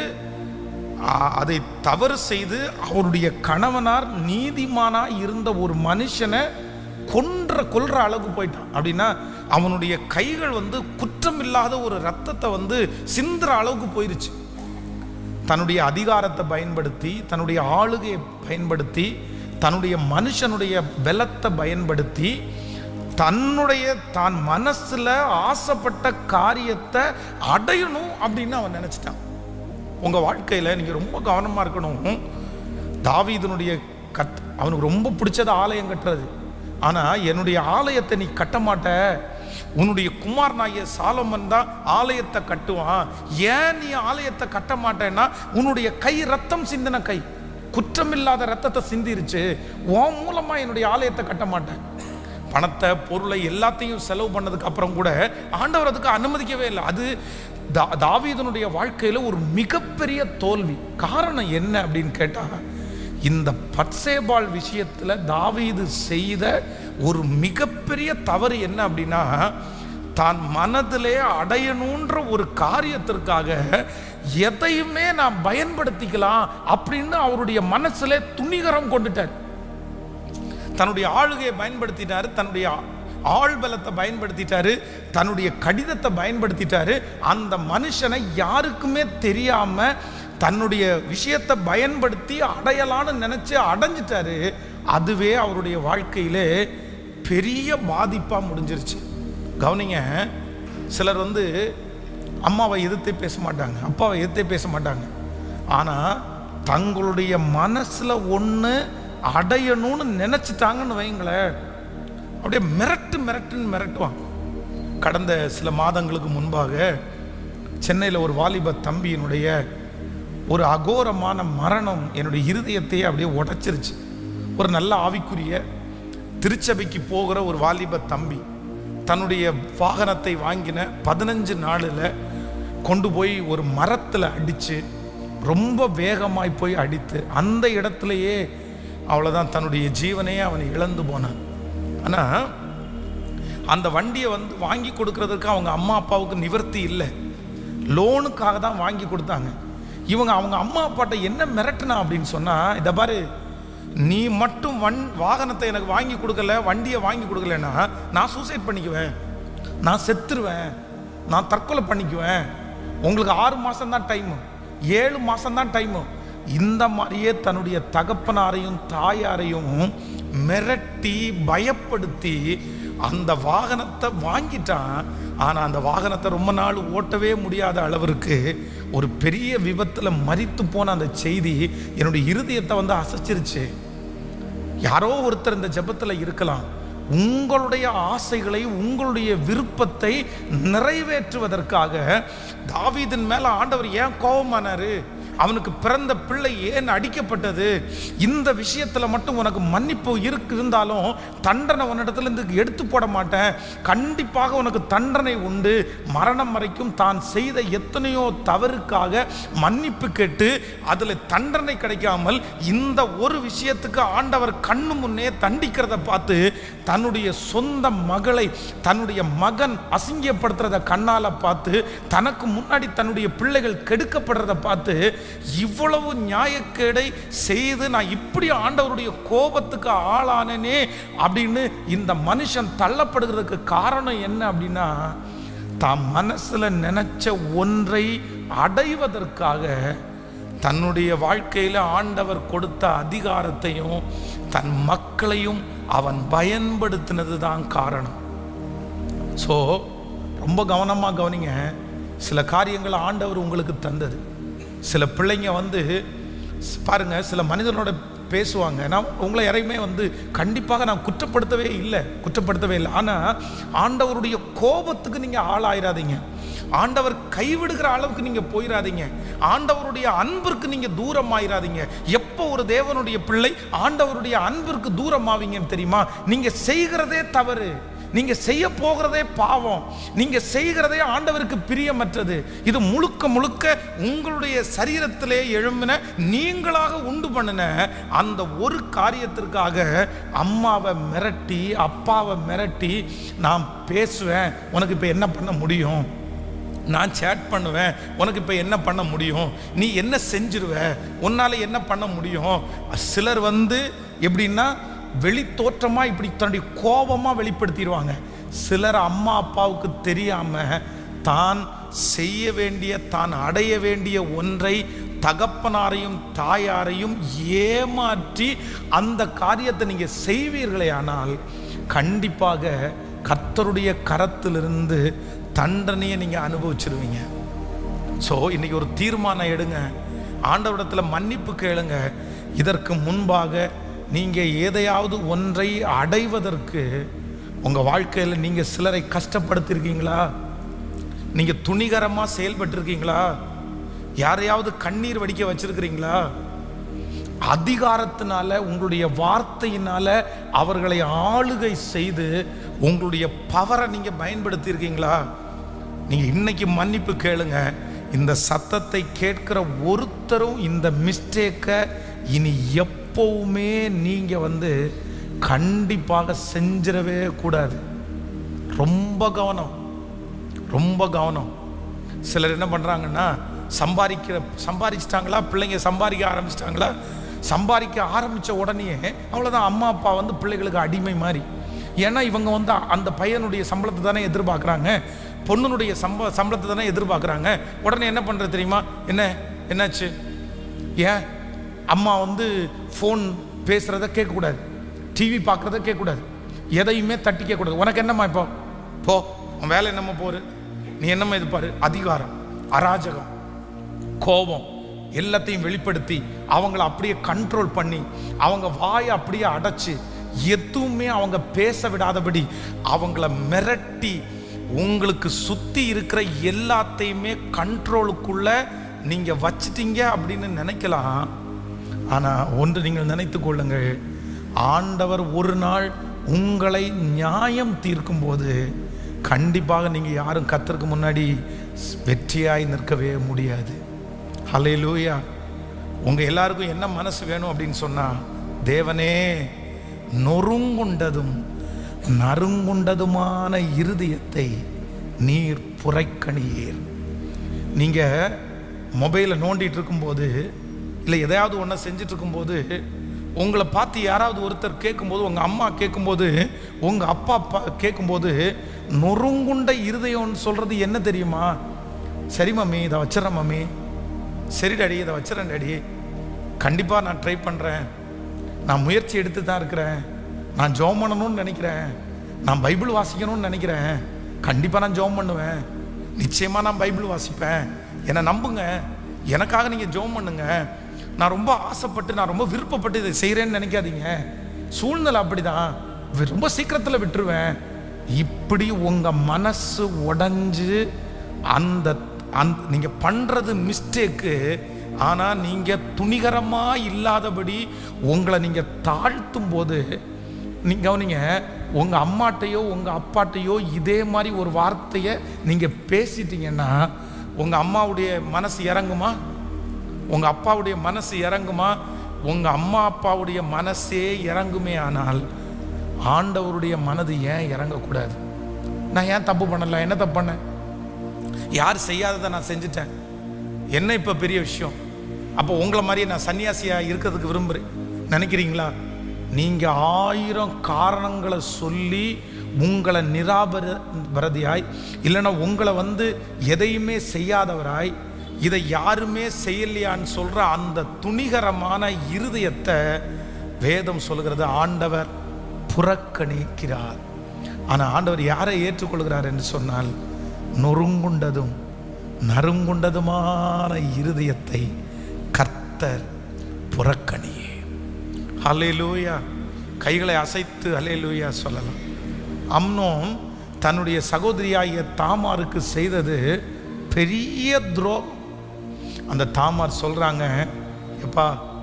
ஆ- அதை தவறு செய்து அவருடைய கணவனார் நீதிமானா இருந்த ஒரு மனுஷனை கொன்ற கொல்ற அளவுக்கு போயிட்டான் அப்படின்னா அவனுடைய கைகள் வந்து குற்றமில்லாத ஒரு ரத்தத்தை வந்து சிந்துற அளவுக்கு போயிருச்சு தன்னுடைய அதிகாரத்தை பயன்படுத்தி தன்னுடைய ஆளுகையை பயன்படுத்தி தன்னுடைய மனுஷனுடைய பலத்தை பயன்படுத்தி தன்னுடைய தான் மனசுல ஆசைப்பட்ட காரியத்தை அடையணும் அப்படின்னு அவன் நினைச்சிட்டான் உங்க வாழ்க்கையில நீங்க ரொம்ப கவனமா இருக்கணும் தாவீதனுடைய கத் அவனுக்கு ரொம்ப பிடிச்சது ஆலயம் கட்டுறது ஆனா என்னுடைய ஆலயத்தை நீ கட்ட மாட்ட உன்னுடைய குமாரனாகிய சாலமன் தான் ஆலயத்தை கட்டுவான் ஏன் நீ ஆலயத்தை கட்ட மாட்டேன்னா உன்னுடைய கை ரத்தம் சிந்தின கை குற்றமில்லாத ரத்தத்தை சிந்திருச்சு உன் மூலமா என்னுடைய ஆலயத்தை கட்ட மாட்டேன் பணத்தை பொருளை எல்லாத்தையும் செலவு பண்ணதுக்கு அப்புறம் கூட ஆண்டவர் அதுக்கு அனுமதிக்கவே இல்லை அது தா- தாவீதனுடைய வாழ்க்கையில ஒரு மிகப்பெரிய தோல்வி காரணம் என்ன அப்படின்னு கேட்டா இந்த பட்சேபால் விஷயத்துல தாவீது செய்த ஒரு மிகப்பெரிய தவறு என்ன அப்படின்னா தான் மனதிலே அடையணுன்ற ஒரு காரியத்திற்காக எதையுமே நான் பயன்படுத்திக்கலாம் அப்படின்னு அவருடைய மனசுல துணிகரம் கொண்டுட்டார் தன்னுடைய ஆளுகையை பயன்படுத்திட்டாரு தன்னுடைய ஆள் பலத்தை பயன்படுத்திட்டாரு தன்னுடைய கடிதத்தை பயன்படுத்திட்டாரு அந்த மனுஷனை யாருக்குமே தெரியாம தன்னுடைய விஷயத்தை பயன்படுத்தி அடையலான்னு நினைச்சு அடைஞ்சிட்டாரு அதுவே அவருடைய வாழ்க்கையிலே பெரிய பாதிப்பா முடிஞ்சிருச்சு கவனிங்க சிலர் வந்து அம்மாவை எதிர்த்தே பேச மாட்டாங்க அப்பாவை எதிர்த்தே பேச மாட்டாங்க ஆனால் தங்களுடைய மனசில் ஒன்று அடையணும்னு நினச்சிட்டாங்கன்னு வைங்களேன் அப்படியே மிரட்டு மிரட்டுன்னு மிரட்டுவான் கடந்த சில மாதங்களுக்கு முன்பாக சென்னையில் ஒரு வாலிப தம்பியினுடைய ஒரு அகோரமான மரணம் என்னுடைய இருதயத்தையே அப்படியே உடைச்சிருச்சு ஒரு நல்ல ஆவிக்குரிய திருச்சபைக்கு போகிற ஒரு வாலிப தம்பி தன்னுடைய வாகனத்தை வாங்கின பதினஞ்சு நாளில் கொண்டு போய் ஒரு மரத்தில் அடித்து ரொம்ப வேகமாய் போய் அடித்து அந்த இடத்துலையே அவ்வளோதான் தன்னுடைய ஜீவனையே அவன் இழந்து போனான் ஆனால் அந்த வண்டியை வந்து வாங்கி கொடுக்கறதுக்கு அவங்க அம்மா அப்பாவுக்கு நிவர்த்தி இல்லை லோனுக்காக தான் வாங்கி கொடுத்தாங்க இவங்க அவங்க அம்மா அப்பாட்ட என்ன மிரட்டுனா அப்படின்னு சொன்னா இதை பாரு நீ மட்டும் வன் வாகனத்தை எனக்கு வாங்கி கொடுக்கல வண்டியை வாங்கி கொடுக்கலன்னா நான் சூசைட் பண்ணிக்குவேன் நான் செத்துருவேன் நான் தற்கொலை பண்ணிக்குவேன் உங்களுக்கு ஆறு மாதம் தான் டைமு ஏழு மாதம் தான் டைமு இந்த மாதிரியே தன்னுடைய தகப்பனாரையும் தாயாரையும் மிரட்டி பயப்படுத்தி அந்த வாகனத்தை வாங்கிட்டான் ஆனால் அந்த வாகனத்தை ரொம்ப நாள் ஓட்டவே முடியாத அளவிற்கு ஒரு பெரிய விபத்தில் மரித்து போன அந்த செய்தி என்னுடைய இருதயத்தை வந்து அசைச்சிருச்சு யாரோ ஒருத்தர் இந்த ஜெபத்தில் இருக்கலாம் உங்களுடைய ஆசைகளை உங்களுடைய விருப்பத்தை நிறைவேற்றுவதற்காக தாவீதின் மேல ஆண்டவர் ஏன் கோபமானாரு அவனுக்கு பிறந்த பிள்ளை ஏன் அடிக்கப்பட்டது இந்த விஷயத்தில் மட்டும் உனக்கு மன்னிப்பு இருக்கு இருந்தாலும் தண்டனை உன்னிடத்துலேருந்து எடுத்து போட மாட்டேன் கண்டிப்பாக உனக்கு தண்டனை உண்டு மரணம் வரைக்கும் தான் செய்த எத்தனையோ தவறுக்காக மன்னிப்பு கேட்டு அதில் தண்டனை கிடைக்காமல் இந்த ஒரு விஷயத்துக்கு ஆண்டவர் கண்ணு முன்னே தண்டிக்கிறத பார்த்து தன்னுடைய சொந்த மகளை தன்னுடைய மகன் அசிங்கப்படுத்துறத கண்ணால பார்த்து தனக்கு முன்னாடி தன்னுடைய பிள்ளைகள் கெடுக்கப்படுறத பார்த்து இவ்வளவு நியாயக்கேடை செய்து நான் இப்படி ஆண்டவருடைய கோபத்துக்கு ஆளானேனே அப்படின்னு இந்த மனுஷன் தள்ளப்படுகிறதுக்கு காரணம் என்ன அப்படின்னா தான் மனசுல நினைச்ச ஒன்றை அடைவதற்காக தன்னுடைய வாழ்க்கையில் ஆண்டவர் கொடுத்த அதிகாரத்தையும் தன் மக்களையும் அவன் பயன்படுத்தினது தான் காரணம் ஸோ ரொம்ப கவனமாக கவனிங்க சில காரியங்கள் ஆண்டவர் உங்களுக்கு தந்தது சில பிள்ளைங்க வந்து ஸ்- பாருங்க சில மனிதனோட பேசுவாங்க நான் உங்களை யாரையுமே வந்து கண்டிப்பாக நான் குற்றப்படுத்தவே இல்லை குற்றப்படுத்தவே இல்லை ஆனால் ஆண்டவருடைய கோபத்துக்கு நீங்கள் ஆளாயிராதீங்க ஆண்டவர் கைவிடுகிற அளவுக்கு நீங்க போயிடாதீங்க ஆண்டவருடைய அன்பிற்கு நீங்க தூரம் ஆயிராதீங்க எப்போ ஒரு தேவனுடைய பிள்ளை ஆண்டவருடைய அன்பிற்கு தூரம் ஆவீங்கன்னு தெரியுமா நீங்க செய்கிறதே தவறு நீங்க செய்ய போகிறதே பாவம் நீங்க செய்கிறதே ஆண்டவருக்கு பிரியமற்றது இது முழுக்க முழுக்க உங்களுடைய சரீரத்திலே எழும்பின நீங்களாக உண்டு பண்ணின அந்த ஒரு காரியத்திற்காக அம்மாவை மிரட்டி அப்பாவை மிரட்டி நான் பேசுவேன் உனக்கு இப்போ என்ன பண்ண முடியும் நான் சேட் பண்ணுவேன் உனக்கு இப்போ என்ன பண்ண முடியும் நீ என்ன செஞ்சிருவ உன்னால் என்ன பண்ண முடியும் சிலர் வந்து எப்படின்னா வெளி தோற்றமாக இப்படி தன்னுடைய கோபமாக வெளிப்படுத்திடுவாங்க சிலர் அம்மா அப்பாவுக்கு தெரியாமல் தான் செய்ய வேண்டிய தான் அடைய வேண்டிய ஒன்றை தகப்பனாரையும் தாயாரையும் ஏமாற்றி அந்த காரியத்தை நீங்கள் செய்வீர்களே ஆனால் கண்டிப்பாக கர்த்தருடைய கரத்திலிருந்து தண்டனையை நீங்கள் அனுபவிச்சிருவீங்க ஸோ இன்னைக்கு ஒரு தீர்மானம் எடுங்க ஆண்டவரிடத்தில் மன்னிப்பு கேளுங்க இதற்கு முன்பாக நீங்கள் எதையாவது ஒன்றை அடைவதற்கு உங்கள் வாழ்க்கையில் நீங்கள் சிலரை கஷ்டப்படுத்திருக்கீங்களா நீங்கள் துணிகரமாக செயல்பட்டிருக்கீங்களா யாரையாவது கண்ணீர் வடிக்க வச்சிருக்கிறீங்களா அதிகாரத்தினால உங்களுடைய வார்த்தையினால அவர்களை ஆளுகை செய்து உங்களுடைய பவரை நீங்க பயன்படுத்தி இருக்கீங்களா நீங்க இன்னைக்கு மன்னிப்பு கேளுங்க இந்த சத்தத்தை கேட்கிற ஒருத்தரும் இந்த மிஸ்டேக்கை இனி எப்பவுமே நீங்க வந்து கண்டிப்பாக செஞ்சிடவே கூடாது ரொம்ப கவனம் ரொம்ப கவனம் சிலர் என்ன பண்ணுறாங்கன்னா சம்பாதிக்கிற சம்பாதிச்சிட்டாங்களா பிள்ளைங்க சம்பாதிக்க ஆரம்பிச்சிட்டாங்களா சம்பாதிக்க ஆரம்பித்த உடனே அவ்வளோதான் அம்மா அப்பா வந்து பிள்ளைகளுக்கு அடிமை மாதிரி ஏன்னா இவங்க வந்து அந்த பையனுடைய சம்பளத்தை தானே எதிர்பார்க்குறாங்க பொண்ணுனுடைய சம்ப சம்பளத்தை தானே எதிர்பார்க்குறாங்க உடனே என்ன பண்ணுறது தெரியுமா என்ன என்னாச்சு ஏன் அம்மா வந்து ஃபோன் பேசுகிறத கேட்கக்கூடாது டிவி பார்க்குறத கேட்கக்கூடாது எதையுமே தட்டி கேட்கக்கூடாது உனக்கு என்னம்மா இப்போ போ உன் வேலை என்னம்மா போரு நீ என்னம்மா இது பாரு அதிகாரம் அராஜகம் கோபம் எல்லாத்தையும் வெளிப்படுத்தி அவங்கள அப்படியே கண்ட்ரோல் பண்ணி அவங்க வாயை அப்படியே அடைச்சு எதுவுமே அவங்க பேச விடாதபடி அவங்கள மிரட்டி உங்களுக்கு சுத்தி இருக்கிற எல்லாத்தையுமே கண்ட்ரோலுக்குள்ள நீங்க வச்சிட்டீங்க அப்படின்னு நினைக்கலாம் ஆனா ஒன்று நீங்கள் நினைத்து கொள்ளுங்கள் ஆண்டவர் ஒரு நாள் உங்களை நியாயம் தீர்க்கும் போது கண்டிப்பாக நீங்க யாரும் கத்தருக்கு முன்னாடி வெற்றியாய் நிற்கவே முடியாது ஹalleluya உங்க எல்லாருக்கும் என்ன மனசு வேணும் அப்படின்னு சொன்னா தேவனே நொறுங்குண்டதும் நறுங்குண்டதுமான இருதயத்தை நீர் புறக்கணியீர் நீங்க மொபைலை நோண்டிட்டு இருக்கும்போது இல்லை எதையாவது ஒன்றை செஞ்சுட்டு இருக்கும்போது உங்களை பார்த்து யாராவது ஒருத்தர் கேட்கும்போது உங்கள் அம்மா கேட்கும்போது உங்கள் அப்பா அப்பா கேட்கும்போது நொறுங்குண்ட இருதயம்னு சொல்கிறது என்ன தெரியுமா சரி மம்மி இதை வச்சிடறேன் மம்மி சரி டாடி இதை வச்சிடறேன் டாடி கண்டிப்பாக நான் ட்ரை பண்ணுறேன் நான் முயற்சி எடுத்து தான் இருக்கிறேன் நான் ஜோம் பண்ணணும்னு நினைக்கிறேன் நான் பைபிள் வாசிக்கணும்னு நினைக்கிறேன் கண்டிப்பாக நான் ஜோம் பண்ணுவேன் நிச்சயமாக நான் பைபிள் வாசிப்பேன் என்னை நம்புங்க எனக்காக நீங்கள் ஜோம் பண்ணுங்க நான் ரொம்ப ஆசைப்பட்டு நான் ரொம்ப விருப்பப்பட்டு இதை செய்கிறேன்னு நினைக்காதீங்க சூழ்நிலை அப்படிதான் வி- ரொம்ப சீக்கிரத்தில் விட்டுருவேன் இப்படி உங்கள் மனசு உடைஞ்சு அந்த அந்த நீங்கள் பண்ணுறது மிஸ்டேக்கு ஆனால் நீங்கள் துணிகரமாக இல்லாதபடி உங்களை நீங்கள் தாழ்த்தும் போது நீங்கள் கவனிங்க உங்கள் அம்மாட்டையோ உங்கள் அப்பாட்டையோ இதே மாதிரி ஒரு வார்த்தையை நீங்கள் பேசிட்டீங்கன்னா உங்கள் அம்மாவுடைய மனசு இறங்குமா உங்கள் அப்பாவுடைய மனசு இறங்குமா உங்கள் அம்மா அப்பாவுடைய மனசே இறங்குமே ஆனால் ஆண்டவருடைய மனது ஏன் இறங்கக்கூடாது நான் ஏன் தப்பு பண்ணல என்ன தப்பு பண்ணேன் யார் செய்யாததை நான் செஞ்சுட்டேன் என்ன இப்போ பெரிய விஷயம் அப்போ உங்களை மாதிரியே நான் சன்னியாசியாக இருக்கிறதுக்கு விரும்புகிறேன் நினைக்கிறீங்களா நீங்கள் ஆயிரம் காரணங்களை சொல்லி உங்களை நிராபரதியாய் இல்லைன்னா உங்களை வந்து எதையுமே செய்யாதவராய் இதை யாருமே செய்யலையான்னு சொல்கிற அந்த துணிகரமான இருதயத்தை வேதம் சொல்கிறது ஆண்டவர் புறக்கணிக்கிறார் ஆனால் ஆண்டவர் யாரை ஏற்றுக்கொள்கிறார் என்று சொன்னால் நொறுங்குண்டதும் நறுங்குண்டதுமான இருதயத்தை கர்த்தர் புறக்கணியே ஹலேலூயா கைகளை அசைத்து ஹலேலூயா சொல்லலாம் அம்னோன் தன்னுடைய சகோதரியாகிய தாமாருக்கு செய்தது பெரிய துரோகம் அந்த தாமார் சொல்கிறாங்க எப்பா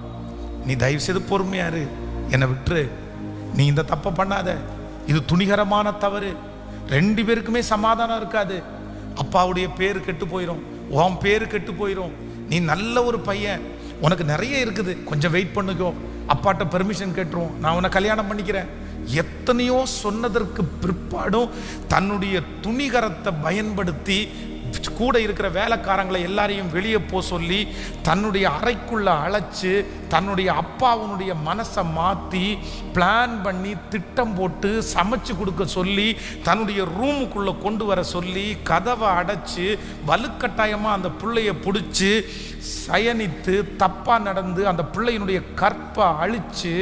நீ தயவு செய்து பொறுமையா இரு என்னை விட்டுரு நீ இந்த தப்பை பண்ணாத இது துணிகரமான தவறு ரெண்டு பேருக்குமே சமாதானம் இருக்காது அப்பாவுடைய பேர் கெட்டு போயிடும் உன் பேர் கெட்டு போயிடும் நீ நல்ல ஒரு பையன் உனக்கு நிறைய இருக்குது கொஞ்சம் வெயிட் பண்ணுக்கோ அப்பாட்ட பெர்மிஷன் கேட்டுருவோம் நான் உன்னை கல்யாணம் பண்ணிக்கிறேன் எத்தனையோ சொன்னதற்கு பிற்பாடும் தன்னுடைய துணிகரத்தை பயன்படுத்தி கூட இருக்கிற வேலைக்காரங்களை எல்லாரையும் வெளியே போ சொல்லி தன்னுடைய அறைக்குள்ள அழைச்சு தன்னுடைய அப்பாவுனுடைய மனசை மாற்றி பிளான் பண்ணி திட்டம் போட்டு சமைச்சு கொடுக்க சொல்லி தன்னுடைய ரூமுக்குள்ளே கொண்டு வர சொல்லி கதவை அடைச்சு வலுக்கட்டாயமாக அந்த பிள்ளைய பிடிச்சி சயனித்து தப்பாக நடந்து அந்த பிள்ளையினுடைய கற்பை அழிச்சு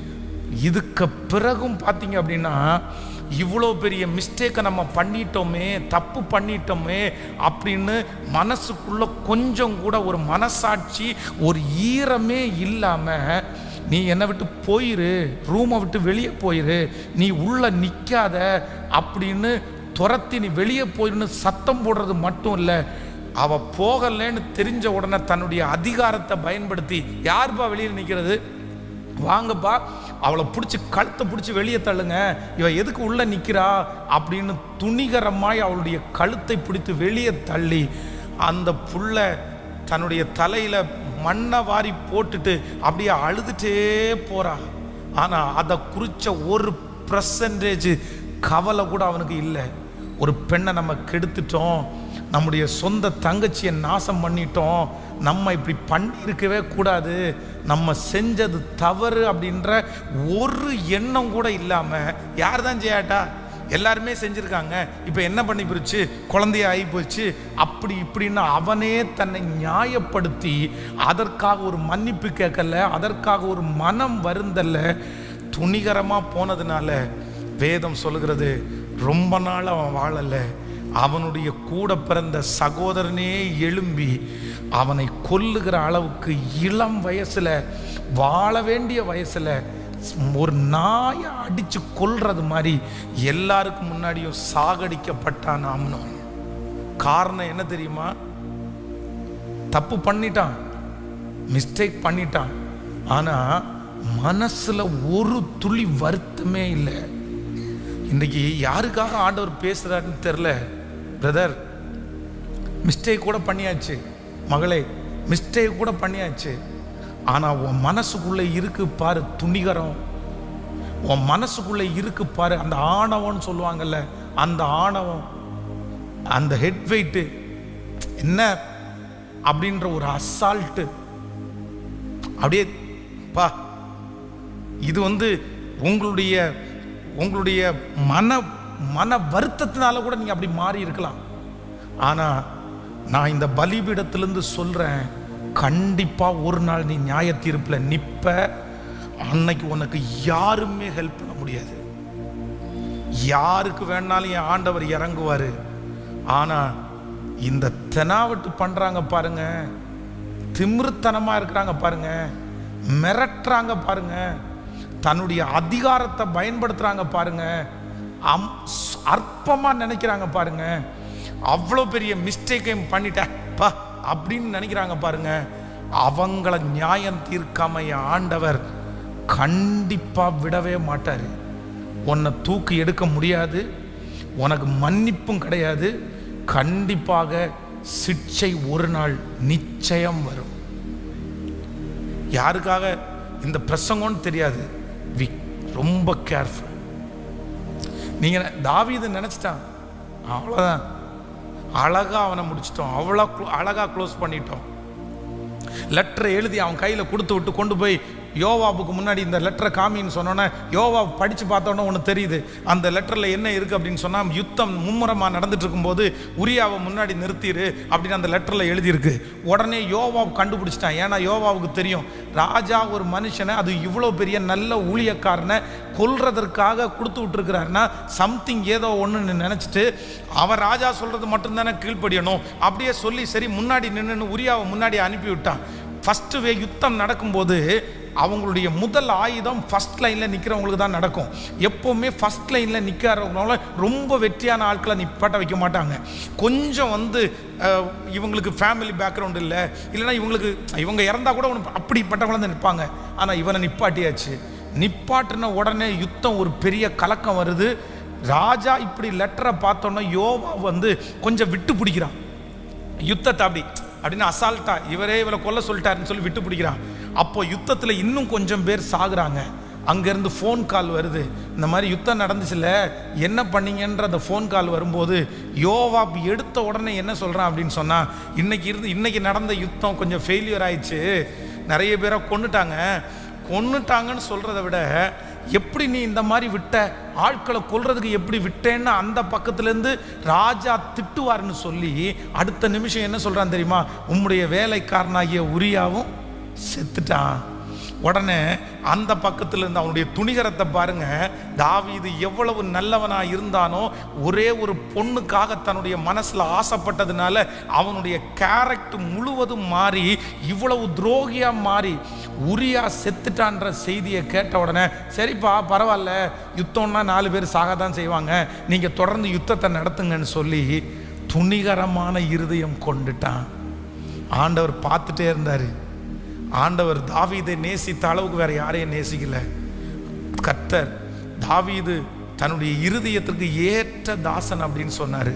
இதுக்கு பிறகும் பார்த்தீங்க அப்படின்னா இவ்வளோ பெரிய மிஸ்டேக்கை நம்ம பண்ணிட்டோமே தப்பு பண்ணிட்டோமே அப்படின்னு மனசுக்குள்ள கொஞ்சம் கூட ஒரு மனசாட்சி ஒரு ஈரமே இல்லாமல் நீ என்னை விட்டு போயிரு ரூமை விட்டு வெளியே போயிரு நீ உள்ள நிற்காத அப்படின்னு துரத்தி நீ வெளியே போயிருன்னு சத்தம் போடுறது மட்டும் இல்லை அவ போகலைன்னு தெரிஞ்ச உடனே தன்னுடைய அதிகாரத்தை பயன்படுத்தி யார்ப்பா வெளியில் நிற்கிறது வாங்கப்பா அவளை பிடிச்சி கழுத்தை பிடிச்சி வெளியே தள்ளுங்க இவ எதுக்கு உள்ள நிற்கிறா அப்படின்னு துணிகரமாய் அவளுடைய கழுத்தை பிடித்து வெளியே தள்ளி அந்த புள்ள தன்னுடைய தலையில மண்ணை வாரி போட்டுட்டு அப்படியே அழுதுட்டே போறா ஆனா அதை குறிச்ச ஒரு பர்சன்டேஜ் கவலை கூட அவனுக்கு இல்லை ஒரு பெண்ணை நம்ம கெடுத்துட்டோம் நம்முடைய சொந்த தங்கச்சியை நாசம் பண்ணிட்டோம் நம்ம இப்படி பண்ணியிருக்கவே கூடாது நம்ம செஞ்சது தவறு அப்படின்ற ஒரு எண்ணம் கூட இல்லாமல் யார் தான் செய்யாட்டா எல்லாருமே செஞ்சுருக்காங்க இப்போ என்ன பண்ணி போச்சு குழந்தைய ஆகி போச்சு அப்படி இப்படின்னு அவனே தன்னை நியாயப்படுத்தி அதற்காக ஒரு மன்னிப்பு கேட்கல அதற்காக ஒரு மனம் வருந்தல்ல துணிகரமாக போனதுனால வேதம் சொல்லுகிறது ரொம்ப நாள் அவன் வாழலை அவனுடைய கூட பிறந்த சகோதரனே எழும்பி அவனை கொல்லுகிற அளவுக்கு இளம் வயசுல வாழ வேண்டிய வயசுல ஒரு நாயை அடிச்சு கொல்றது மாதிரி எல்லாருக்கும் முன்னாடியும் சாகடிக்கப்பட்டான் அம்னோன் காரணம் என்ன தெரியுமா தப்பு பண்ணிட்டான் மிஸ்டேக் பண்ணிட்டான் ஆனா மனசுல ஒரு துளி வருத்தமே இல்லை இன்னைக்கு யாருக்காக ஆண்டவர் பேசுறாருன்னு தெரில பிரதர் மிஸ்டேக் கூட பண்ணியாச்சு மகளே மிஸ்டேக் கூட பண்ணியாச்சு ஆனால் உன் மனசுக்குள்ளே இருக்கு பாரு துணிகரம் உன் மனசுக்குள்ளே இருக்கு பாரு அந்த ஆணவம்னு சொல்லுவாங்கல்ல அந்த ஆணவம் அந்த ஹெட் வெயிட்டு என்ன அப்படின்ற ஒரு அசால்ட்டு அப்படியே பா இது வந்து உங்களுடைய உங்களுடைய மன மன வருத்தத்தினால கூட நீங்கள் அப்படி மாறி இருக்கலாம் ஆனால் நான் இந்த பலிபீடத்திலிருந்து சொல்கிறேன் கண்டிப்பாக ஒரு நாள் நீ நியாய தீர்ப்பில் நிற்ப அன்னைக்கு உனக்கு யாருமே ஹெல்ப் பண்ண முடியாது யாருக்கு வேணாலும் என் ஆண்டவர் இறங்குவார் ஆனால் இந்த தெனாவட்டு பண்ணுறாங்க பாருங்க திமிருத்தனமாக இருக்கிறாங்க பாருங்க மிரட்டுறாங்க பாருங்க தன்னுடைய அதிகாரத்தை பயன்படுத்துகிறாங்க பாருங்க அம் அற்பமாக நினைக்கிறாங்க பாருங்க அவ்வளோ பெரிய மிஸ்டேக்கையும் பண்ணிட்டேன் பா அப்படின்னு நினைக்கிறாங்க பாருங்க அவங்கள நியாயம் தீர்க்காம என் ஆண்டவர் கண்டிப்பா விடவே மாட்டார் உன்னை தூக்கி எடுக்க முடியாது உனக்கு மன்னிப்பும் கிடையாது கண்டிப்பாக சிக்ஷை ஒரு நாள் நிச்சயம் வரும் யாருக்காக இந்த பிரசங்கம்னு தெரியாது வி ரொம்ப கேர்ஃபுல் நீங்க தாவீது நினைச்சிட்டான் அவ்வளோதான் அழகா அவனை முடிச்சிட்டோம் அவ்வளோ அழகா க்ளோஸ் பண்ணிட்டோம் லெட்டரை எழுதி அவன் கையில் கொடுத்து விட்டு கொண்டு போய் யோவாவுக்கு முன்னாடி இந்த லெட்டரை காமின்னு சொன்னோன்னே யோவா படித்து பார்த்தோன்னே ஒன்று தெரியுது அந்த லெட்டரில் என்ன இருக்குது அப்படின்னு சொன்னால் யுத்தம் மும்முரமாக நடந்துட்டு இருக்கும்போது உரியாவை முன்னாடி நிறுத்திடு அப்படின்னு அந்த லெட்டரில் எழுதியிருக்கு உடனே யோவாவை கண்டுபிடிச்சிட்டான் ஏன்னா யோவாவுக்கு தெரியும் ராஜா ஒரு மனுஷனை அது இவ்வளோ பெரிய நல்ல ஊழியக்காரனை கொல்றதற்காக கொடுத்து விட்டுருக்கிறாருன்னா சம்திங் ஏதோ ஒன்றுன்னு நினச்சிட்டு அவன் ராஜா சொல்கிறது மட்டும்தானே கீழ்ப்படியணும் அப்படியே சொல்லி சரி முன்னாடி நின்றுன்னு உரியாவை முன்னாடி அனுப்பி விட்டான் ஃபஸ்ட்டு வே யுத்தம் நடக்கும்போது அவங்களுடைய முதல் ஆயுதம் ஃபஸ்ட் லைனில் நிற்கிறவங்களுக்கு தான் நடக்கும் எப்போவுமே ஃபஸ்ட் லைனில் நிற்கிறவங்களால ரொம்ப வெற்றியான ஆட்களை நிப்பாட்ட வைக்க மாட்டாங்க கொஞ்சம் வந்து அஹ், இவங்களுக்கு ஃபேமிலி பேக்ரவுண்ட் இல்லை இல்லைன்னா இவங்களுக்கு இவங்க இறந்தா கூட ஒன்று அப்படிப்பட்டவங்கள தான் நிற்பாங்க ஆனால் இவனை நிப்பாட்டியாச்சு நிப்பாட்டின உடனே யுத்தம் ஒரு பெரிய கலக்கம் வருது ராஜா இப்படி லெட்டரை பார்த்தோன்னா யோவா வந்து கொஞ்சம் விட்டு பிடிக்கிறான் யுத்தத்தை அப்படி அப்படின்னு அசால்ட்டா இவரே இவரை கொல்ல சொல்லிட்டாருன்னு சொல்லி விட்டு பிடிக்கிறான் அப்போ யுத்தத்தில் இன்னும் கொஞ்சம் பேர் சாகுறாங்க அங்கேருந்து ஃபோன் கால் வருது இந்த மாதிரி யுத்தம் நடந்துச்சுல என்ன பண்ணீங்கன்ற அந்த ஃபோன் கால் வரும்போது யோவா எடுத்த உடனே என்ன சொல்கிறான் அப்படின்னு சொன்னால் இன்னைக்கு இருந்து இன்னைக்கு நடந்த யுத்தம் கொஞ்சம் ஃபெயிலியர் ஆயிடுச்சு நிறைய பேரை கொன்னுட்டாங்க கொன்னுட்டாங்கன்னு சொல்கிறத விட எப்படி நீ இந்த மாதிரி விட்ட ஆட்களை கொல்றதுக்கு எப்படி விட்டேன்னு அந்த பக்கத்துலேருந்து ராஜா திட்டுவார்னு சொல்லி அடுத்த நிமிஷம் என்ன சொல்கிறான் தெரியுமா உம்முடைய வேலைக்காரனாகிய உரியாவும் செத்துட்டான் உடனே அந்த பக்கத்துல இருந்து அவனுடைய துணிகரத்தை பாருங்க தாவீது எவ்வளவு நல்லவனா இருந்தானோ ஒரே ஒரு பொண்ணுக்காக தன்னுடைய மனசுல ஆசைப்பட்டதுனால அவனுடைய கேரக்டர் முழுவதும் மாறி இவ்வளவு துரோகியா மாறி உரியா செத்துட்டான்ற செய்தியை கேட்ட உடனே சரிப்பா பரவாயில்ல யுத்தம்னா நாலு பேர் சாகத்தான் செய்வாங்க நீங்க தொடர்ந்து யுத்தத்தை நடத்துங்கன்னு சொல்லி துணிகரமான இருதயம் கொண்டுட்டான் ஆண்டவர் பார்த்துட்டே இருந்தாரு ஆண்டவர் தாவீதை நேசித்த அளவுக்கு வேற யாரையும் நேசிக்கல கர்த்தர் தாவீது தன்னுடைய இருதயத்திற்கு ஏற்ற தாசன் அப்படின்னு சொன்னாரு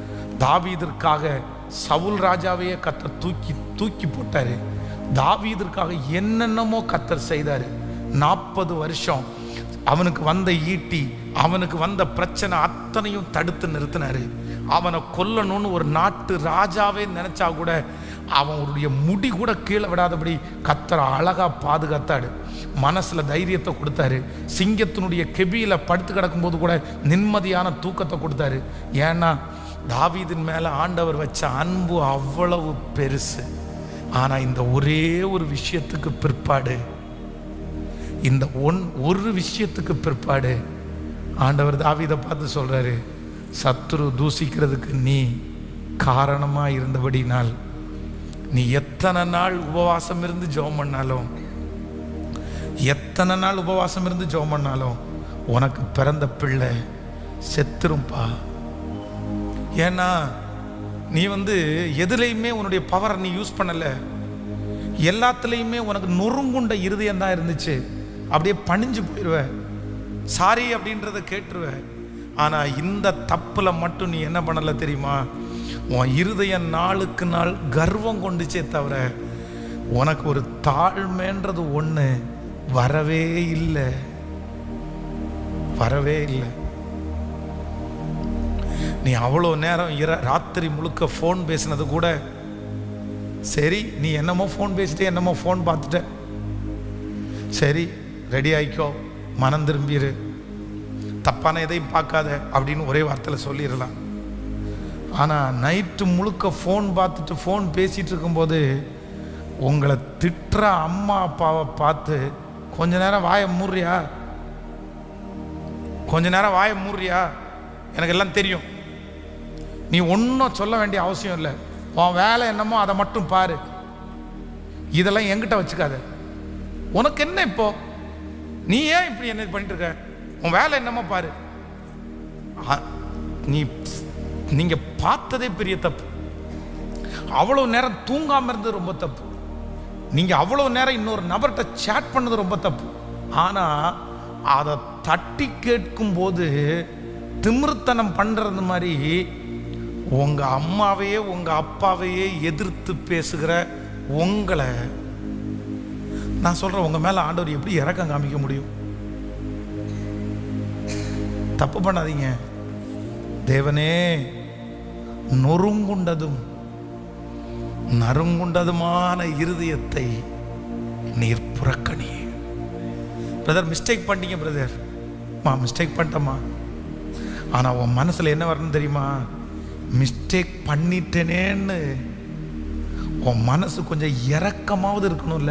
தாவீதிற்காக சவுல் ராஜாவையே கர்த்தர் தூக்கி தூக்கி போட்டாரு தாவீதிற்காக என்னென்னமோ கர்த்தர் செய்தாரு நாற்பது வருஷம் அவனுக்கு வந்த ஈட்டி அவனுக்கு வந்த பிரச்சனை அத்தனையும் தடுத்து நிறுத்தினாரு அவனை கொல்லணும்னு ஒரு நாட்டு ராஜாவே நினைச்சா கூட அவனுடைய முடி கூட கீழே விடாதபடி கத்தரை அழகா பாதுகாத்தாடு மனசுல தைரியத்தை கொடுத்தாரு சிங்கத்தினுடைய கெபியில படுத்து கிடக்கும்போது கூட நிம்மதியான தூக்கத்தை கொடுத்தாரு ஏன்னா தாவீதின் மேல ஆண்டவர் வச்ச அன்பு அவ்வளவு பெருசு ஆனா இந்த ஒரே ஒரு விஷயத்துக்கு பிற்பாடு இந்த ஒன் ஒரு விஷயத்துக்கு பிற்பாடு ஆண்டவர் தாவீதை பார்த்து சொல்றாரு சத்துரு தூசிக்கிறதுக்கு நீ காரணமா இருந்தபடினால் நீ எத்தனை நாள் உபவாசம் இருந்து ஜெபம் பண்ணாலும் எத்தனை நாள் உபவாசம் இருந்து ஜெபம் பண்ணாலும் உனக்கு பிறந்த பிள்ளை செத்துரும்பா ஏன்னா நீ வந்து எதுலையுமே உன்னுடைய பவரை நீ யூஸ் பண்ணல எல்லாத்துலேயுமே உனக்கு நொறுங்குண்ட இருதயம் தான் இருந்துச்சு அப்படியே பணிஞ்சு போயிடுவ சாரி அப்படின்றத கேட்டுருவ ஆனா இந்த தப்புல மட்டும் நீ என்ன பண்ணல தெரியுமா உன் இருதயம் நாளுக்கு நாள் கர்வம் கொண்டுச்சே தவிர உனக்கு ஒரு தாழ்மைன்றது ஒண்ணு வரவே இல்லை வரவே இல்லை நீ அவ்வளோ நேரம் இர ராத்திரி முழுக்க ஃபோன் பேசினது கூட சரி நீ என்னமோ ஃபோன் பேசிட்டு என்னமோ ஃபோன் பார்த்துட்ட சரி ரெடி ஆயிக்கோ மனம் திரும்பிடு தப்பான எதையும் பார்க்காத அப்படின்னு ஒரே வார்த்தையில் சொல்லிடலாம் ஆனால் நைட்டு முழுக்க ஃபோன் பார்த்துட்டு ஃபோன் பேசிட்டு இருக்கும்போது உங்களை திட்டுற அம்மா அப்பாவை பார்த்து கொஞ்ச நேரம் வாயை மூடுறியா கொஞ்ச நேரம் வாயை மூடுறியா எனக்கு எல்லாம் தெரியும் நீ ஒன்றும் சொல்ல வேண்டிய அவசியம் இல்லை உன் வேலை என்னமோ அதை மட்டும் பாரு இதெல்லாம் என்கிட்ட வச்சுக்காத உனக்கு என்ன இப்போ நீ ஏன் இப்படி என்ன பண்ணிட்டு இருக்க உன் வேலை என்னமோ பாரு அ- நீ நீங்க பார்த்ததே பெரிய தப்பு அவ்வளவு நேரம் தூங்காம இருந்தது ரொம்ப தப்பு நீங்கள் அவ்வளோ நேரம் இன்னொரு நபர்கிட்ட சேட் பண்ணது ரொம்ப தப்பு ஆனால் அதை தட்டி கேட்கும்போது திமிர்த்தனம் பண்ணுறது மாதிரி உங்கள் அம்மாவையே உங்கள் அப்பாவையே எதிர்த்து பேசுகிற உங்களை நான் சொல்கிறேன் உங்கள் மேலே ஆண்டவர் எப்படி இறக்கம் காமிக்க முடியும் தப்பு பண்ணாதீங்க தேவனே நொறுங்குண்டதும் நறுங்குண்டதுமான இருதயத்தை நீர் புறக்கணி பிரதர் மிஸ்டேக் பண்ணீங்க பிரதர் மா மிஸ்டேக் பண்ணிட்டம்மா ஆனால் உன் மனசில் என்ன வரணும் தெரியுமா மிஸ்டேக் பண்ணிட்டேனேன்னு உன் மனசு கொஞ்சம் இறக்கமாவது இருக்கணும்ல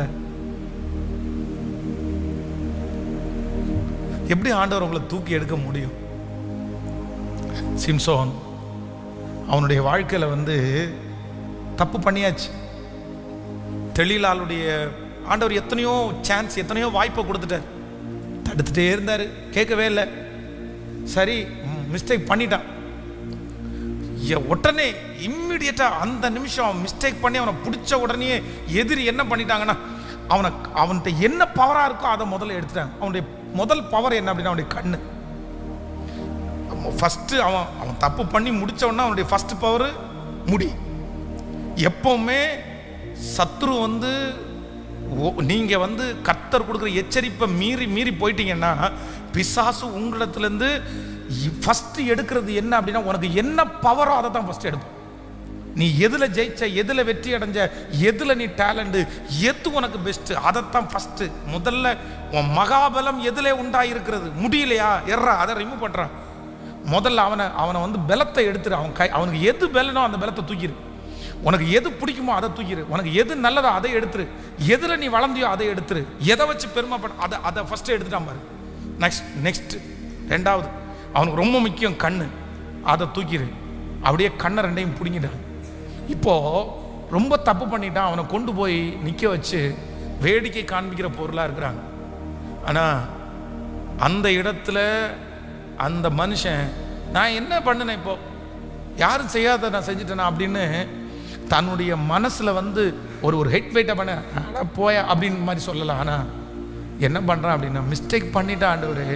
எப்படி ஆண்டவர் உங்களை தூக்கி எடுக்க முடியும் சிம்சோன் அவனுடைய வாழ்க்கையில் வந்து தப்பு பண்ணியாச்சு தெளிலாளுடைய ஆண்டவர் எத்தனையோ சான்ஸ் எத்தனையோ வாய்ப்பை கொடுத்துட்டார் தடுத்துட்டே இருந்தார் கேட்கவே இல்லை சரி மிஸ்டேக் பண்ணிட்டான் எ- உடனே இம்மிடியட்டா அந்த நிமிஷம் மிஸ்டேக் பண்ணி அவனை பிடிச்ச உடனே எதிரி என்ன பண்ணிட்டாங்கன்னா அவனை அவன்கிட்ட என்ன பவரா இருக்கோ அதை முதல்ல எடுத்துட்டாங்க அவனுடைய முதல் பவர் என்ன அப்படின்னா அவனுடைய கண்ணு ஃபர்ஸ்ட் அவன் அவன் தப்பு பண்ணி முடிச்ச உடனே அவனுடைய ஃபர்ஸ்ட் பவர் முடி எப்பவுமே சத்ரு வந்து ஓ- நீங்க வந்து கர்த்தர் கொடுக்குற எச்சரிப்பை மீறி மீறி போயிட்டீங்கன்னா பிசாசு உங்களிடத்துலேருந்து ஃபர்ஸ்ட் எடுக்கிறது என்ன அப்படின்னா உனக்கு என்ன பவரோ அதை தான் ஃபர்ஸ்ட் எடுப்போம் நீ எதில் ஜெயிச்ச எதில் வெற்றி அடைஞ்ச எதில் நீ டேலண்ட் எது உனக்கு பெஸ்ட் அதைத்தான் ஃபர்ஸ்ட் முதல்ல உன் மகாபலம் எதிலே உண்டாயிருக்கிறது முடியலையா எர்றா அதை ரிமூவ் பண்றான் முதல்ல அவனை அவனை வந்து பலத்தை எடுத்துரு அவன் கை அவனுக்கு எது பலனோ அந்த பலத்தை தூக்கிடு உனக்கு எது பிடிக்குமோ அதை தூக்கிடு உனக்கு எது நல்லதோ அதை எடுத்துரு எதில் நீ வளர்ந்தியோ அதை எடுத்துரு எதை வச்சு பெருமைப்பட அதை அதை ஃபஸ்ட்டு எடுத்துட்டான் பாரு நெக்ஸ்ட் நெக்ஸ்ட் ரெண்டாவது அவனுக்கு ரொம்ப முக்கியம் கண்ணு அதை தூக்கிடு அப்படியே கண்ணை ரெண்டையும் பிடுங்கிட்டான் இப்போ ரொம்ப தப்பு பண்ணிட்டான் அவனை கொண்டு போய் நிற்க வச்சு வேடிக்கை காண்பிக்கிற பொருளாக இருக்கிறாங்க ஆனால் அந்த இடத்துல அந்த மனுஷன் நான் என்ன பண்ணினேன் இப்போ யாரும் செய்யாத நான் செஞ்சுட்டேனா அப்படின்னு தன்னுடைய மனசில் வந்து ஒரு ஒரு ஹெட் வெயிட்டை பண்ண அட போயா அப்படின்னு மாதிரி சொல்லலாம் ஆனால் என்ன பண்ணுறான் அப்படின்னா மிஸ்டேக் பண்ணிட்டான் ஆண்டவரே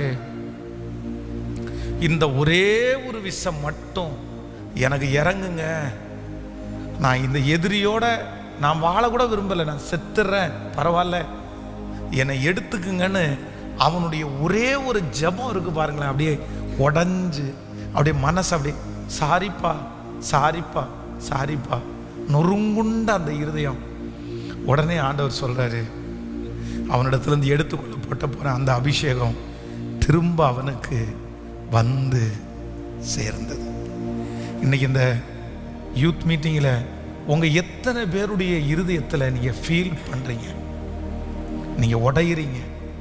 இந்த ஒரே ஒரு விஷம் மட்டும் எனக்கு இறங்குங்க நான் இந்த எதிரியோட நான் வாழ கூட விரும்பலை நான் செத்துறேன் பரவாயில்ல என்னை எடுத்துக்குங்கன்னு அவனுடைய ஒரே ஒரு ஜெபம் இருக்கு பாருங்களேன் அப்படியே உடஞ்சு அப்படியே மனசு அப்படியே சாரிப்பா சாரிப்பா சாரிப்பா நொறுங்குண்ட அந்த இருதயம் உடனே ஆண்டவர் சொல்றாரு அவனிடத்துலேருந்து எடுத்துக்கொள்ள போட்ட போற அந்த அபிஷேகம் திரும்ப அவனுக்கு வந்து சேர்ந்தது இன்னைக்கு இந்த யூத் மீட்டிங்கில் உங்கள் எத்தனை பேருடைய இருதயத்தில் நீங்கள் ஃபீல் பண்ணுறீங்க நீங்கள் உடையிறீங்க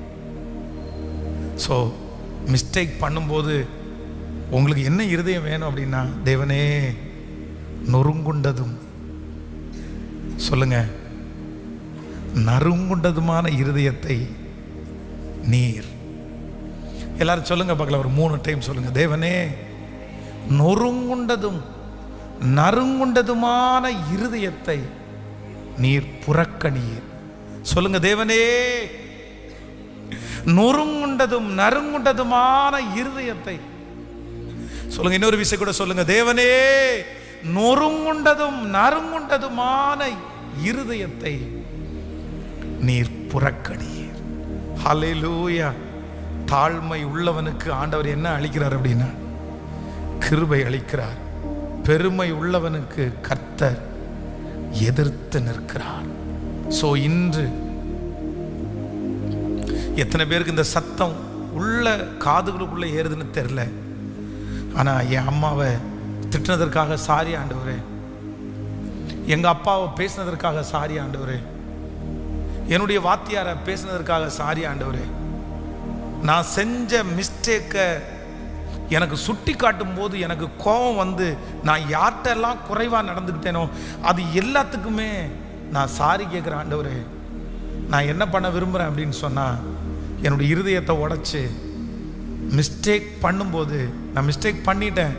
ஸோ மிஸ்டேக் பண்ணும்போது உங்களுக்கு என்ன இருதயம் வேணும் அப்படின்னா தேவனே நொறுங்குண்டதும் சொல்லுங்க நறுங்குண்டதுமான இருதயத்தை நீர் எல்லாரும் சொல்லுங்க பார்க்கலாம் ஒரு மூணு டைம் சொல்லுங்க தேவனே நொறுங்குண்டதும் நறுங்குண்டதுமான இருதயத்தை நீர் புறக்கணியீர் சொல்லுங்க தேவனே நொறுங்குண்டதும் நறுங்குண்டதுமான இருதயத்தை சொல்லுங்க இன்னொரு விஷயம் கூட சொல்லுங்க தேவனே நொறுங்குண்டதும் நறுங்குண்டதுமான இருதயத்தை நீர் புறக்கணியீர் ஹalleluya தாழ்மை உள்ளவனுக்கு ஆண்டவர் என்ன அளிக்கிறார் அப்படின்னா கிருபை அளிக்கிறார் பெருமை உள்ளவனுக்கு கர்த்தர் எதிர்த்து நிற்கிறார் சோ இன்று எத்தனை பேருக்கு இந்த சத்தம் உள்ள காதுகளுக்குள்ள ஏறுதுன்னு தெரில ஆனா என் அம்மாவை திட்டினதற்காக சாரி ஆண்டவரே எங்க அப்பாவை பேசினதற்காக சாரி ஆண்டவரே என்னுடைய வாத்தியாரை பேசினதற்காக சாரி ஆண்டவரே நான் செஞ்ச மிஸ்டேக்கை எனக்கு சுட்டி காட்டும் போது எனக்கு கோபம் வந்து நான் யார்கிட்டெல்லாம் குறைவாக நடந்துக்கிட்டேனோ அது எல்லாத்துக்குமே நான் சாரி கேட்குற ஆண்டவரே நான் என்ன பண்ண விரும்புகிறேன் அப்படின்னு சொன்னால் என்னுடைய இருதயத்தை உடைச்சு மிஸ்டேக் பண்ணும்போது நான் மிஸ்டேக் பண்ணிட்டேன்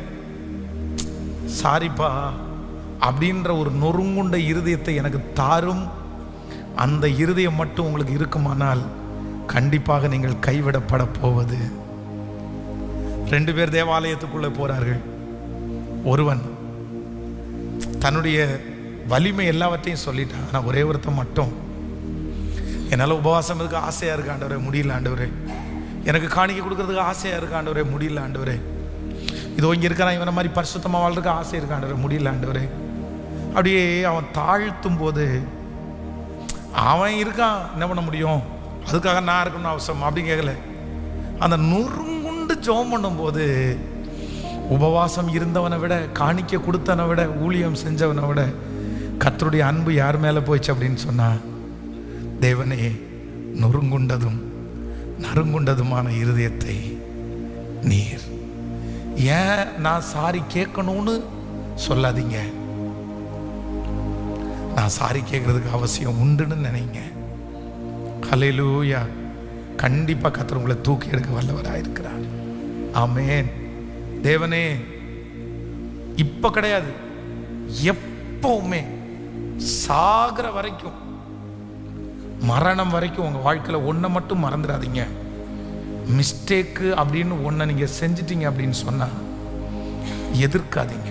சாரிப்பா அப்படின்ற ஒரு நொறுங்குண்ட இருதயத்தை எனக்கு தாரும் அந்த இருதயம் மட்டும் உங்களுக்கு இருக்குமானால் கண்டிப்பாக நீங்கள் கைவிடப்பட போவது ரெண்டு பேர் தேவாலயத்துக்குள்ளே போறார்கள் ஒருவன் தன்னுடைய வலிமை எல்லாவற்றையும் சொல்லிட்டான் ஆனால் ஒரே ஒருத்தன் மட்டும் என்னால் உபவாசம் இருக்க ஆசையாக இருக்கு ஆண்டவரே முடியல ஆண்டவரே எனக்கு காணிக்கை கொடுக்கறதுக்கு ஆசையாக இருக்கு ஆண்டவரே முடியல ஆண்டவரே இதோ இங்கே இருக்கிறான் இவனை மாதிரி பரிசுத்தமாக வாழ்றதுக்கு ஆசை இருக்கு ஆண்டவரே முடியல ஆண்டவரே அப்படியே அவன் தாழ்த்தும் போது அவன் இருக்கான் என்ன பண்ண முடியும் அதுக்காக நான் இருக்கணும்னு அவசரம் அப்படி கேட்கல அந்த நுறுங்குண்டு ஜோம் பண்ணும்போது உபவாசம் இருந்தவனை விட காணிக்க கொடுத்தவனை விட ஊழியம் செஞ்சவனை விட கர்த்தருடைய அன்பு யார் மேலே போயிடுச்சு அப்படின்னு சொன்னா தேவனே நொறுங்குண்டதும் நறுங்குண்டதுமான இருதயத்தை நீர் ஏன் நான் சாரி கேட்கணும்னு சொல்லாதீங்க நான் சாரி கேட்கறதுக்கு அவசியம் உண்டுன்னு நினைங்க ஹalleluya கண்டிப்பா கர்த்தர் உங்களை தூக்கி எடுக்க வல்லவராக இருக்கிறார் ஆமென் தேவனே இப்ப கிடையாது எப்பவுமே சாகிற வரைக்கும் மரணம் வரைக்கும் உங்க வாழ்க்கையில ஒன்றை மட்டும் மறந்துடாதீங்க மிஸ்டேக்கு அப்படின்னு ஒன்றை நீங்க செஞ்சிட்டீங்க அப்படின்னு சொன்னா எதிர்க்காதீங்க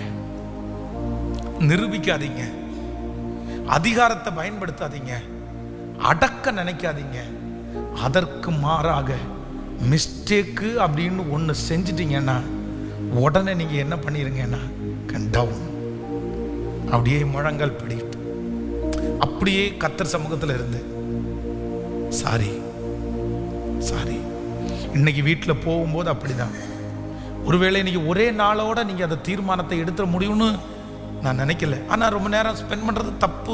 நிரூபிக்காதீங்க அதிகாரத்தை பயன்படுத்தாதீங்க அடக்க நினைக்காதீங்க அதற்கு மாறாக மிஸ்டேக்கு அப்படின்னு ஒன்று செஞ்சிட்டீங்கன்னா உடனே நீங்கள் என்ன பண்ணிடுங்கன்னா டவுன் அப்படியே முழங்கால் படிட்டு அப்படியே கத்தர் சமூகத்தில் இருந்து சாரி சாரி இன்னைக்கு வீட்டில் போகும்போது அப்படிதான் ஒருவேளை இன்னைக்கு ஒரே நாளோட நீங்கள் அந்த தீர்மானத்தை எடுத்துட முடியும்னு நான் நினைக்கல ஆனால் ரொம்ப நேரம் ஸ்பெண்ட் பண்ணுறது தப்பு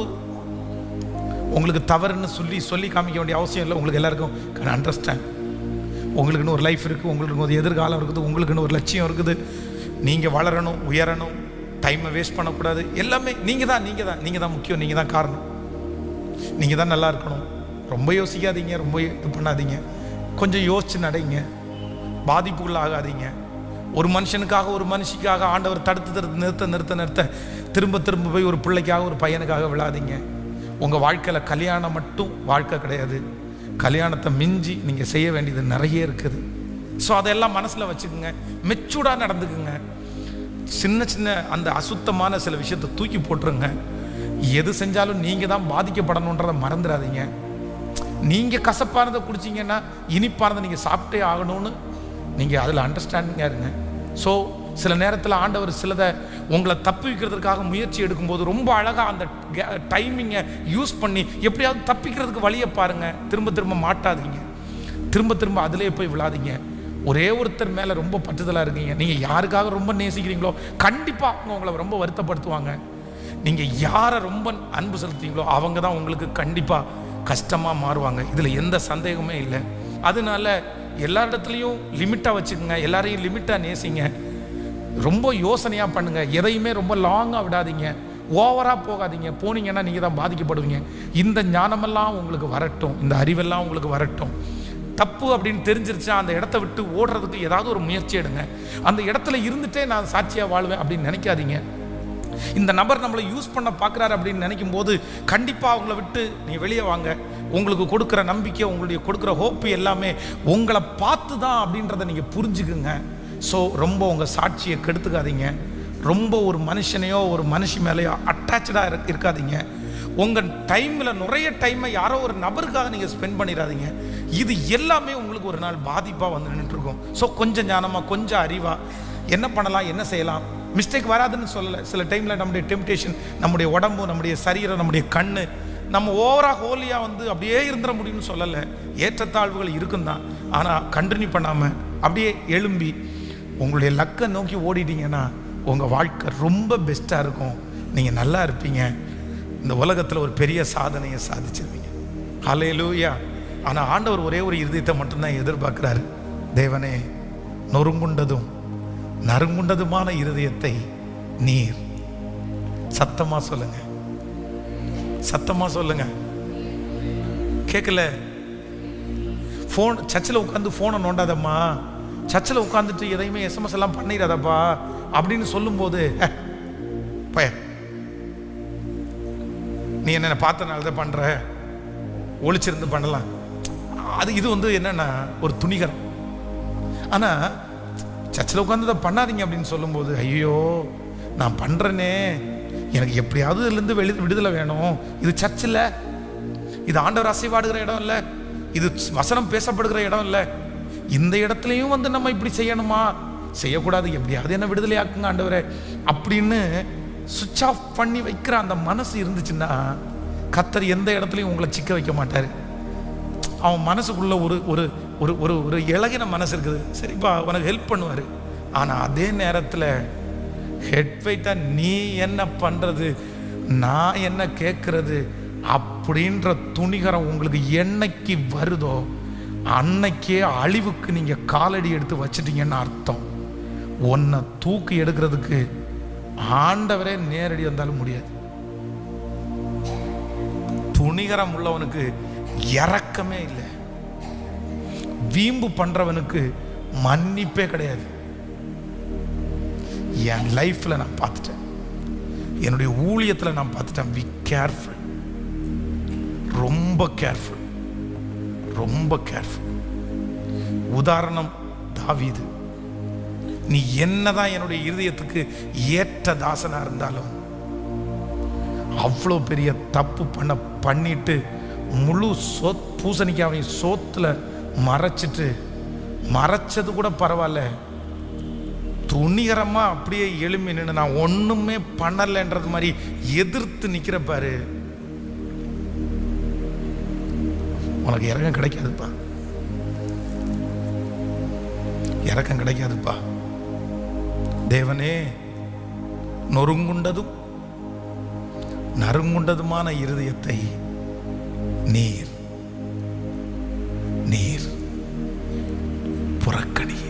உங்களுக்கு தவறுன்னு சொல்லி சொல்லி காமிக்க வேண்டிய அவசியம் இல்லை உங்களுக்கு எல்லாருக்கும் கேன் அண்டர்ஸ்டாண்ட் உங்களுக்குன்னு ஒரு லைஃப் இருக்குது உங்களுக்குன்னு ஒரு எதிர்காலம் இருக்குது உங்களுக்குன்னு ஒரு லட்சியம் இருக்குது நீங்கள் வளரணும் உயரணும் டைமை வேஸ்ட் பண்ணக்கூடாது எல்லாமே நீங்கள் தான் நீங்கள் தான் நீங்கள் தான் முக்கியம் நீங்கள் தான் காரணம் நீங்கள் தான் நல்லா இருக்கணும் ரொம்ப யோசிக்காதீங்க ரொம்ப இது பண்ணாதீங்க கொஞ்சம் யோசிச்சு நடைங்க பாதிப்புகள் ஆகாதீங்க ஒரு மனுஷனுக்காக ஒரு மனுஷிக்காக ஆண்டவர் தடுத்து தடுத்து நிறுத்த நிறுத்த நிறுத்த திரும்ப திரும்ப போய் ஒரு பிள்ளைக்காக ஒரு பையனுக்காக விழாதீங்க உங்கள் வாழ்க்கையில் கல்யாணம் மட்டும் வாழ்க்கை கிடையாது கல்யாணத்தை மிஞ்சி நீங்கள் செய்ய வேண்டியது நிறைய இருக்குது ஸோ அதெல்லாம் மனசில் வச்சுக்கோங்க மெச்சூர்டாக நடந்துக்குங்க சின்ன சின்ன அந்த அசுத்தமான சில விஷயத்தை தூக்கி போட்டுருங்க எது செஞ்சாலும் நீங்கள் தான் பாதிக்கப்படணுன்றதை மறந்துடாதீங்க நீங்கள் கசப்பானதை குடிச்சிங்கன்னா இனிப்பானதை நீங்கள் சாப்பிட்டே ஆகணும்னு நீங்கள் அதில் அண்டர்ஸ்டாண்டிங்காக இருங்க ஸோ சில நேரத்தில் ஆண்டவர் சிலதை உங்களை தப்பி வைக்கிறதுக்காக முயற்சி எடுக்கும்போது ரொம்ப அழகாக அந்த டைமிங்கை யூஸ் பண்ணி எப்படியாவது தப்பிக்கிறதுக்கு வழியை பாருங்கள் திரும்ப திரும்ப மாட்டாதீங்க திரும்ப திரும்ப அதிலே போய் விழாதீங்க ஒரே ஒருத்தர் மேலே ரொம்ப பற்றுதலாக இருக்கீங்க நீங்கள் யாருக்காக ரொம்ப நேசிக்கிறீங்களோ கண்டிப்பாக அவங்க உங்களை ரொம்ப வருத்தப்படுத்துவாங்க நீங்கள் யாரை ரொம்ப அன்பு செலுத்துறீங்களோ அவங்க தான் உங்களுக்கு கண்டிப்பாக கஷ்டமாக மாறுவாங்க இதில் எந்த சந்தேகமே இல்லை அதனால எல்லா இடத்துலையும் லிமிட்டாக வச்சுக்கோங்க எல்லாரையும் லிமிட்டாக நேசிங்க ரொம்ப யோசனையாக பண்ணுங்க எதையுமே ரொம்ப லாங்காக விடாதீங்க ஓவராக போகாதீங்க போனீங்கன்னா நீங்கள் தான் பாதிக்கப்படுவீங்க இந்த ஞானமெல்லாம் உங்களுக்கு வரட்டும் இந்த அறிவெல்லாம் உங்களுக்கு வரட்டும் தப்பு அப்படின்னு தெரிஞ்சிருச்சா அந்த இடத்த விட்டு ஓடுறதுக்கு ஏதாவது ஒரு முயற்சி எடுங்க அந்த இடத்துல இருந்துட்டே நான் சாட்சியாக வாழ்வேன் அப்படின்னு நினைக்காதீங்க இந்த நபர் நம்மளை யூஸ் பண்ண பார்க்குறாரு அப்படின்னு நினைக்கும் போது கண்டிப்பாக அவங்கள விட்டு நீ வெளியே வாங்க உங்களுக்கு கொடுக்குற நம்பிக்கை உங்களுடைய கொடுக்குற ஹோப்பு எல்லாமே உங்களை பார்த்து தான் அப்படின்றத நீங்கள் புரிஞ்சுக்குங்க ஸோ ரொம்ப உங்கள் சாட்சியை கெடுத்துக்காதீங்க ரொம்ப ஒரு மனுஷனையோ ஒரு மனுஷி மேலேயோ அட்டாச்சாக இருக்காதீங்க உங்கள் டைமில் நிறைய டைமை யாரோ ஒரு நபருக்காக நீங்கள் ஸ்பெண்ட் பண்ணிடாதீங்க இது எல்லாமே உங்களுக்கு ஒரு நாள் பாதிப்பாக வந்து நின்றுட்டுருக்கும் ஸோ கொஞ்சம் ஞானமாக கொஞ்சம் அறிவாக என்ன பண்ணலாம் என்ன செய்யலாம் மிஸ்டேக் வராதுன்னு சொல்லலை சில டைமில் நம்முடைய டெம்டேஷன் நம்முடைய உடம்பு நம்முடைய சரீரம் நம்முடைய கண்ணு நம்ம ஓவரா ஹோலியாக வந்து அப்படியே இருந்துட முடியும்னு சொல்லலை ஏற்றத்தாழ்வுகள் இருக்கும் தான் ஆனால் கண்டினியூ பண்ணாமல் அப்படியே எழும்பி உங்களுடைய லக்கை நோக்கி ஓடிட்டீங்கன்னா உங்கள் வாழ்க்கை ரொம்ப பெஸ்ட்டாக இருக்கும் நீங்கள் நல்லா இருப்பீங்க இந்த உலகத்தில் ஒரு பெரிய சாதனையை சாதிச்சிருவீங்க ஹalleluya ஆனால் ஆண்டவர் ஒரே ஒரு இருதயத்தை மட்டும்தான் எதிர்பார்க்குறாரு தேவனே நொறுங்குண்டதும் நறுங்குண்டதுமான இருதயத்தை நீர் சத்தமா சொல்லுங்க சத்தமா சொல்லுங்க கேட்கல ஃபோன் சர்ச்சில் உட்காந்து ஃபோனை நோண்டாதம்மா சர்ச்சில் உட்காந்துட்டு எதையுமே எஸ்எம்எஸ் எல்லாம் பண்ணிடாதப்பா அப்படின்னு சொல்லும்போது "ஹே, பய நீ என்ன பார்த்தனால தான் பண்ற ஒளிச்சிருந்து பண்ணலாம் அது இது வந்து என்னன்னா ஒரு துணிகரம் ஆனா சர்ச்சில் உட்காந்து இதை பண்ணாதீங்க அப்படின்னு சொல்லும்போது ஐயோ நான் பண்றேனே எனக்கு எப்படியாவது இதுலேருந்து வெளி விடுதலை வேணும் இது சர்ச்சில் இது ஆண்டவர் அசைவாடுகிற இடம் இல்லை இது வசனம் பேசப்படுகிற இடம் இல்லை இந்த இடத்துலையும் வந்து நம்ம இப்படி செய்யணுமா செய்யக்கூடாது எப்படியாவது என்ன விடுதலை ஆக்குங்க ஆண்டவரே அப்படின்னு சுவிட்ச் ஆஃப் பண்ணி வைக்கிற அந்த மனசு இருந்துச்சுன்னா கத்தர் எந்த இடத்துலையும் உங்களை சிக்க வைக்க மாட்டார் அவன் மனசுக்குள்ள ஒரு ஒரு ஒரு ஒரு ஒரு இலகின மனசு இருக்குது சரிப்பா உனக்கு ஹெல்ப் பண்ணுவார் ஆனால் அதே நேரத்தில் ஹெட் வெயிட்டா நீ என்ன பண்ணுறது நான் என்ன கேட்கறது அப்படின்ற துணிகரம் உங்களுக்கு என்னைக்கு வருதோ அன்னைக்கே அழிவுக்கு நீங்கள் காலடி எடுத்து வச்சிட்டீங்கன்னு அர்த்தம் உன்னை தூக்கி எடுக்கிறதுக்கு ஆண்டவரே நேரடி வந்தாலும் முடியாது துணிகரம் உள்ளவனுக்கு இறக்கமே இல்லை வீம்பு பண்றவனுக்கு மன்னிப்பே கிடையாது என் லைஃப்ல நான் பார்த்துட்டேன் என்னுடைய ஊழியத்துல நான் பார்த்துட்டேன் வி கேர்ஃபுல் ரொம்ப கேர்ஃபுல் ரொம்ப கேர்ஃபுல் உதாரணம் தாவீது நீ என்னதான் என்னுடைய இருதயத்துக்கு ஏற்ற தாசனா இருந்தாலும் அவ்வளோ பெரிய தப்பு பண்ண பண்ணிட்டு முழு சோ பூசணிக்காவை சோத்துல மறைச்சிட்டு மறைச்சது கூட பரவாயில்ல துணிகரமா அப்படியே எழும்பி நின்று நான் ஒண்ணுமே பண்ணலைன்றது மாதிரி எதிர்த்து நிக்கிற பாரு உனக்கு இறக்கம் கிடைக்காதுப்பா இறக்கம் கிடைக்காதுப்பா தேவனே நொறுங்குண்டதும் நறுங்குண்டதுமான இருதயத்தை நீர் நீர் புறக்கணியே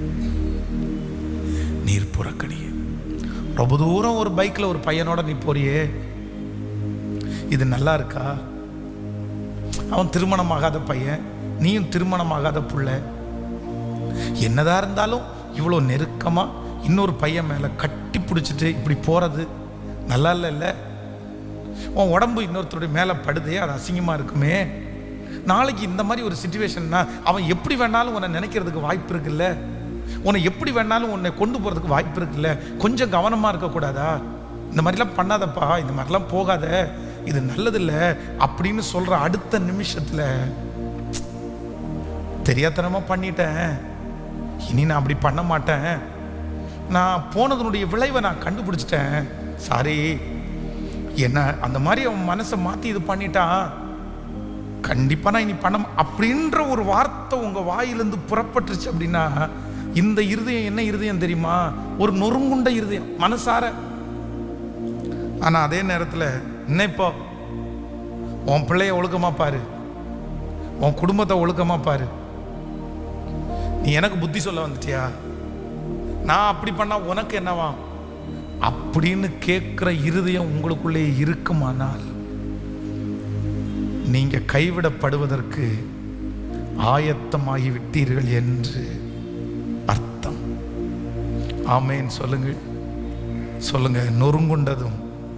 நீர் புறக்கணியே ரொம்ப தூரம் ஒரு பைக்ல ஒரு பையனோட நீ போறியே இது நல்லா இருக்கா அவன் திருமணமாகாத பையன் நீயும் திருமணமாகாத புள்ள என்னதான் இருந்தாலும் இவ்வளோ நெருக்கமா இன்னொரு பையன் மேல கட்டி பிடிச்சிட்டு இப்படி போறது நல்லா இல்லைல்ல உன் உடம்பு இன்னொருத்தருடைய மேலே படுதே அது அசிங்கமாக இருக்குமே நாளைக்கு இந்த மாதிரி ஒரு சுச்சுவேஷன்னா அவன் எப்படி வேணாலும் உன்னை நினைக்கிறதுக்கு வாய்ப்பு இருக்குல்ல உன்னை எப்படி வேணாலும் உன்னை கொண்டு போகிறதுக்கு வாய்ப்பு இருக்குல்ல கொஞ்சம் கவனமாக இருக்கக்கூடாதா இந்த மாதிரிலாம் பண்ணாதப்பா இந்த மாதிரிலாம் போகாத இது நல்லதில்ல அப்படின்னு சொல்கிற அடுத்த நிமிஷத்தில் தெரியாத்தனமாக பண்ணிட்டேன் இனி நான் அப்படி பண்ண மாட்டேன் நான் போனதனுடைய விளைவை நான் கண்டுபிடிச்சிட்டேன் சாரி என்ன அந்த மாதிரி அவன் மனசை மாற்றி இது பண்ணிட்டான் கண்டிப்பாக நான் இனி பண்ண மா- அப்படின்ற ஒரு வார்த்தை உங்கள் வாயிலிருந்து புறப்பட்டுருச்சு அப்படின்னா இந்த இருதயம் என்ன இருதயம் தெரியுமா ஒரு நொறுங்குண்ட இருதயம் மனசார ஆனால் அதே நேரத்தில் என்ன இப்போ உன் பிள்ளைய ஒழுக்கமாக பாரு உன் குடும்பத்தை ஒழுக்கமாக பாரு நீ எனக்கு புத்தி சொல்ல வந்துட்டியா நான் அப்படி பண்ணா உனக்கு என்னவா அப்படின்னு கேட்கிற இருதயம் உங்களுக்குள்ளே இருக்குமானால் நீங்க கைவிடப்படுவதற்கு ஆயத்தமாகி விட்டீர்கள் என்று அர்த்தம் ஆமேன் சொல்லுங்கள் சொல்லுங்க நொறுங்குண்டதும்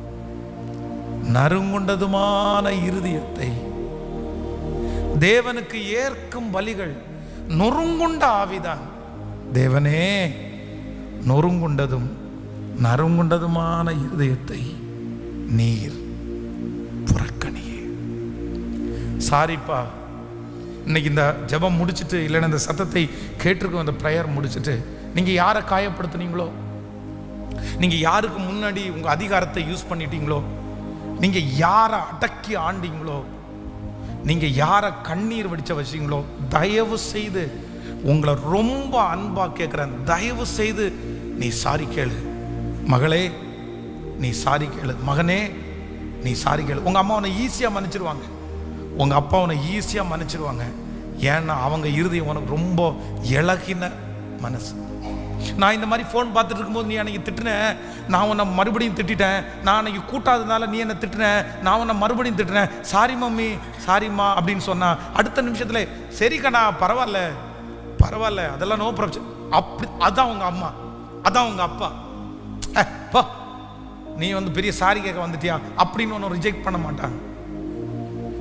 நறுங்குண்டதுமான இருதயத்தை தேவனுக்கு ஏற்கும் பலிகள் நொறுங்குண்ட ஆவிதான் தேவனே நொறுங்குண்டதும் நறுங்குண்டதுமான இருதயத்தை நீர் புறக்கணியே சாரிப்பா இன்னைக்கு இந்த ஜெபம் முடிச்சிட்டு இல்லைன்னா இந்த சத்தத்தை கேட்டிருக்கோம் அந்த ப்ரேயர் முடிச்சிட்டு நீங்கள் யாரை காயப்படுத்துனீங்களோ நீங்கள் யாருக்கு முன்னாடி உங்கள் அதிகாரத்தை யூஸ் பண்ணிட்டீங்களோ நீங்கள் யாரை அடக்கி ஆண்டீங்களோ நீங்கள் யாரை கண்ணீர் வடிச்ச வச்சீங்களோ தயவு செய்து உங்களை ரொம்ப அன்பா கேட்குறேன் தயவு செய்து நீ சாரி கேளு மகளே நீ சாரி கேளு மகனே நீ சாரி கேளு உங்கள் அம்மா உன்னை ஈஸியாக மன்னிச்சிருவாங்க உங்கள் அப்பா உன்னை ஈஸியாக மன்னிச்சிருவாங்க ஏன்னா அவங்க இருதயம் உனக்கு ரொம்ப இழகின மனசு நான் இந்த மாதிரி ஃபோன் பார்த்துட்டு இருக்கும்போது நீ அன்னைக்கு திட்டின நான் உன்னை மறுபடியும் திட்டிட்டேன் நான் அன்னைக்கு கூட்டாததுனால நீ என்ன திட்டின நான் உன்னை மறுபடியும் திட்டினேன் சாரி மம்மி சாரிம்மா அப்படின்னு சொன்னா அடுத்த நிமிஷத்தில் சரி கண்ணா பரவாயில்ல பரவாயில்ல அதெல்லாம் நோ பிரச்சனை அப்படி அதான் உங்க அம்மா அதான் உங்க அப்பா அஹ், போ நீ வந்து பெரிய சாரி கேட்க வந்துட்டியா அப்படின்னு ஒன்று ரிஜெக்ட் பண்ண மாட்டாங்க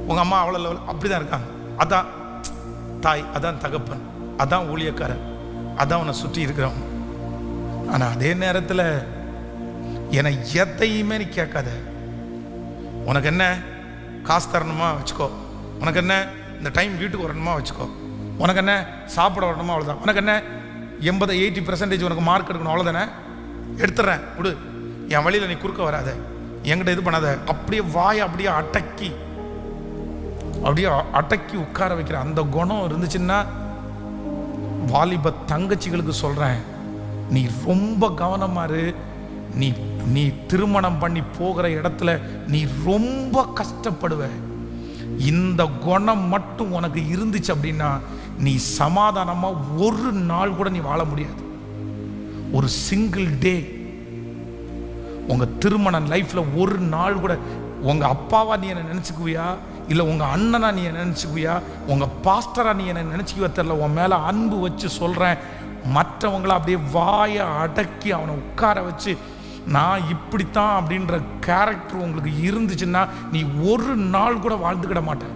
உங்கள் அம்மா அவ்வளோ லெவல் அப்படி தான் இருக்காங்க அதான் தாய் அதான் தகப்பன் அதான் ஊழியக்காரர் அதான் உன்னை சுற்றி இருக்கிறவங்க ஆனால் அதே நேரத்தில் என்னை எதையுமே நீ கேட்காத உனக்கு என்ன காசு தரணுமா வச்சுக்கோ உனக்கு என்ன இந்த டைம் வீட்டுக்கு வரணுமா வச்சுக்கோ உனக்கு என்ன சாப்பிட வரணுமா அவ்வளோதான் உனக்கு என்ன எண்பது எயிட்டி பர்சன்டேஜ் உனக்கு மார்க் எடுக்கணும் அவ்வளோதானே எடுத்துறேன் விடு என் வழியில் நீ குறுக்க வராத என்கிட்ட இது பண்ணாத அப்படியே வாயை அப்படியே அடக்கி அப்படியே அ- அடக்கி உட்கார வைக்கிற அந்த குணம் இருந்துச்சுன்னா வாலிப தங்கச்சிகளுக்கு சொல்கிறேன் நீ ரொம்ப கவனமா இரு நீ நீ திருமணம் பண்ணி போகிற இடத்துல நீ ரொம்ப கஷ்டப்படுவ இந்த குணம் மட்டும் உனக்கு இருந்துச்சு அப்படின்னா நீ சமாதானமா ஒரு நாள் கூட நீ வாழ முடியாது ஒரு சிங்கிள் டே உங்க திருமண லைஃப்ல ஒரு நாள் கூட உங்க அப்பாவா நீ என்ன நினைச்சுக்குவியா இல்ல உங்க அண்ணனா நீ என்ன நினைச்சுக்குவியா உங்க பாஸ்டரா நீ என்ன நினைச்சுக்குவியா தெரியல உன் மேல அன்பு வச்சு சொல்றேன் மற்றவங்கள அப்படியே வாயை அடக்கி அவனை உட்கார வச்சு நான் இப்படித்தான் அப்படின்ற கேரக்டர் உங்களுக்கு இருந்துச்சுன்னா நீ ஒரு நாள் கூட வாழ்ந்துக்கிட மாட்டேன்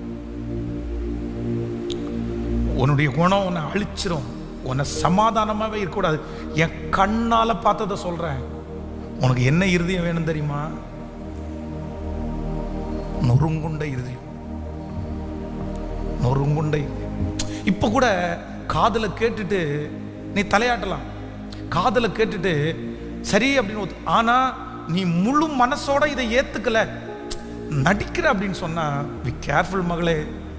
உன்னுடைய குணம் உன்னை அழிச்சிரும் உன்னை சமாதானமாகவே இருக்கக்கூடாது என் கண்ணால் பார்த்ததை சொல்கிறேன் உனக்கு என்ன இருதயம் வேணும் தெரியுமா நொறுங்குண்ட இருதயம் நொறுங்குண்ட இருதயம் இப்போ கூட காதுல கேட்டுட்டு நீ தலையாட்டலாம் காதுல கேட்டுட்டு சரி அப்படின்னு ஒத்து- ஆனா நீ முழு மனசோட இதை ஏத்துக்கல நடிக்கிற அப்படின்னு சொன்னா பி கேர்ஃபுல் மகளே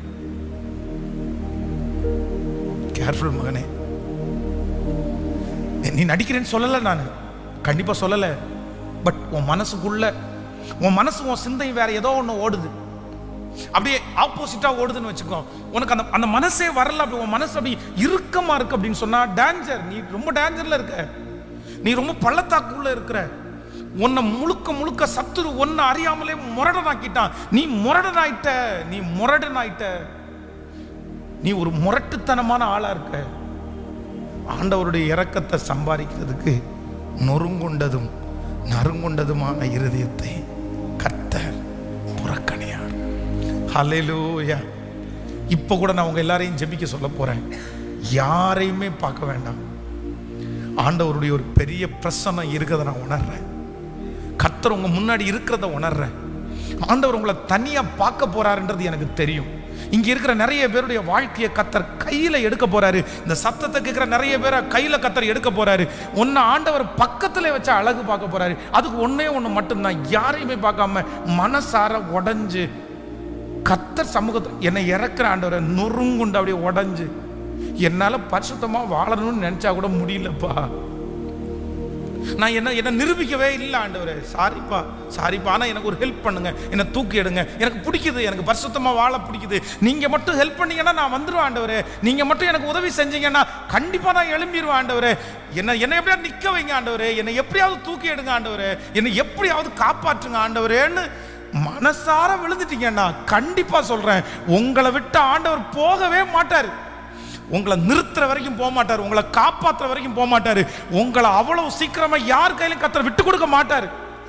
கேர்ஃபுல் மகனே நீ நடிக்கிறேன்னு சொல்லலை நான் கண்டிப்பாக சொல்லலை பட் உன் மனசுக்குள்ள உன் மனசு உன் சிந்தை வேற ஏதோ ஒன்று ஓடுது அப்படியே ஆப்போசிட்டாக ஓடுதுன்னு வச்சுக்கோ உனக்கு அந்த அந்த மனசே வரல அப்படி உன் மனசு அப்படி இறுக்கமாக இருக்கு அப்படின்னு சொன்னா டேஞ்சர் நீ ரொம்ப டேஞ்சரில் இருக்க நீ ரொம்ப பள்ளத்தாக்குள்ள இருக்கிற உன்னை முழுக்க முழுக்க சத்துரு ஒன்னை அறியாமலே முரடனாக்கிட்டான் நீ முரடனாயிட்ட நீ முரடனாயிட்ட நீ ஒரு முரட்டுத்தனமான ஆளா இருக்க ஆண்டவருடைய இரக்கத்தை சம்பாதிக்கிறதுக்கு நொறுங்குண்டதும் நறுங்குண்டதுமான இருதயத்தை கர்த்தர் புறக்கணியார் ஹalleluya இப்போ கூட நான் உங்க எல்லாரையும் ஜெபிக்க சொல்ல போறேன் யாரையுமே பார்க்க வேண்டாம் ஆண்டவருடைய ஒரு பெரிய பிரசனம் இருக்கிறத நான் உணர்றேன் கர்த்தர் உங்க முன்னாடி இருக்கிறத உணர்றேன் ஆண்டவர் உங்களை தனியா பார்க்க போறாருன்றது எனக்கு தெரியும் இங்க இருக்கிற நிறைய பேருடைய வாழ்க்கையை கத்தர் கையில எடுக்க போறாரு இந்த சத்தத்தை கேட்கிற நிறைய பேரை கையில கத்தர் எடுக்க போறாரு ஒன்னு ஆண்டவர் பக்கத்துல வச்சு அழகு பார்க்க போறாரு அதுக்கு ஒன்னே ஒண்ணு மட்டும்தான் யாரையுமே பார்க்காம மனசார உடைஞ்சு கத்தர் சமூகத்தில் என்னை இறக்குற ஆண்டவரை நொறுங்குண்டு அப்படியே உடைஞ்சு என்னால பரிசுத்தமா வாழணும்னு நினைச்சா கூட முடியலப்பா நான் என்ன என்ன நிரூபிக்கவே இல்லை ஆண்டவரே சாரிப்பா சாரிப்பா ஆனால் எனக்கு ஒரு ஹெல்ப் பண்ணுங்க என்னை தூக்கி எடுங்க எனக்கு பிடிக்குது எனக்கு பரிசுத்தமாக வாழ பிடிக்குது நீங்கள் மட்டும் ஹெல்ப் பண்ணீங்கன்னா நான் வந்துடுவேன் ஆண்டவரே நீங்கள் மட்டும் எனக்கு உதவி செஞ்சீங்கன்னா கண்டிப்பாக நான் எழும்பிடுவேன் ஆண்டவரே என்ன என்னை எப்படியாவது நிற்க வைங்க ஆண்டவரே என்னை எப்படியாவது தூக்கி எடுங்க ஆண்டவரே என்னை எப்படியாவது காப்பாற்றுங்க ஆண்டவரேன்னு மனசார விழுந்துட்டீங்கன்னா கண்டிப்பாக சொல்கிறேன் உங்களை விட்டு ஆண்டவர் போகவே மாட்டார் உங்களை நிறுத்துற வரைக்கும் போக மாட்டார் உங்களை காப்பாத்துற வரைக்கும் போக மாட்டாரு உங்களை அவ்வளவு சீக்கிரமா யார் கையிலும் கத்தர விட்டு கொடுக்க மாட்டாரு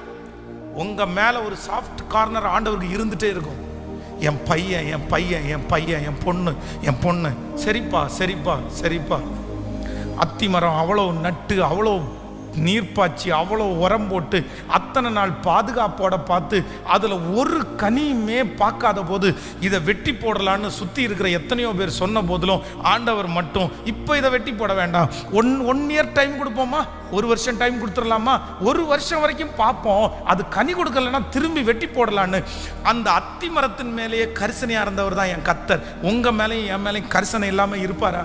உங்க மேல ஒரு சாஃப்ட் கார்னர் ஆண்டவருக்கு இருந்துட்டே இருக்கும் என் பையன் என் பையன் என் பையன் என் பொண்ணு என் பொண்ணு சரிப்பா சரிப்பா சரிப்பா அத்தி மரம் அவ்வளோ நட்டு அவ்வளோ நீர் பாய்ச்சி அவ்வளோ உரம் போட்டு அத்தனை நாள் பாதுகாப்போட பார்த்து அதில் ஒரு கனியுமே பார்க்காத போது இதை வெட்டி போடலான்னு சுற்றி இருக்கிற எத்தனையோ பேர் சொன்ன போதிலும் ஆண்டவர் மட்டும் இப்போ இதை வெட்டி போட வேண்டாம் ஒன் ஒன் இயர் டைம் கொடுப்போமா ஒரு வருஷம் டைம் கொடுத்துடலாமா ஒரு வருஷம் வரைக்கும் பார்ப்போம் அது கனி கொடுக்கலன்னா திரும்பி வெட்டி போடலான்னு அந்த அத்தி மரத்தின் மேலேயே கரிசனையாக இருந்தவர் தான் என் கத்தர் உங்கள் மேலேயும் என் மேலேயும் கரிசனை இல்லாமல் இருப்பாரா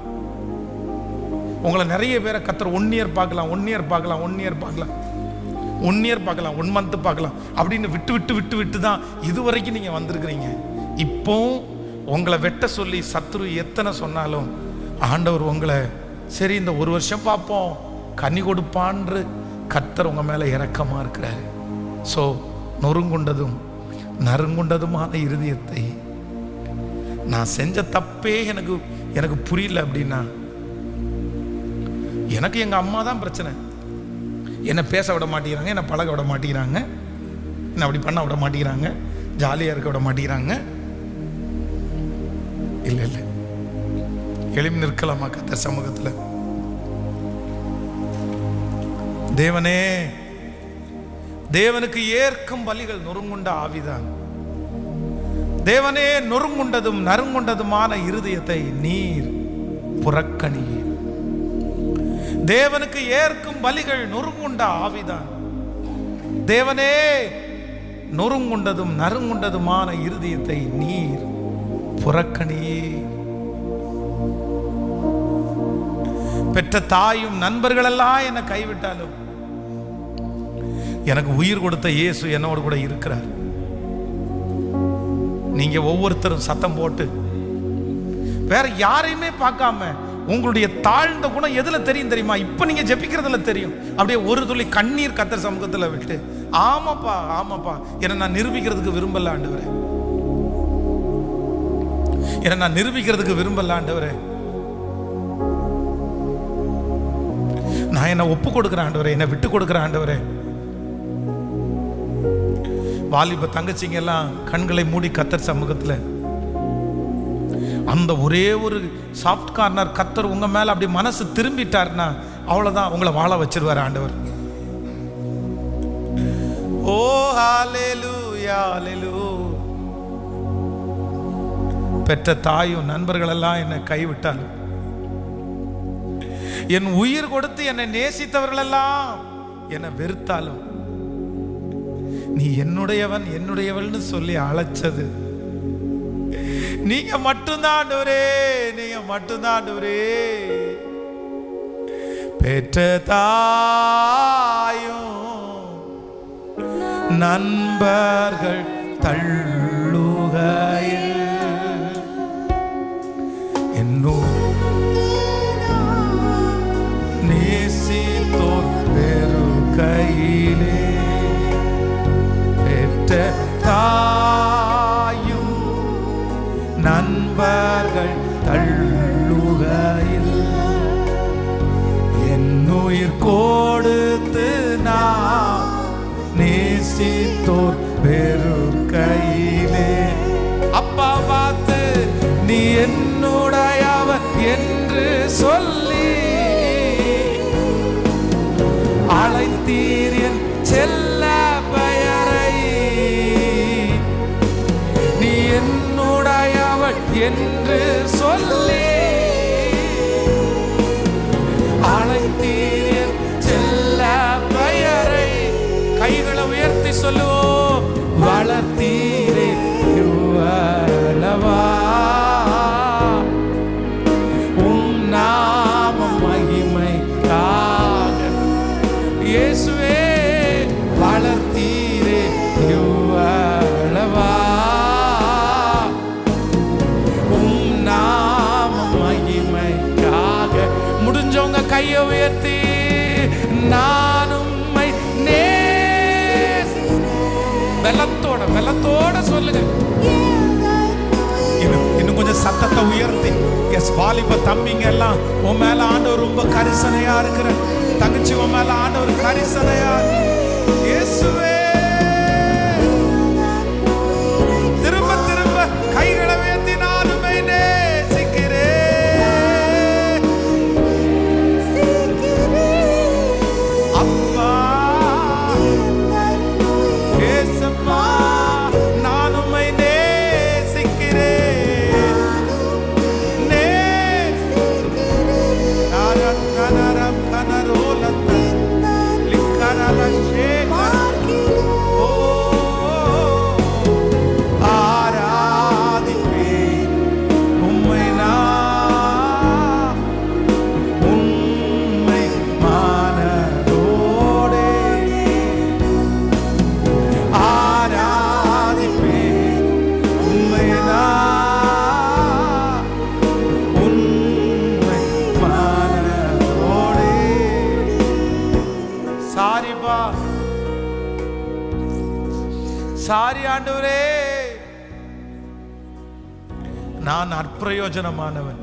உங்களை நிறைய பேரை கத்தர் ஒன் இயர் பார்க்கலாம் ஒன் இயர் பார்க்கலாம் ஒன் இயர் பார்க்கலாம் ஒன் இயர் பார்க்கலாம் ஒன் மந்த் பார்க்கலாம் அப்படின்னு விட்டு விட்டு விட்டு விட்டு தான் இது வரைக்கும் நீங்கள் வந்திருக்கிறீங்க இப்போ உங்களை வெட்ட சொல்லி சத்துரு எத்தனை சொன்னாலும் ஆண்டவர் உங்களை சரி இந்த ஒரு வருஷம் பார்ப்போம் கனி கொடுப்பான்று கத்தர் உங்கள் மேலே இறக்கமாக இருக்கிறாரு ஸோ நொறுங்குண்டதும் நறுங்குண்டதுமான இருதயத்தை நான் செஞ்ச தப்பே எனக்கு எனக்கு புரியல அப்படின்னா எனக்கு எங்கள் அம்மா தான் பிரச்சனை என்னை பேச விட மாட்டேங்கிறாங்க என்னை பழக விட மாட்டேங்கிறாங்க என்னை அப்படி பண்ண விட மாட்டேங்கிறாங்க ஜாலியாக இருக்க விட மாட்டேங்கிறாங்க இல்லை இல்லை எழுப்பி நிற்கலாமா கத்த சமூகத்தில் தேவனே தேவனுக்கு ஏற்கும் பலிகள் நொறுங்குண்ட ஆவிதான் தேவனே நொறுங்குண்டதும் நறுங்குண்டதுமான இருதயத்தை நீர் புறக்கணியே தேவனுக்கு ஏற்கும் பலிகள் நொறுங்குண்ட ஆவிதான் தேவனே நொறுங்குண்டதும் நறுங்குண்டதுமான இருதயத்தை நீர் புறக்கணியே பெற்ற தாயும் நண்பர்களெல்லாம் என்னை கைவிட்டாலும் எனக்கு உயிர் கொடுத்த இயேசு என்னோடு கூட இருக்கிறார் நீங்க ஒவ்வொருத்தரும் சத்தம் போட்டு வேற யாரையுமே பார்க்காம உங்களுடைய தாழ்ந்த குணம் எதுல தெரியும் தெரியுமா இப்ப நீங்க ஜெபிக்கிறதுல தெரியும் அப்படியே ஒரு துளி கண்ணீர் கத்தர் சமூகத்துல விட்டு ஆமாப்பா ஆமாப்பா என்ன நான் நிரூபிக்கிறதுக்கு விரும்பல ஆண்டவரே என்ன நான் நிரூபிக்கிறதுக்கு விரும்பல ஆண்டவரே நான் என்ன ஒப்பு கொடுக்குறேன் ஆண்டவரே என்ன விட்டு கொடுக்குறேன் ஆண்டவரே வாலிப தங்கச்சிங்க எல்லாம் கண்களை மூடி கத்தர் சமூகத்தில் அந்த ஒரே ஒரு சாஃப்ட் கார்னர் கத்தர் உங்க மேல அப்படி மனசு திரும்பிட்டார்னா அவ்வளவுதான் உங்களை வாழ வச்சிருவார் ஆண்டவர் ஓ ஹalleluya ஹalleluya பெற்ற தாயும் நண்பர்கள் எல்லாம் என்னை கைவிட்டாலும் என் உயிர் கொடுத்து என்னை நேசித்தவர்கள் எல்லாம் என்னை வெறுத்தாலும் நீ என்னுடையவன் என்னுடையவள்னு சொல்லி அழைச்சது நீங்க மட்டும்தான் ஆண்டவரே நீங்க மட்டும்தான் ஆண்டவரே பெற்ற தாயும் நண்பர்கள் தள்ளுகையில் என்னும் நேசித்தோர் வெறு கையிலே பெற்ற தாயும் நண்பர்கள் தள்ளுகையில் என்னுயிர் கொடுத்து நான் நேசித்தோர் வெறு கையிலே அப்பா பார்த்து நீ என்னுடையவன் என்று சொல்லி அழைத்தீர் என் செல்ல பெயரை நீ என்னுடையவள் என்று சொல்லி அழைத்தீர் என் செல்ல பெயரை கைகளை உயர்த்தி சொல்லுவோம் வளர்த்தீரே யுவலவா உம் நாமம் மகிமைக்காக இயேசுவே வளர்த்தீரே யுவலவா உம் நாமம் மகிமைக்காக முடிஞ்சவங்க கையை உயர்த்தி நான் உம்மை நேசி வெள்ளத்தோட வெள்ளத்தோட சொல்லுங்க இன்னும் இன்னும் கொஞ்சம் சத்தத்தை உயர்த்தி எஸ் வாலிப தம்பிங்க எல்லாம் உன் மேல ஆண்டவர் ரொம்ப கரிசனையா இருக்கிற தங்கச்சி உன் மேல ஆண்டவர் கரிசனையா இயேசுவே திரும்ப திரும்ப கைகளை உயர்த்தி நானுமே நேசிக்கிறேன் அப்பா ஏசப்பா நான் உம்மை நேசிக்கிறேன் நேசிக்கிறேன் கனரோலத்த லிக்கரல ஷேகர ஓ ஆராதிப்பேன் உம்மை நான் உண்மை மானதோடே ஆராதிப்பேன் உம்மை நான் உண்மை மானதோடே சாரிப்பா சாரி ஆண்டவரே நான் அற்பிரயோஜனமானவன்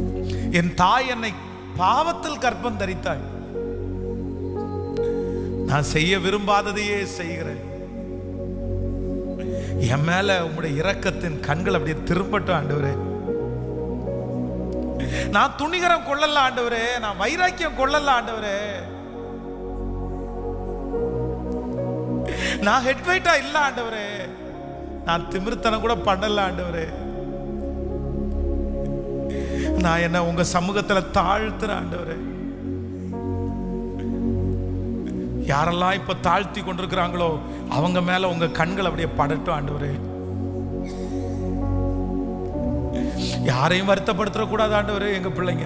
என் தாய் என்னை பாவத்தில் கற்பம் தரித்தாய் நான் செய்ய விரும்பாததையே செய்கிறேன் என் மேல உங்களுடைய இரக்கத்தின் கண்கள் அப்படியே திரும்பட்டும் ஆண்டவரே நான் துணிகரம் கொள்ளல ஆண்டவரே நான் வைராக்கியம் கொள்ளல ஆண்டவரே நான் ஹெட் வெயிட்டா இல்ல ஆண்டவரே நான் திமிர்த்தனம் கூட பண்ணல ஆண்டவரே நான் என்ன உங்க சமூகத்துல தாழ்த்துறேன் ஆண்டவரே யாரெல்லாம் இப்ப தாழ்த்தி கொண்டிருக்கிறாங்களோ அவங்க மேல உங்க கண்கள் அப்படியே படட்டும் ஆண்டவரே யாரையும் வருத்தப்படுத்த கூடாது ஆண்டவரே எங்க பிள்ளைங்க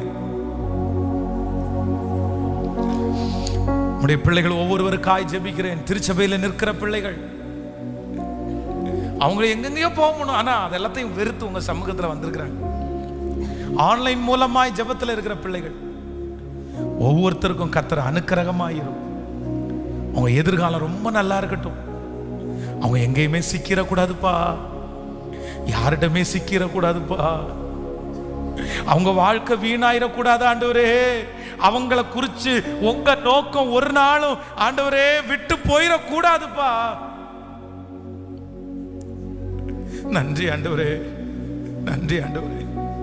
உடைய பிள்ளைகள் ஒவ்வொருவருக்காய் ஜெபிக்கிறேன் திருச்சபையில் நிற்கிற பிள்ளைகள் அவங்க எங்கெங்கயோ போகணும் ஆனா அதெல்லாத்தையும் வெறுத்து உங்க சமூகத்துல வந்திருக்கிறாங்க ஆன்லைன் மூலமாய் ஜெபத்துல இருக்கிற பிள்ளைகள் ஒவ்வொருத்தருக்கும் கத்தர் அனுக்கிரகமாயிரும் அவங்க எதிர்காலம் ரொம்ப நல்லா இருக்கட்டும் அவங்க எங்கேயுமே சிக்கிடக்கூடாதுப்பா யார்கிட்டமே சிக்கிடக்கூடாதுப்பா அவங்க வாழ்க்கை வீணாயிடக்கூடாது ஆண்டவரே அவங்கள குறிச்சு உங்க நோக்கம் ஒரு நாளும் ஆண்டவரே விட்டு போயிடக்கூடாதுப்பா நன்றி ஆண்டவரே நன்றி ஆண்டவரே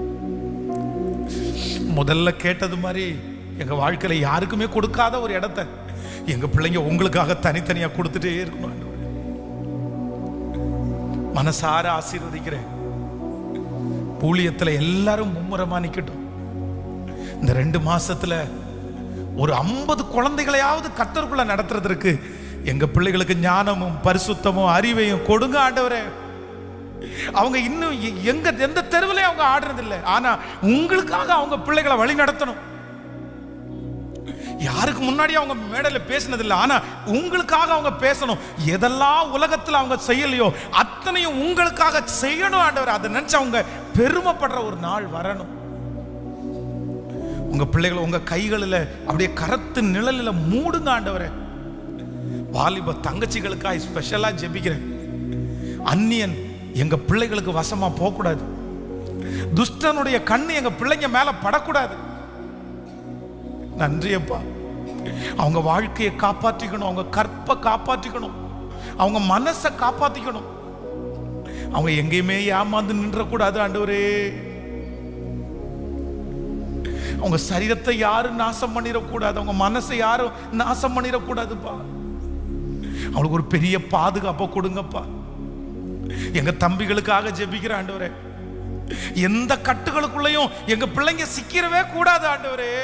முதல்ல கேட்டது மாதிரி எங்க வாழ்க்கையில யாருக்குமே கொடுக்காத ஒரு இடத்த எங்க பிள்ளைங்க உங்களுக்காக தனித்தனியா கொடுத்துட்டே இருக்கணும் ஆண்டவரே மனசார ஆசீர்வதிக்கிறேன் ஊழியத்துல எல்லாரும் மும்முரமா நிக்கட்டும் இந்த ரெண்டு மாசத்துல ஒரு ஐம்பது குழந்தைகளையாவது கத்தருக்குள்ள நடத்துறதற்கு எங்க பிள்ளைகளுக்கு ஞானமும் பரிசுத்தமும் அறிவையும் கொடுங்க ஆண்டவரே அவங்க இன்னும் எ- எங்க எந்த தெருவிலையும் அவங்க ஆடுறது இல்லை ஆனா உங்களுக்காக அவங்க பிள்ளைகளை வழி நடத்தணும் யாருக்கு முன்னாடி அவங்க மேடையில பேசினது இல்லை ஆனா உங்களுக்காக அவங்க பேசணும் எதெல்லாம் உலகத்துல அவங்க செய்யலையோ அத்தனையும் உங்களுக்காக செய்யணும் ஆண்டவர் அதை நினைச்சு அவங்க பெருமைப்படுற ஒரு நாள் வரணும் உங்க பிள்ளைகளை உங்க கைகளில் அப்படியே கரத்து நிழலில் மூடுங்க ஆண்டவரே வாலிப தங்கச்சிகளுக்காக ஸ்பெஷலா ஜெபிக்கிறேன் அந்நியன் எங்க பிள்ளைகளுக்கு வசமா போகக்கூடாது துஷ்டனுடைய கண்ணு எங்க பிள்ளைங்க மேல படக்கூடாது நன்றி அப்பா அவங்க வாழ்க்கையை காப்பாற்றிக்கணும் அவங்க கற்பை காப்பாற்றிக்கணும் அவங்க மனசை காப்பாற்றிக்கணும் அவங்க எங்கேயுமே ஏமாந்து நின்றக்கூடாது ஆண்டவரே அவங்க சரீரத்தை யாரும் நாசம் பண்ணிடக்கூடாது அவங்க மனசை யாரும் நாசம் பண்ணிடக்கூடாதுப்பா அவங்களுக்கு ஒரு பெரிய பாதுகாப்பை கொடுங்கப்பா எங்க தம்பிகளுக்காக ஜெபிக்கிற ஆண்டவரே எந்த கட்டுகளுக்குள்ளேயும் எங்க பிள்ளைங்க சிக்கிறவே கூடாது ஆண்டவரே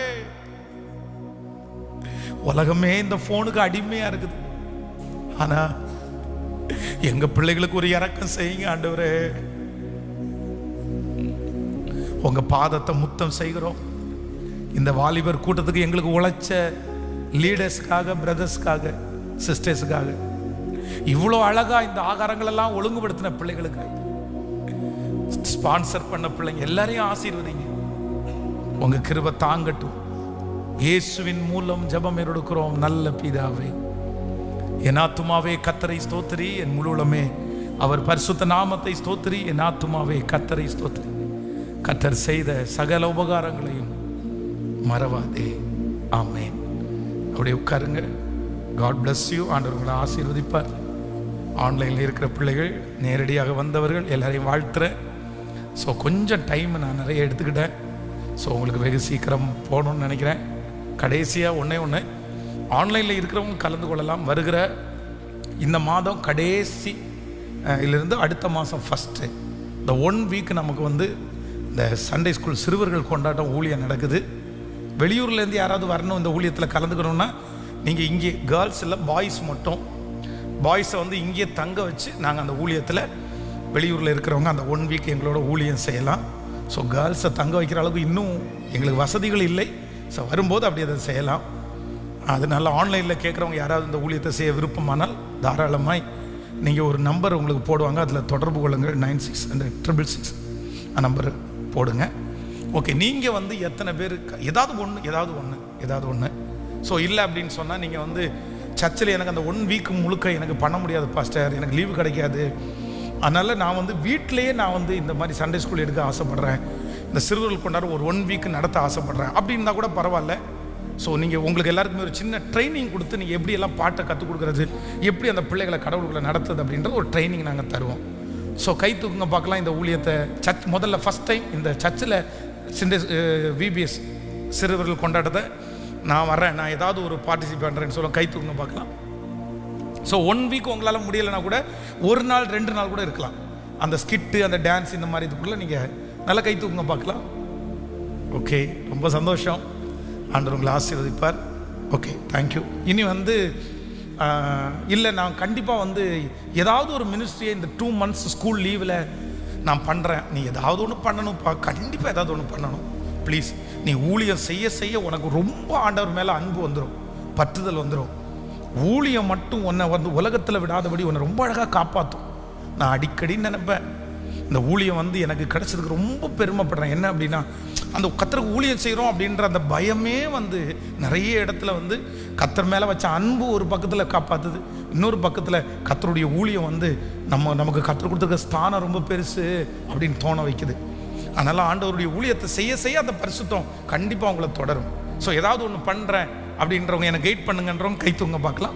உலகமே இந்த போனுக்கு அடிமையா இருக்குது ஆனா எங்க பிள்ளைகளுக்கு ஒரு இறக்கம் செய்யுங்க ஆண்டவரே உங்க பாதத்தை முத்தம் செய்கிறோம் இந்த வாலிபர் கூட்டத்துக்கு எங்களுக்கு உழைச்ச லீடர்ஸ்க்காக பிரதர்ஸ்க்காக சிஸ்டர்ஸுக்காக இவ்வளோ அழகா இந்த ஆகாரங்கள் எல்லாம் ஒழுங்குபடுத்தின பிள்ளைகளுக்கு ஸ்பான்சர் பண்ண பிள்ளைங்க எல்லாரையும் ஆசீர்வதிங்க உங்க கிருபை தாங்கட்டும் இயேசுவின் மூலம் ஜெபம் எடுக்கிறோம் நல்ல பிதாவே என் ஆத்துமாவே கத்தரை ஸ்தோத்திரி என் முழுவலமே அவர் பரிசுத்த நாமத்தை ஸ்தோத்திரி என் ஆத்துமாவே கத்தரை ஸ்தோத்திரி கத்தர் செய்த சகல உபகாரங்களையும் மறவாதே ஆமென் அப்படியே உட்காருங்க காட் bless யூ ஆண்டவர் உங்களை ஆசீர்வதிப்பார் ஆன்லைனில் இருக்கிற பிள்ளைகள் நேரடியாக வந்தவர்கள் எல்லாரையும் வாழ்த்துறேன் ஸோ கொஞ்சம் டைம் நான் நிறைய எடுத்துக்கிட்டேன் ஸோ உங்களுக்கு வெகு சீக்கிரம் போகணும்னு நினைக்கிறேன் கடைசியாக ஒன்றே ஒன்று ஆன்லைனில் இருக்கிறவங்க கலந்து கொள்ளலாம் வருகிற இந்த மாதம் கடைசி அஹ், இலிருந்து அடுத்த மாதம் ஃபஸ்ட்டு இந்த ஒன் வீக் நமக்கு வந்து இந்த சண்டே ஸ்கூல் சிறுவர்கள் கொண்டாட்டம் ஊழியம் நடக்குது வெளியூர்லேருந்து யாராவது வரணும் இந்த ஊழியத்தில் கலந்துக்கணும்னா நீங்கள் இங்கே கேர்ள்ஸ் இல்லை பாய்ஸ் மட்டும் பாய்ஸை வந்து இங்கேயே தங்க வச்சு நாங்கள் அந்த ஊழியத்தில் வெளியூரில் இருக்கிறவங்க அந்த ஒன் வீக் எங்களோட ஊழியம் செய்யலாம் ஸோ கேர்ள்ஸை தங்க வைக்கிற அளவுக்கு இன்னும் எங்களுக்கு வசதிகள் இல்லை ஸோ வரும்போது அப்படி அதை செய்யலாம் அதனால ஆன்லைனில் கேட்குறவங்க யாராவது இந்த ஊழியத்தை செய்ய விருப்பமானால் தாராளமாய் நீங்கள் ஒரு நம்பர் உங்களுக்கு போடுவாங்க அதில் தொடர்பு கொள்ளுங்கள் nine six hundred triple six number போடுங்க ஓகே நீங்கள் வந்து எத்தனை பேர் க- ஏதாவது ஒன்று ஏதாவது ஒன்று ஏதாவது ஒன்று ஸோ இல்லை அப்படின்னு சொன்னால் நீங்கள் வந்து சர்ச்சில் எனக்கு அந்த ஒன் வீக் முழுக்க எனக்கு பண்ண முடியாது பாஸ்டர் எனக்கு லீவு கிடைக்காது அதனால் நான் வந்து வீட்டிலேயே நான் வந்து இந்த மாதிரி சண்டே ஸ்கூல் எடுக்க ஆசைப்பட்றேன் இந்த சிறுவர்கள் கொண்டாட ஒரு ஒன் வீக் நடத்த ஆசைப்பட்றேன் அப்படி இருந்தால் கூட பரவாயில்ல ஸோ நீங்கள் உங்களுக்கு எல்லாருக்குமே ஒரு சின்ன ட்ரைனிங் கொடுத்து நீங்கள் எப்படி எல்லாம் பாட்டை கற்றுக் கொடுக்குறது எப்படி அந்த பிள்ளைகளை கடவுளுக்குள்ள நடத்துது அப்படின்றது ஒரு ட்ரைனிங் நாங்கள் தருவோம் ஸோ கை தூக்குங்க பார்க்கலாம் இந்த ஊழியத்தை சர்ச் முதல்ல ஃபஸ்ட் டைம் இந்த சர்ச்சில் சிண்டே விபிஎஸ் சிறுவர்கள் கொண்டாட்டத்தை நான் வரேன் நான் ஏதாவது ஒரு பார்ட்டிசிபேட் பண்ணுறேன்னு சொல்ல கை தூக்குங்க பார்க்கலாம் ஸோ ஒன் வீக் உங்களால் முடியலைன்னா கூட ஒரு நாள் ரெண்டு நாள் கூட இருக்கலாம் அந்த ஸ்கிட்டு அந்த டான்ஸ் இந்த மாதிரி இதுக்குள்ளே நீங்கள் நல்லா கை தூக்குங்க பார்க்கலாம் ஓகே ரொம்ப சந்தோஷம் ஆண்டவர் உங்களை ஆசீர்வதிப்பார் ஓகே தேங்க்யூ இனி வந்து இல்லை நான் கண்டிப்பாக வந்து ஏதாவது ஒரு மினிஸ்ட்ரியை இந்த டூ மந்த்ஸ் ஸ்கூல் லீவில் நான் பண்ணுறேன் நீ ஏதாவது ஒன்று பண்ணணும்ப்பா கண்டிப்பாக ஏதாவது ஒன்று பண்ணணும் ப்ளீஸ் நீ ஊழியம் செய்ய செய்ய உனக்கு ரொம்ப ஆண்டவர் மேலே அன்பு வந்துடும் பற்றுதல் வந்துடும் ஊழியம் மட்டும் உன்னை வந்து உலகத்தில் விடாதபடி உன்னை ரொம்ப அழகாக காப்பாற்றும் நான் அடிக்கடி நினைப்பேன் இந்த ஊழியம் வந்து எனக்கு கிடைச்சதுக்கு ரொம்ப பெருமைப்படுறேன் என்ன அப்படின்னா அந்த கத்தருக்கு ஊழியம் செய்கிறோம் அப்படின்ற அந்த பயமே வந்து நிறைய இடத்துல வந்து கத்தர் மேலே வச்ச அன்பு ஒரு பக்கத்தில் காப்பாற்றுது இன்னொரு பக்கத்தில் கத்தருடைய ஊழியம் வந்து நம்ம நமக்கு கத்தர் கொடுத்துருக்க ஸ்தானம் ரொம்ப பெருசு அப்படின்னு தோண வைக்குது அதனால் ஆண்டவருடைய ஊழியத்தை செய்ய செய்ய அந்த பரிசுத்தம் கண்டிப்பாக உங்களை தொடரும் ஸோ ஏதாவது ஒன்று பண்ணுறேன் அப்படின்றவங்க எனக்கு கைட் பண்ணுங்கன்றவங்க கை தூங்க பார்க்கலாம்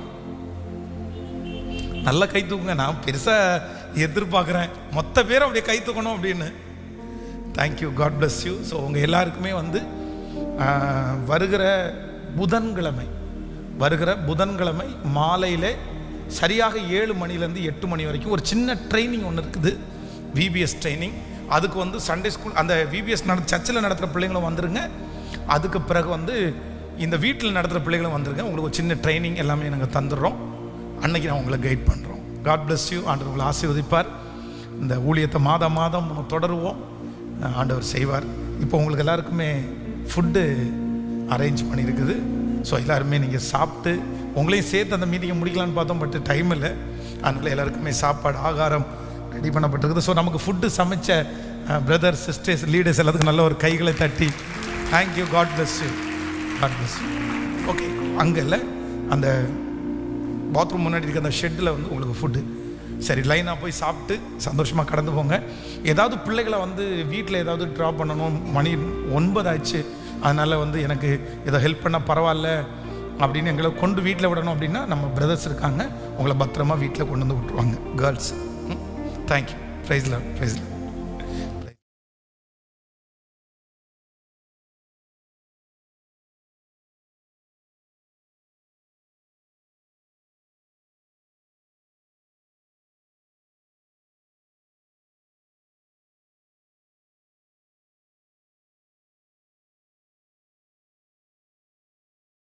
நல்ல கை தூக்குங்க நான் பெருசாக எதிர்பார்க்குறேன் மொத்த பேரும் அப்படியே கை தூக்கணும் அப்படின்னு thank you God bless you so உங்கள் எல்லாருக்குமே வந்து ஆஹ், வருகிற புதன்கிழமை வருகிற புதன்கிழமை மாலையில் சரியாக ஏழு மணிலேருந்து எட்டு மணி வரைக்கும் ஒரு சின்ன ட்ரைனிங் ஒன்று இருக்குது விபிஎஸ் ட்ரைனிங் அதுக்கு வந்து சண்டே ஸ்கூல் அந்த விபிஎஸ் நட சர்ச்சில் நடத்துகிற பிள்ளைங்களும் வந்துருங்க அதுக்கு பிறகு வந்து இந்த வீட்டில் நடத்துகிற பிள்ளைகளும் வந்துருங்க உங்களுக்கு ஒரு சின்ன ட்ரைனிங் எல்லாமே நாங்கள் தந்துடுறோம் அன்னைக்கு நான் உங்களை கைட் பண்ணுறோம் காட் bless யூ ஆண்டவர் உங்களை ஆசீர்வதிப்பார் இந்த ஊழியத்தை மாதம் மாதம் நம்ம தொடருவோம் அஹ் ஆண்டவர் செய்வார் இப்போ உங்களுக்கு எல்லாருக்குமே ஃபுட்டு அரேஞ்ச் பண்ணியிருக்குது ஸோ எல்லாருமே நீங்கள் சாப்பிட்டு உங்களையும் சேர்த்து அந்த மீட்டிங்கை முடிக்கலான்னு பார்த்தோம் பட் டைம் இல்லை அதனால் எல்லாருக்குமே சாப்பாடு ஆகாரம் ரெடி பண்ணப்பட்டிருக்குது ஸோ நமக்கு ஃபுட்டு சமைச்ச பிரதர் சிஸ்டர்ஸ் லீடர்ஸ் எல்லாத்துக்கும் நல்ல ஒரு கைகளை தட்டி thank you God bless you God bless you okay அங்கே இல்லை அந்த பாத்ரூம் முன்னாடி இருக்க அந்த ஷெட்டில் வந்து உங்களுக்கு ஃபுட்டு சரி லைனாக போய் சாப்பிட்டு சந்தோஷமாக கடந்து போங்க ஏதாவது பிள்ளைகளை வந்து வீட்டில் ஏதாவது ட்ராப் பண்ணணும் மணி ஒன்பது ஆச்சு அதனால் வந்து எனக்கு இதை ஹெல்ப் பண்ணால் பரவாயில்ல அப்படின்னு எங்களை கொண்டு வீட்டில் விடணும் அப்படின்னா நம்ம பிரதர்ஸ் இருக்காங்க உங்களை பத்திரமா வீட்டில் கொண்டு வந்து விட்டுருவாங்க கேர்ள்ஸ் தேங்க்யூ ப்ரைஸில் ப்ரைஸில்